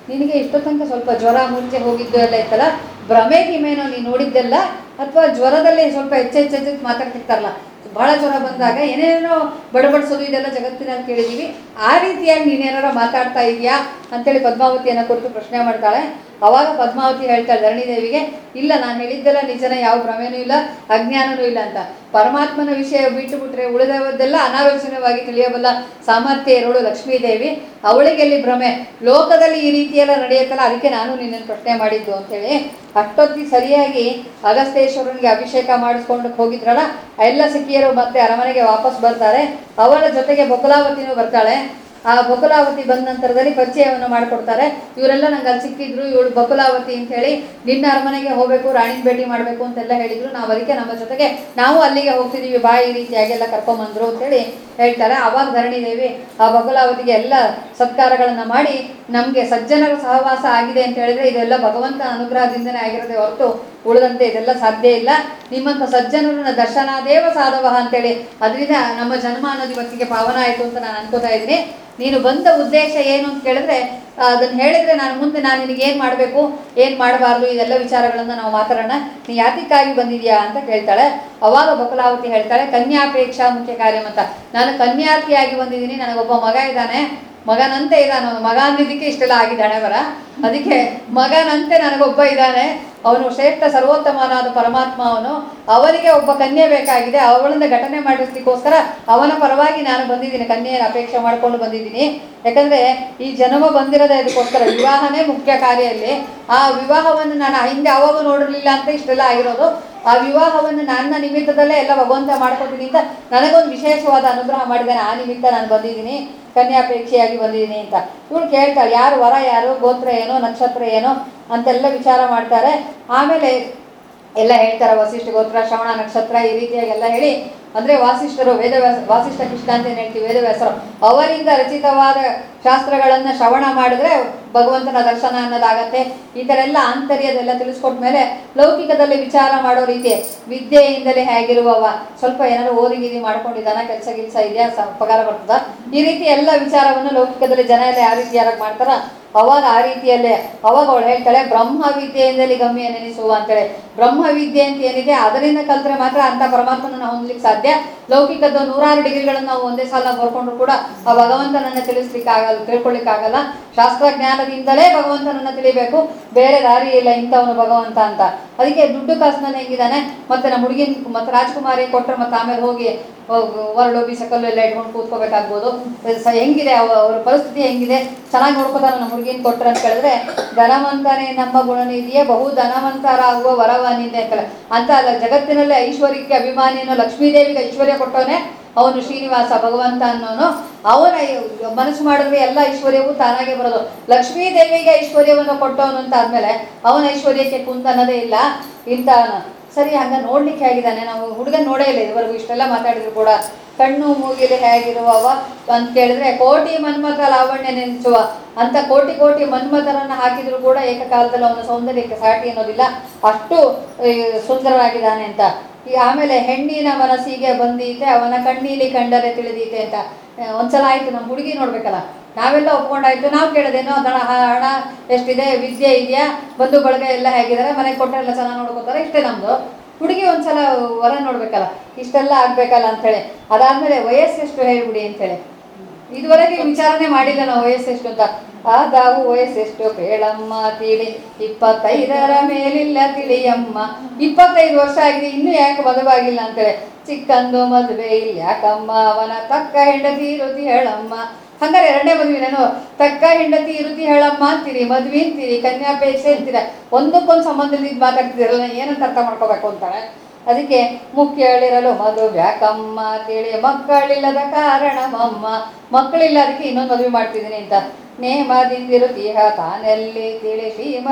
ನಿನಗೆ ಇಷ್ಟೋ ತನಕ ಸ್ವಲ್ಪ ಜ್ವರ ಮುಂಚೆ ಹೋಗಿದ್ದು ಎಲ್ಲ ಇತ್ತಲ್ಲ ಭ್ರಮೆ ಗಿಮೇನೋ ನೀನು ನೋಡಿದ್ದೆಲ್ಲ ಅಥವಾ ಜ್ವರದಲ್ಲಿ ಸ್ವಲ್ಪ ಹೆಚ್ಚು ಹೆಚ್ಚು ಹೆಚ್ಚು ಮಾತಾಡ್ತಿರ್ತಾರಲ್ಲ ಬಹಳ ಜ್ವರ ಬಂದಾಗ ಏನೇನೋ ಬಡಬಡಿಸೋದು ಇದೆಲ್ಲ ಜಗತ್ತಿನಲ್ಲಿ ಕೇಳಿದೀವಿ ಆ ರೀತಿಯಾಗಿ ನೀನೇನಾರ ಮಾತಾಡ್ತಾ ಇದೆಯಾ ಅಂತೇಳಿ ಪದ್ಮಾವತಿಯನ್ನು ಕುರಿತು ಪ್ರಶ್ನೆ ಮಾಡ್ತಾಳೆ ಅವಾಗ ಪದ್ಮಾವತಿ ಹೇಳ್ತಾಳೆ ಧರಣಿದೇವಿಗೆ ಇಲ್ಲ ನಾನು ಹೇಳಿದ್ದೆಲ್ಲ ನಿಜನ ಯಾವ ಭ್ರಮೆನೂ ಇಲ್ಲ ಅಜ್ಞಾನನೂ ಇಲ್ಲ ಅಂತ ಪರಮಾತ್ಮನ ವಿಷಯ ಬಿಟ್ಟು ಬಿಟ್ರೆ ಉಳಿದವದ್ದೆಲ್ಲ ಅನಾಲೋಚನವಾಗಿ ತಿಳಿಯಬಲ್ಲ ಸಾಮರ್ಥ್ಯ ಇರೋಳು ಲಕ್ಷ್ಮೀದೇವಿ ಅವಳಿಗೆ ಅಲ್ಲಿ ಭ್ರಮೆ ಲೋಕದಲ್ಲಿ ಈ ರೀತಿಯೆಲ್ಲ ನಡೆಯುತ್ತಲ್ಲ ಅದಕ್ಕೆ ನಾನು ನಿನ್ನನ್ನು ಪ್ರಶ್ನೆ ಮಾಡಿದ್ದು ಅಂತೇಳಿ ಅಷ್ಟೊತ್ತಿಗೆ ಸರಿಯಾಗಿ ಅಗಸ್ತೇಶ್ವರನಿಗೆ ಅಭಿಷೇಕ ಮಾಡಿಸ್ಕೊಂಡು ಹೋಗಿದ್ರಲ್ಲ ಆ ಎಲ್ಲ ಸಿಕ್ಕಿಯರು ಮತ್ತೆ ಅರಮನೆಗೆ ವಾಪಸ್ ಬರ್ತಾರೆ ಅವಳ ಜೊತೆಗೆ ಬೊಕಲಾವತಿನೂ ಬರ್ತಾಳೆ ಆ ಬಕುಲಾವತಿ ಬಂದ ನಂತರದಲ್ಲಿ ಪರಿಚಯವನ್ನು ಮಾಡಿಕೊಡ್ತಾರೆ ಇವರೆಲ್ಲ ನಂಗೆ ಅಲ್ಲಿ ಸಿಕ್ಕಿದ್ರು ಇವಳು ಬಕುಲಾವತಿ ಅಂತ ಹೇಳಿ ನಿನ್ನ ಅರಮನೆಗೆ ಹೋಗಬೇಕು ರಾಣಿನ ಭೇಟಿ ಮಾಡಬೇಕು ಅಂತೆಲ್ಲ ಹೇಳಿದ್ರು ನಾವು ಅದಕ್ಕೆ ನಮ್ಮ ಜೊತೆಗೆ ನಾವು ಅಲ್ಲಿಗೆ ಹೋಗ್ತಿದ್ದೀವಿ ಬಾ ಈ ರೀತಿಯಾಗಿ ಎಲ್ಲ ಕರ್ಕೊಂಬಂದ್ರು ಅಂತೇಳಿ ಹೇಳ್ತಾರೆ ಅವಾಗ ಧರಣಿ ದೇವಿ ಆ ಬಕುಲಾವತಿಗೆ ಎಲ್ಲ ಸತ್ಕಾರಗಳನ್ನು ಮಾಡಿ ನಮಗೆ ಸಜ್ಜನರ ಸಹವಾಸ ಆಗಿದೆ ಅಂತ ಹೇಳಿದ್ರೆ ಇದೆಲ್ಲ ಭಗವಂತ ಅನುಗ್ರಹದಿಂದನೇ ಆಗಿರೋದೇ ಹೊರತು ಉಳಿದಂತೆ ಇದೆಲ್ಲ ಸಾಧ್ಯ ಇಲ್ಲ ನಿಮ್ಮಂಥ ಸಜ್ಜನರನ್ನ ದರ್ಶನಾದೇವ ಸಾಧವ ಅಂತೇಳಿ ಅದರಿಂದ ನಮ್ಮ ಜನ್ಮ ಅನ್ನೋದು ಇವತ್ತಿಗೆ ಪಾವನ ಆಯಿತು ಅಂತ ನಾನು ಅನ್ಕೋತಾ ಇದ್ದೀನಿ ನೀನು ಬಂದ ಉದ್ದೇಶ ಏನು ಅಂತ ಕೇಳಿದ್ರೆ ಅದನ್ನು ಹೇಳಿದ್ರೆ ನಾನು ಮುಂದೆ ನಾನು ನಿನಗೆ ಏನು ಮಾಡಬೇಕು ಏನು ಮಾಡಬಾರ್ದು ಇದೆಲ್ಲ ವಿಚಾರಗಳನ್ನು ನಾವು ಮಾತಾಡೋಣ ನೀ ಯಾತಿಕ್ಕಾಗಿ ಬಂದಿದ್ಯಾ ಅಂತ ಕೇಳ್ತಾಳೆ ಅವಾಗ ಬಕುಲಾವತಿ ಹೇಳ್ತಾಳೆ ಕನ್ಯಾಪೇಕ್ಷಾ ಮುಖ್ಯ ಕಾರ್ಯಂ ಅಂತ ನಾನು ಕನ್ಯಾರ್ಥಿಯಾಗಿ ಬಂದಿದ್ದೀನಿ ನನಗೊಬ್ಬ ಮಗ ಇದ್ದಾನೆ ಮಗನಂತೆ ಇದ್ದಾನೆ ಅವನು ಮಗ ಅಂದಿದ್ದಕ್ಕೆ ಇಷ್ಟೆಲ್ಲ ಆಗಿದ್ದಾನೆ ಬರ ಅದಕ್ಕೆ ಮಗನಂತೆ ನನಗೊಬ್ಬ ಇದ್ದಾನೆ ಅವನು ಶ್ರೇಷ್ಠ ಸರ್ವೋತ್ತಮನಾದ ಪರಮಾತ್ಮ ಅವನು ಅವನಿಗೆ ಒಬ್ಬ ಕನ್ಯೆ ಬೇಕಾಗಿದೆ ಅವಳನ್ನ ಘಟನೆ ಮಾಡಿಸ್ಲಿಕ್ಕೋಸ್ಕರ ಅವನ ಪರವಾಗಿ ನಾನು ಬಂದಿದ್ದೀನಿ ಕನ್ಯೆಯನ್ನು ಅಪೇಕ್ಷೆ ಮಾಡ್ಕೊಂಡು ಬಂದಿದ್ದೀನಿ ಯಾಕಂದ್ರೆ ಈ ಜನ್ಮ ಬಂದಿರೋದೇ ಅದಕ್ಕೋಸ್ಕರ ವಿವಾಹನೇ ಮುಖ್ಯ ಕಾರ್ಯ ಇಲ್ಲಿ ಆ ವಿವಾಹವನ್ನು ನಾನು ಹಿಂದೆ ಅವಾಗ ನೋಡಿರ್ಲಿಲ್ಲ ಅಂತ ಇಷ್ಟೆಲ್ಲ ಆಗಿರೋದು ಆ ವಿವಾಹವನ್ನು ನನ್ನ ನಿಮಿತ್ತದಲ್ಲೇ ಎಲ್ಲ ಭಗವಂತ ಮಾಡ್ಕೊತೀನಿ ಅಂತ ನನಗೊಂದು ವಿಶೇಷವಾದ ಅನುಗ್ರಹ ಮಾಡಿದ್ದಾನೆ ಆ ನಿಮಿತ್ತ ನಾನು ಬಂದಿದ್ದೀನಿ ಕನ್ಯಾಪೇಕ್ಷೆಯಾಗಿ ಬಂದಿದ್ದೀನಿ ಅಂತ ಇವಳು ಕೇಳ್ತಾಳೆ ಯಾರು ವರ ಯಾರು ಗೋತ್ರ ಏನೋ ನಕ್ಷತ್ರ ಏನೋ ಅಂತೆಲ್ಲ ವಿಚಾರ ಮಾಡ್ತಾರೆ ಆಮೇಲೆ ಎಲ್ಲ ಹೇಳ್ತಾರೆ ವಸಿಷ್ಠ ಗೋತ್ರ ಶ್ರವಣ ನಕ್ಷತ್ರ ಈ ರೀತಿಯಾಗಿ ಎಲ್ಲ ಹೇಳಿ ಅಂದ್ರೆ ವಾಸಿಷ್ಠರು ವೇದವ್ಯಾಸ ವಾಸಿಷ್ಠ ಕೃಷ್ಣ ಅಂತ ಏನು ಹೇಳ್ತೀವಿ ವೇದವ್ಯಾಸರು ಅವರಿಂದ ರಚಿತವಾದ ಶಾಸ್ತ್ರಗಳನ್ನ ಶ್ರವಣ ಮಾಡಿದ್ರೆ ಭಗವಂತನ ದರ್ಶನ ಅನ್ನೋದಾಗತ್ತೆ ಈ ಥರ ಎಲ್ಲ ಆಂತರ್ಯದೆಲ್ಲ ತಿಳಿಸ್ಕೊಟ್ಟ ಮೇಲೆ ಲೌಕಿಕದಲ್ಲಿ ವಿಚಾರ ಮಾಡೋ ರೀತಿ ವಿದ್ಯೆಯಿಂದಲೇ ಹೇಗಿರುವವ ಸ್ವಲ್ಪ ಏನಾದ್ರು ಓದಿಗಿದಿ ಮಾಡ್ಕೊಂಡಿದ್ದಾನ ಕೆಲಸ ಗಿಲ್ಸ ಇದೆಯಾ ಸ- ಪಗಾರ ಬರ್ತದ ಈ ರೀತಿ ಎಲ್ಲ ವಿಚಾರವನ್ನು ಲೌಕಿಕದಲ್ಲಿ ಜನ ಎಲ್ಲ ಯಾವ ರೀತಿ ಯಾರಾಗ ಮಾಡ್ತಾರ ಅವಾಗ ಆ ರೀತಿಯಲ್ಲೇ ಅವಾಗ ಅವಳು ಹೇಳ್ತಾಳೆ ಬ್ರಹ್ಮ ವಿದ್ಯೆಯಿಂದಲೇ ಗಮ್ಯ ನೆನೆಸುವ ಅಂತೇಳಿ ಬ್ರಹ್ಮ ವಿದ್ಯೆ ಅಂತ ಏನಿದೆ ಅದರಿಂದ ಕಲ್ತ್ರೆ ಮಾತ್ರ ಅಂತ ಪರಮಾತ್ಮನ ಹೊಂದಲಿಕ್ಕೆ ಸಾಧ್ಯ ಲೌಕಿಕದ ನೂರಾರು ಡಿಗ್ರಿಗಳನ್ನು ನಾವು ಒಂದೇ ಸಲ ಬರ್ಕೊಂಡ್ರು ಕೂಡ ಆ ಭಗವಂತನನ್ನ ತಿಳಿಸ್ಲಿಕ್ಕೆ ಆಗಲ್ಲ ತಿಳ್ಕೊಳ್ಳಿಕ್ಕೆ ಆಗಲ್ಲ ಶಾಸ್ತ್ರಜ್ಞಾನದಿಂದಲೇ ಭಗವಂತನನ್ನ ತಿಳಿಬೇಕು ಬೇರೆ ದಾರಿ ಇಲ್ಲ ಇಂಥವನು ಭಗವಂತ ಅಂತ ಅದಕ್ಕೆ ದುಡ್ಡು ಕಾಸಿನಲ್ಲಿ ಹೆಂಗಿದ್ದಾನೆ ಮತ್ತೆ ನಮ್ಮ ಹುಡುಗಿನ ಮತ್ತೆ ರಾಜ್ಕುಮಾರಿ ಕೊಟ್ಟರೆ ಮತ್ತೆ ಆಮೇಲೆ ಹೋಗಿ ಹೊರಡು ಬಿಸಕಲ್ಲು ಎಲ್ಲ ಇಟ್ಕೊಂಡು ಕೂತ್ಕೋಬೇಕಾಗ್ಬೋದು ಸ- ಹೆಂಗಿದೆ ಅವ ಅವ್ರ ಪರಿಸ್ಥಿತಿ ಹೆಂಗಿದೆ ಚೆನ್ನಾಗಿ ನೋಡ್ಕೋತಾನೆ ನಮ್ಮ ಹುಡುಗಿನ ಕೊಟ್ರೆ ಅಂತ ಕೇಳಿದ್ರೆ ಧನವಂತನೇ ನಮ್ಮ ಗುಣನಿಧಿಯೇ ಬಹು ಧನವಂತರಾಗುವ ವರವಾನಿದೆ ಅಂತಲ್ಲ ಅಂತ ಅಲ್ಲ ಜಗತ್ತಿನಲ್ಲಿ ಐಶ್ವರ್ಯಕ್ಕೆ ಅಭಿಮಾನಿ ಅನ್ನೋ ಲಕ್ಷ್ಮೀದೇವಿಗೆ ಐಶ್ವರ್ಯ ಕೊಟ್ಟವನೇ ಅವನು ಶ್ರೀನಿವಾಸ ಭಗವಂತ ಅನ್ನೋನು ಅವನ ಐ- ಮನಸ್ಸು ಮಾಡಿದ್ರೆ ಎಲ್ಲ ಐಶ್ವರ್ಯವೂ ತಾನಾಗೆ ಬರೋದು ಲಕ್ಷ್ಮೀ ದೇವಿಗೆ ಐಶ್ವರ್ಯವನ್ನು ಕೊಟ್ಟವನು ಅಂತ ಆದ್ಮೇಲೆ ಅವನ ಐಶ್ವರ್ಯಕ್ಕೆ ಕುಂತ ಅನ್ನೋದೇ ಇಲ್ಲ ಇಂಥವನು ಸರಿ ಹಂಗ ನೋಡ್ಲಿಕ್ಕೆ ಹೇಗಿದ್ದಾನೆ ನಾವು ಹುಡುಗನ್ ನೋಡೇ ಇಲ್ಲ ಇದುವರೆಗೂ ಇಷ್ಟೆಲ್ಲ ಮಾತಾಡಿದ್ರು ಕೂಡ ಕಣ್ಣು ಮೂಗಿಲೆ ಹೇಗಿರುವವ ಅಂತ ಕೇಳಿದ್ರೆ ಕೋಟಿ ಮನ್ಮಥ ಲಾವಣ್ಯ ನೆನೆಸುವ ಅಂತ ಕೋಟಿ ಕೋಟಿ ಮನ್ಮಥರನ್ನ ಹಾಕಿದ್ರು ಕೂಡ ಏಕಕಾಲದಲ್ಲಿ ಅವನ ಸೌಂದರ್ಯಕ್ಕೆ ಸಾಟಿ ಅನ್ನೋದಿಲ್ಲ ಅಷ್ಟು ಈ, ಸುಂದರವಾಗಿದ್ದಾನೆ ಅಂತ ಈ ಆಮೇಲೆ ಹೆಣ್ಣಿನ ಮನಸ್ಸಿಗೆ ಬಂದೀತೆ ಅವನ ಕಣ್ಣೀಲಿ ಕಂಡರೆ ತಿಳಿದೀತೆ ಅಂತ ಆ, ಒಂದ್ಸಲ ಆಯ್ತು ನಮ್ಮ ಹುಡುಗಿ ನೋಡ್ಬೇಕಲ್ಲ ನಾವೆಲ್ಲ ಒಪ್ಕೊಂಡಾಯ್ತು ನಾವು ಕೇಳೋದೇನೋ ಹಣ ಹಣ ಎಷ್ಟಿದೆ ವಿದ್ಯೆ ಇದೆಯಾ ಬಂಧು ಬಳಗ ಎಲ್ಲ ಹೇಗಿದ್ದಾರೆ ಮನೆಗೆ ಕೊಟ್ಟರೆ ಎಲ್ಲ ಚೆನ್ನಾಗಿ ನೋಡ್ಕೋತಾರೆ ಇಷ್ಟೇ ನಮ್ದು ಹುಡುಗಿ ಒಂದ್ಸಲ ವರ ನೋಡ್ಬೇಕಲ್ಲ ಇಷ್ಟೆಲ್ಲ ಆಗ್ಬೇಕಲ್ಲ ಅಂತೇಳಿ ಅದಾದ್ಮೇಲೆ ವಯಸ್ಸೆಷ್ಟು ಹೇಳ್ಬಿಡಿ ಅಂತೇಳಿ ಇದುವರೆಗೆ ವಿಚಾರಣೆ ಮಾಡಿಲ್ಲ ನಾವು ವಯಸ್ಸೆಷ್ಟು ಅಂತ ಆದಾವು ವಯಸ್ಸೆಷ್ಟು ಕೇಳಮ್ಮ ತಿಳಿ ಇಪ್ಪತ್ತೈದರ ಮೇಲಿಲ್ಲ ತಿಳಿಯಮ್ಮ ಇಪ್ಪತ್ತೈದು ವರ್ಷ ಆಗಿದೆ ಇನ್ನೂ ಯಾಕೆ ಮದುವಾಗಿಲ್ಲ ಅಂತೇಳಿ ಚಿಕ್ಕಂದು ಮದುವೆ ಇಲ್ಲ ಯಾಕಮ್ಮ ಅವನ ತಕ್ಕ ಹೆಂಡತಿ ಇರುತಿ ಹೇಳಮ್ಮ ಹಂಗಾರೆ ಎರಡನೇ ಮದುವೆನೇನು ತಕ್ಕ ಹೆಂಡತಿ ಇರುತಿ ಹೇಳಮ್ಮ ಅಂತೀರಿ ಮದ್ವೆ ಅಂತೀರಿ ಕನ್ಯಾಪೇಕ್ಷೆ ಅಂತೀರ ಒಂದಕ್ಕೊಂದು ಸಂಬಂಧದಿಂದ ಮಾತಾಡ್ತಿದ್ದೀರಲ್ಲ ಏನಂತ ಅರ್ಥ ಮಾಡ್ಕೋಬೇಕು ಅಂತಾಳೆ ಅದಕ್ಕೆ ಮುಖ್ಯ ಹೇಳಿರಲು ಮಧು ಯಾಕಮ್ಮ ತಿಳಿ ಮಕ್ಕಳಿಲ್ಲದ ಕಾರಣಮಮ್ಮ ಮಕ್ಕಳಿಲ್ಲ ಅದಕ್ಕೆ ಇನ್ನೊಂದು ಮದುವೆ ಮಾಡ್ತಿದ್ದೀನಿ ಅಂತ ನೇಮದಿಂದಿರುತ್ತೀಹ ತಾನೆಲ್ಲಿ ತಿಳಿ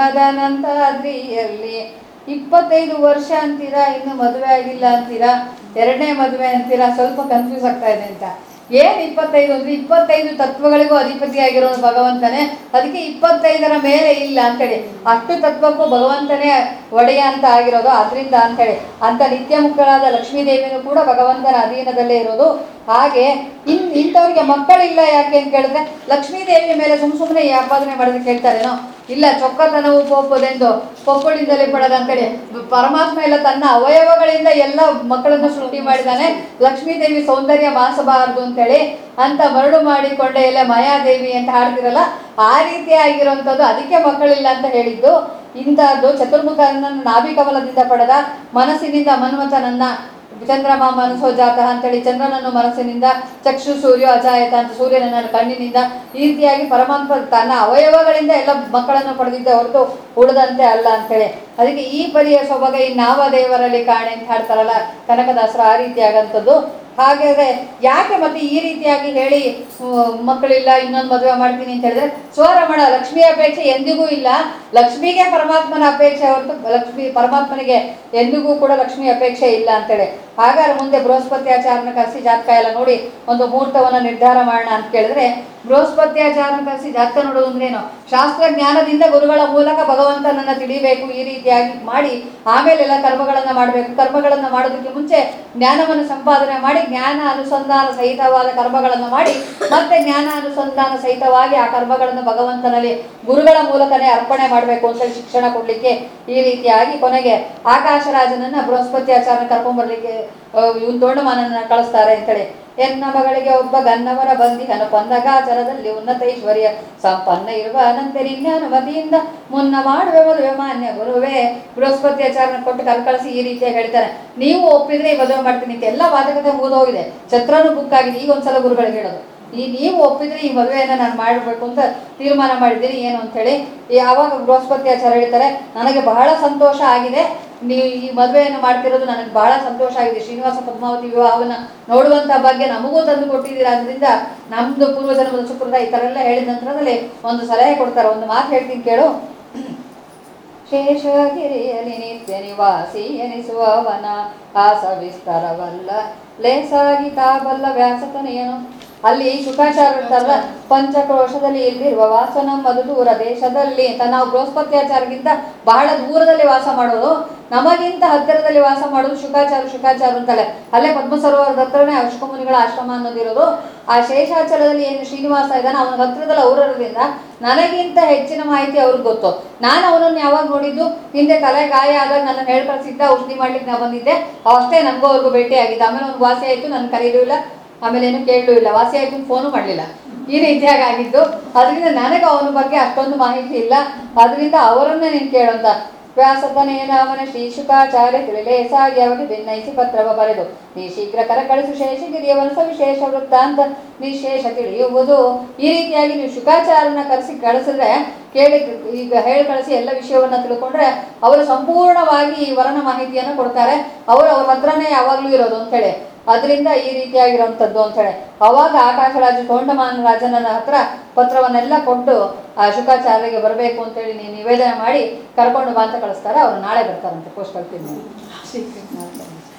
ಶ್ರೀಮದನಂತಾದ್ರಿಯಲ್ಲಿ ಇಪ್ಪತ್ತೈದು ವರ್ಷ ಅಂತೀರಾ ಇನ್ನು ಮದುವೆ ಆಗಿಲ್ಲ ಅಂತೀರಾ ಎರಡನೇ ಮದುವೆ ಅಂತೀರಾ ಸ್ವಲ್ಪ ಕನ್ಫ್ಯೂಸ್ ಆಗ್ತಾ ಇದೆ ಅಂತ ಏನ್ ಇಪ್ಪತ್ತೈದು ಅಂದ್ರೆ ಇಪ್ಪತ್ತೈದು ತತ್ವಗಳಿಗೂ ಅಧಿಪತಿಯಾಗಿರೋ ಭಗವಂತನೇ ಅದಕ್ಕೆ ಇಪ್ಪತ್ತೈದರ ಮೇಲೆ ಇಲ್ಲ ಅಂತೇಳಿ ಅಷ್ಟು ತತ್ವಕ್ಕೂ ಭಗವಂತನೇ ಒಡೆಯ ಅಂತ ಆಗಿರೋದು ಅದರಿಂದ ಅಂತೇಳಿ ಅಂತ ನಿತ್ಯ ಮುಖಳಾದ ಲಕ್ಷ್ಮೀ ದೇವಿನೂ ಕೂಡ ಭಗವಂತನ ಅಧೀನದಲ್ಲೇ ಇರೋದು ಹಾಗೆ ಇನ್ ಇಂಥವ್ರಿಗೆ ಮಕ್ಕಳಿಲ್ಲ ಯಾಕೆ ಅಂತ ಕೇಳಿದ್ರೆ ಲಕ್ಷ್ಮೀ ದೇವಿಯ ಮೇಲೆ ಸುಮ್ ಸುಮ್ಮನೆ ಆಪಾದನೆ ಮಾಡೋದಕ್ಕೆ ಹೇಳ್ತಾರೇನೋ ಇಲ್ಲ ಚೊಕ್ಕತನವು ಪೋಪದೆಂದು ಪೊಕ್ಕಳಿಂದಲೇ ಪಡೆದಂತೇಳಿ ಪರಮಾತ್ಮ ಎಲ್ಲ ತನ್ನ ಅವಯವಗಳಿಂದ ಎಲ್ಲ ಮಕ್ಕಳನ್ನು ಸೃಷ್ಟಿ ಮಾಡಿದಾನೆ ಲಕ್ಷ್ಮೀ ದೇವಿ ಸೌಂದರ್ಯ ಮಾಸಬಾರದು ಅಂತೇಳಿ ಅಂತ ಮರಳು ಮಾಡಿಕೊಂಡೆ ಎಲ್ಲ ಮಾಯಾದೇವಿ ಅಂತ ಹಾಡ್ತಿರಲ್ಲ ಆ ರೀತಿ ಆಗಿರುವಂಥದ್ದು ಅದಕ್ಕೆ ಮಕ್ಕಳಿಲ್ಲ ಅಂತ ಹೇಳಿದ್ದು ಇಂಥದ್ದು ಚತುರ್ಮುಖನನ್ನು ನಾಭಿಕಮಲದಿಂದ ಪಡೆದ ಮನಸ್ಸಿನಿಂದ ಮನ್ಮಥನನ್ನ ಚಂದ್ರಮ ಮನಸ್ಸೋ ಜಾತಃ ಅಂತೇಳಿ ಚಂದ್ರನನ್ನು ಮನಸ್ಸಿನಿಂದ ಚಕ್ಷು ಸೂರ್ಯ ಅಜಾಯತ ಅಂತ ಸೂರ್ಯನನ್ನು ಕಣ್ಣಿನಿಂದ ಈ ರೀತಿಯಾಗಿ ಪರಮಾತ್ಮ ತನ್ನ ಅವಯವಗಳಿಂದ ಎಲ್ಲ ಮಕ್ಕಳನ್ನು ಪಡೆದಿದ್ದ ಹೊರತು ಉಳಿದಂತೆ ಅಲ್ಲ ಅಂತೇಳಿ ಅದಕ್ಕೆ ಈ ಪರಿಯ ಸೊಬಗ ಈ ನಾವ ದೇವರಲ್ಲಿ ಕಾಣೆ ಅಂತ ಹಾಡ್ತಾರಲ್ಲ ಕನಕದಾಸರು ಆ ರೀತಿಯಾಗಂಥದ್ದು ಹಾಗಾದ್ರೆ ಯಾಕೆ ಮತ್ತೆ ಈ ರೀತಿಯಾಗಿ ಹೇಳಿ ಹ್ಮ್, ಮಕ್ಕಳಿಲ್ಲ ಇನ್ನೊಂದು ಮದುವೆ ಮಾಡ್ತೀನಿ ಅಂತ ಹೇಳಿದ್ರೆ ಸ್ವರಮಣ ಲಕ್ಷ್ಮಿ ಅಪೇಕ್ಷೆ ಎಂದಿಗೂ ಇಲ್ಲ ಲಕ್ಷ್ಮಿಗೆ ಪರಮಾತ್ಮನ ಅಪೇಕ್ಷೆ ಹೊರತು ಲಕ್ಷ್ಮಿ ಪರಮಾತ್ಮನಿಗೆ ಎಂದಿಗೂ ಕೂಡ ಲಕ್ಷ್ಮಿ ಅಪೇಕ್ಷೆ ಇಲ್ಲ ಅಂತೇಳಿ ಹಾಗಾದ್ರೆ ಮುಂದೆ ಬೃಹಸ್ಪತ್ಯಾಚಾರನ ಕರೆಸಿ ಜಾತಕ ಎಲ್ಲ ನೋಡಿ ಒಂದು ಮುಹೂರ್ತವನ್ನು ನಿರ್ಧಾರ ಮಾಡೋಣ ಅಂತ ಕೇಳಿದ್ರೆ ಬೃಹಸ್ಪತ್ಯಾಚಾರನ ಕರೆಸಿ ಜಾತಕ ನೋಡೋದು ಅಂದ್ರೇನು ಶಾಸ್ತ್ರ ಜ್ಞಾನದಿಂದ ಗುರುಗಳ ಮೂಲಕ ಭಗವಂತನನ್ನ ತಿಳಿಬೇಕು ಈ ರೀತಿಯಾಗಿ ಮಾಡಿ ಆಮೇಲೆ ಎಲ್ಲ ಕರ್ಮಗಳನ್ನ ಮಾಡಬೇಕು ಕರ್ಮಗಳನ್ನ ಮಾಡೋದಕ್ಕೆ ಮುಂಚೆ ಜ್ಞಾನವನ್ನು ಸಂಪಾದನೆ ಮಾಡಿ ಜ್ಞಾನ ಅನುಸಂಧಾನ ಸಹಿತವಾದ ಕರ್ಮಗಳನ್ನು ಮಾಡಿ ಮತ್ತೆ ಜ್ಞಾನ ಅನುಸಂಧಾನ ಸಹಿತವಾಗಿ ಆ ಕರ್ಮಗಳನ್ನು ಭಗವಂತನಲ್ಲಿ ಗುರುಗಳ ಮೂಲಕನೇ ಅರ್ಪಣೆ ಮಾಡಬೇಕು ಅಂತ ಶಿಕ್ಷಣ ಕೊಡ್ಲಿಕ್ಕೆ ಈ ರೀತಿಯಾಗಿ ಕೊನೆಗೆ ಆಕಾಶರಾಜನನ್ನ ಬೃಹಸ್ಪತ್ಯಾಚಾರ ಕರ್ಕೊಂಡ್ಬರ್ಲಿಕ್ಕೆ ಇವನ್ ದೊಡ್ಡಮಾನನ್ನ ಕಳಿಸ್ತಾರೆ ಅಂತೇಳಿ ಎನ್ನ ಮಗಳಿಗೆ ಒಬ್ಬ ಗನ್ನವರ ಬಂದಿಹನು ಪಂದಗಾಚರದಲ್ಲಿ ಉನ್ನತ ಐಶ್ವರ್ಯ ಸಂಪನ್ನ ಇರುವ ಅನಂತ ನಿನ್ಯಾನುಮತಿಯಿಂದ ಮುನ್ನ ಮಾಡುವೆ ಮದುವೆ ಮಾನ್ಯ ಗುರುವೇ ಬೃಹಸ್ಪತ್ಯಾಚಾರನ ಕೊಟ್ಟು ಕಲ್ಕಳಿಸಿ ಈ ರೀತಿಯಾಗಿ ಹೇಳ್ತಾರೆ ನೀವು ಒಪ್ಪಿದ್ರೆ ಈ ಮದುವೆ ಮಾಡ್ತೀನಿ ಅಂತ ಎಲ್ಲ ವಾದಕತೆ ಮುಗಿದೋಗಿದೆ ಛತ್ರನೂ ಬುಕ್ ಆಗಿದೆ ಈಗ ಒಂದ್ಸಲ ಗುರುಗಳಿಗೆ ಹೇಳೋದು ಈ ನೀವು ಒಪ್ಪಿದ್ರೆ ಈ ಮದುವೆಯನ್ನ ನಾನು ಮಾಡಬೇಕು ಅಂತ ತೀರ್ಮಾನ ಮಾಡಿದ್ದೀನಿ ಏನು ಅಂತ ಹೇಳಿ ಯಾವಾಗ ಬೃಹಸ್ಪತ್ಯಾಚಾರ ಹೇಳ್ತಾರೆ ನನಗೆ ಬಹಳ ಸಂತೋಷ ಆಗಿದೆ ನೀವು ಈ ಮದುವೆಯನ್ನು ಮಾಡ್ತಿರೋದು ನನಗೆ ಬಹಳ ಸಂತೋಷ ಆಗಿದೆ ಶ್ರೀನಿವಾಸ ಪದ್ಮಾವತಿ ವಿವಾಹವನ್ನ ನೋಡುವಂತ ಬಗ್ಗೆ ನಮಗೂ ತಂದು ಕೊಟ್ಟಿದ್ದೀರಾ ಅದರಿಂದ ನಮ್ದು ಪೂರ್ವಜನ್ಮದ ಸುಕೃತ ಈ ತರ ಎಲ್ಲ ಹೇಳಿದ ನಂತರದಲ್ಲಿ ಒಂದು ಸಲಹೆ ಕೊಡ್ತಾರೆ ಒಂದು ಮಾತು ಹೇಳ್ತೀನಿ ಕೇಳು ಶೇಷಗಿರಿಯಲಿ ನಿತ್ಯ ನಿವಾಸಿ ಎನಿಸುವವನ ಆಸ ವಿಸ್ತಾರವಲ್ಲ ಲೇಸಾಗಿ ತಾಬಲ್ಲ ವ್ಯಾಸಕನೆಯನು ಅಲ್ಲಿ ಶುಕಾಚಾರ ಇರ್ತಾರಲ್ಲ ಪಂಚಕೋಶದಲ್ಲಿ ಇಲ್ಲಿರುವ ವಾಸನ ಮಧು ದೂರ ದೇಶದಲ್ಲಿ ಅಂತ ನಾವು ಬೃಹಸ್ಪತ್ಯಾಚಾರಕ್ಕಿಂತ ಬಹಳ ದೂರದಲ್ಲಿ ವಾಸ ಮಾಡೋದು ನಮಗಿಂತ ಹತ್ತಿರದಲ್ಲಿ ವಾಸ ಮಾಡೋದು ಶುಕಾಚಾರ ಶುಕಾಚಾರ ಅಂತಲೇ ಅಲ್ಲೇ ಪದ್ಮ ಸರೋವರದ ಹತ್ರನೇ ಅಶ್ವಮುನಿಗಳ ಆಶ್ರಮ ಅನ್ನೋದಿರೋದು ಆ ಶೇಷಾಚಲದಲ್ಲಿ ಏನು ಶ್ರೀನಿವಾಸ ಇದ್ದಾನೆ ಅವನ ಹತ್ರದಲ್ಲಿ ಅವರದಿಂದ ನನಗಿಂತ ಹೆಚ್ಚಿನ ಮಾಹಿತಿ ಅವ್ರಿಗೆ ಗೊತ್ತು ನಾನು ಅವನನ್ನು ಯಾವಾಗ ನೋಡಿದ್ದು ಹಿಂದೆ ತಲೆ ಗಾಯ ಆದಾಗ ನನ್ನ ಹೇಳ್ಕಳಿಸಿದ್ದ ಔಷಧಿ ಮಾಡ್ಲಿಕ್ಕೆ ನಾ ಬಂದಿದ್ದೆ ಅಷ್ಟೇ ನನಗೂ ಅವ್ರಿಗೂ ಭೇಟಿ ಆಗಿದ್ದೆ ಆಮೇಲೆ ಒಂದು ವಾಸಿ ಆಯಿತು ನನ್ನ ಕರೀಲೂ ಇಲ್ಲ ಆಮೇಲೆ ಏನು ಕೇಳಲೂ ಇಲ್ಲ ವಾಸಿ ಆಯಿತು ಫೋನು ಮಾಡಲಿಲ್ಲ ಈ ರೀತಿಯಾಗಿ ಆಗಿದ್ದು ಅದರಿಂದ ನನಗೆ ಅವನ ಬಗ್ಗೆ ಅಷ್ಟೊಂದು ಮಾಹಿತಿ ಇಲ್ಲ ಅದರಿಂದ ಅವರನ್ನೇ ನೀನು ಕೇಳೋಂತ ವ್ಯಾಸತನೇನ ಅವನ ಶ್ರೀ ಶುಕಾಚಾರ್ಯ ತಿಳಿಲೇಸಾಗಿ ಅವನಿಗೆ ಭಿನ್ನಯಿಸಿ ಪತ್ರವ ಬರೆದು ನೀ ಶೀಘ್ರ ಕರ ಕಳಿಸು ಶೇಷಗಿರಿಯ ವಂಶ ವಿಶೇಷ ವೃತ್ತಾಂತ ನಿಶೇಷ ತಿಳಿಯುವುದು ಈ ರೀತಿಯಾಗಿ ನೀವು ಶುಕಾಚಾರನ ಕರೆಸಿ ಕಳಿಸಿದ್ರೆ ಕೇಳಿ ಈಗ ಹೇಳಿ ಕಳಿಸಿ ಎಲ್ಲ ವಿಷಯವನ್ನ ತಿಳ್ಕೊಂಡ್ರೆ ಅವರು ಸಂಪೂರ್ಣವಾಗಿ ಈ ವರನ ಮಾಹಿತಿಯನ್ನು ಕೊಡ್ತಾರೆ ಅವರು ಅವ್ರ ಹತ್ರನೇ ಯಾವಾಗಲೂ ಇರೋದು ಅಂತೇಳಿ ಅದರಿಂದ ಈ ರೀತಿಯಾಗಿರುವಂಥದ್ದು ಅಂತೇಳಿ ಅವಾಗ ಆಕಾಶರಾಜ ತೋಂಡಮಾನ ರಾಜನ ಹತ್ರ ಪತ್ರವನ್ನೆಲ್ಲ ಕೊಟ್ಟು ಆ ಶುಕಾಚಾರ್ಯಗೆ ಬರಬೇಕು ಅಂತೇಳಿ ನೀವು ನಿವೇದನೆ ಮಾಡಿ ಕರ್ಕೊಂಡು ಬಾ ಅಂತ ಕಳಿಸ್ತಾರೆ ಅವ್ರು ನಾಳೆ ಬರ್ತಾರಂತೆ ಪೋಸ್ಟ್ ಕಳ್ತೀನಿ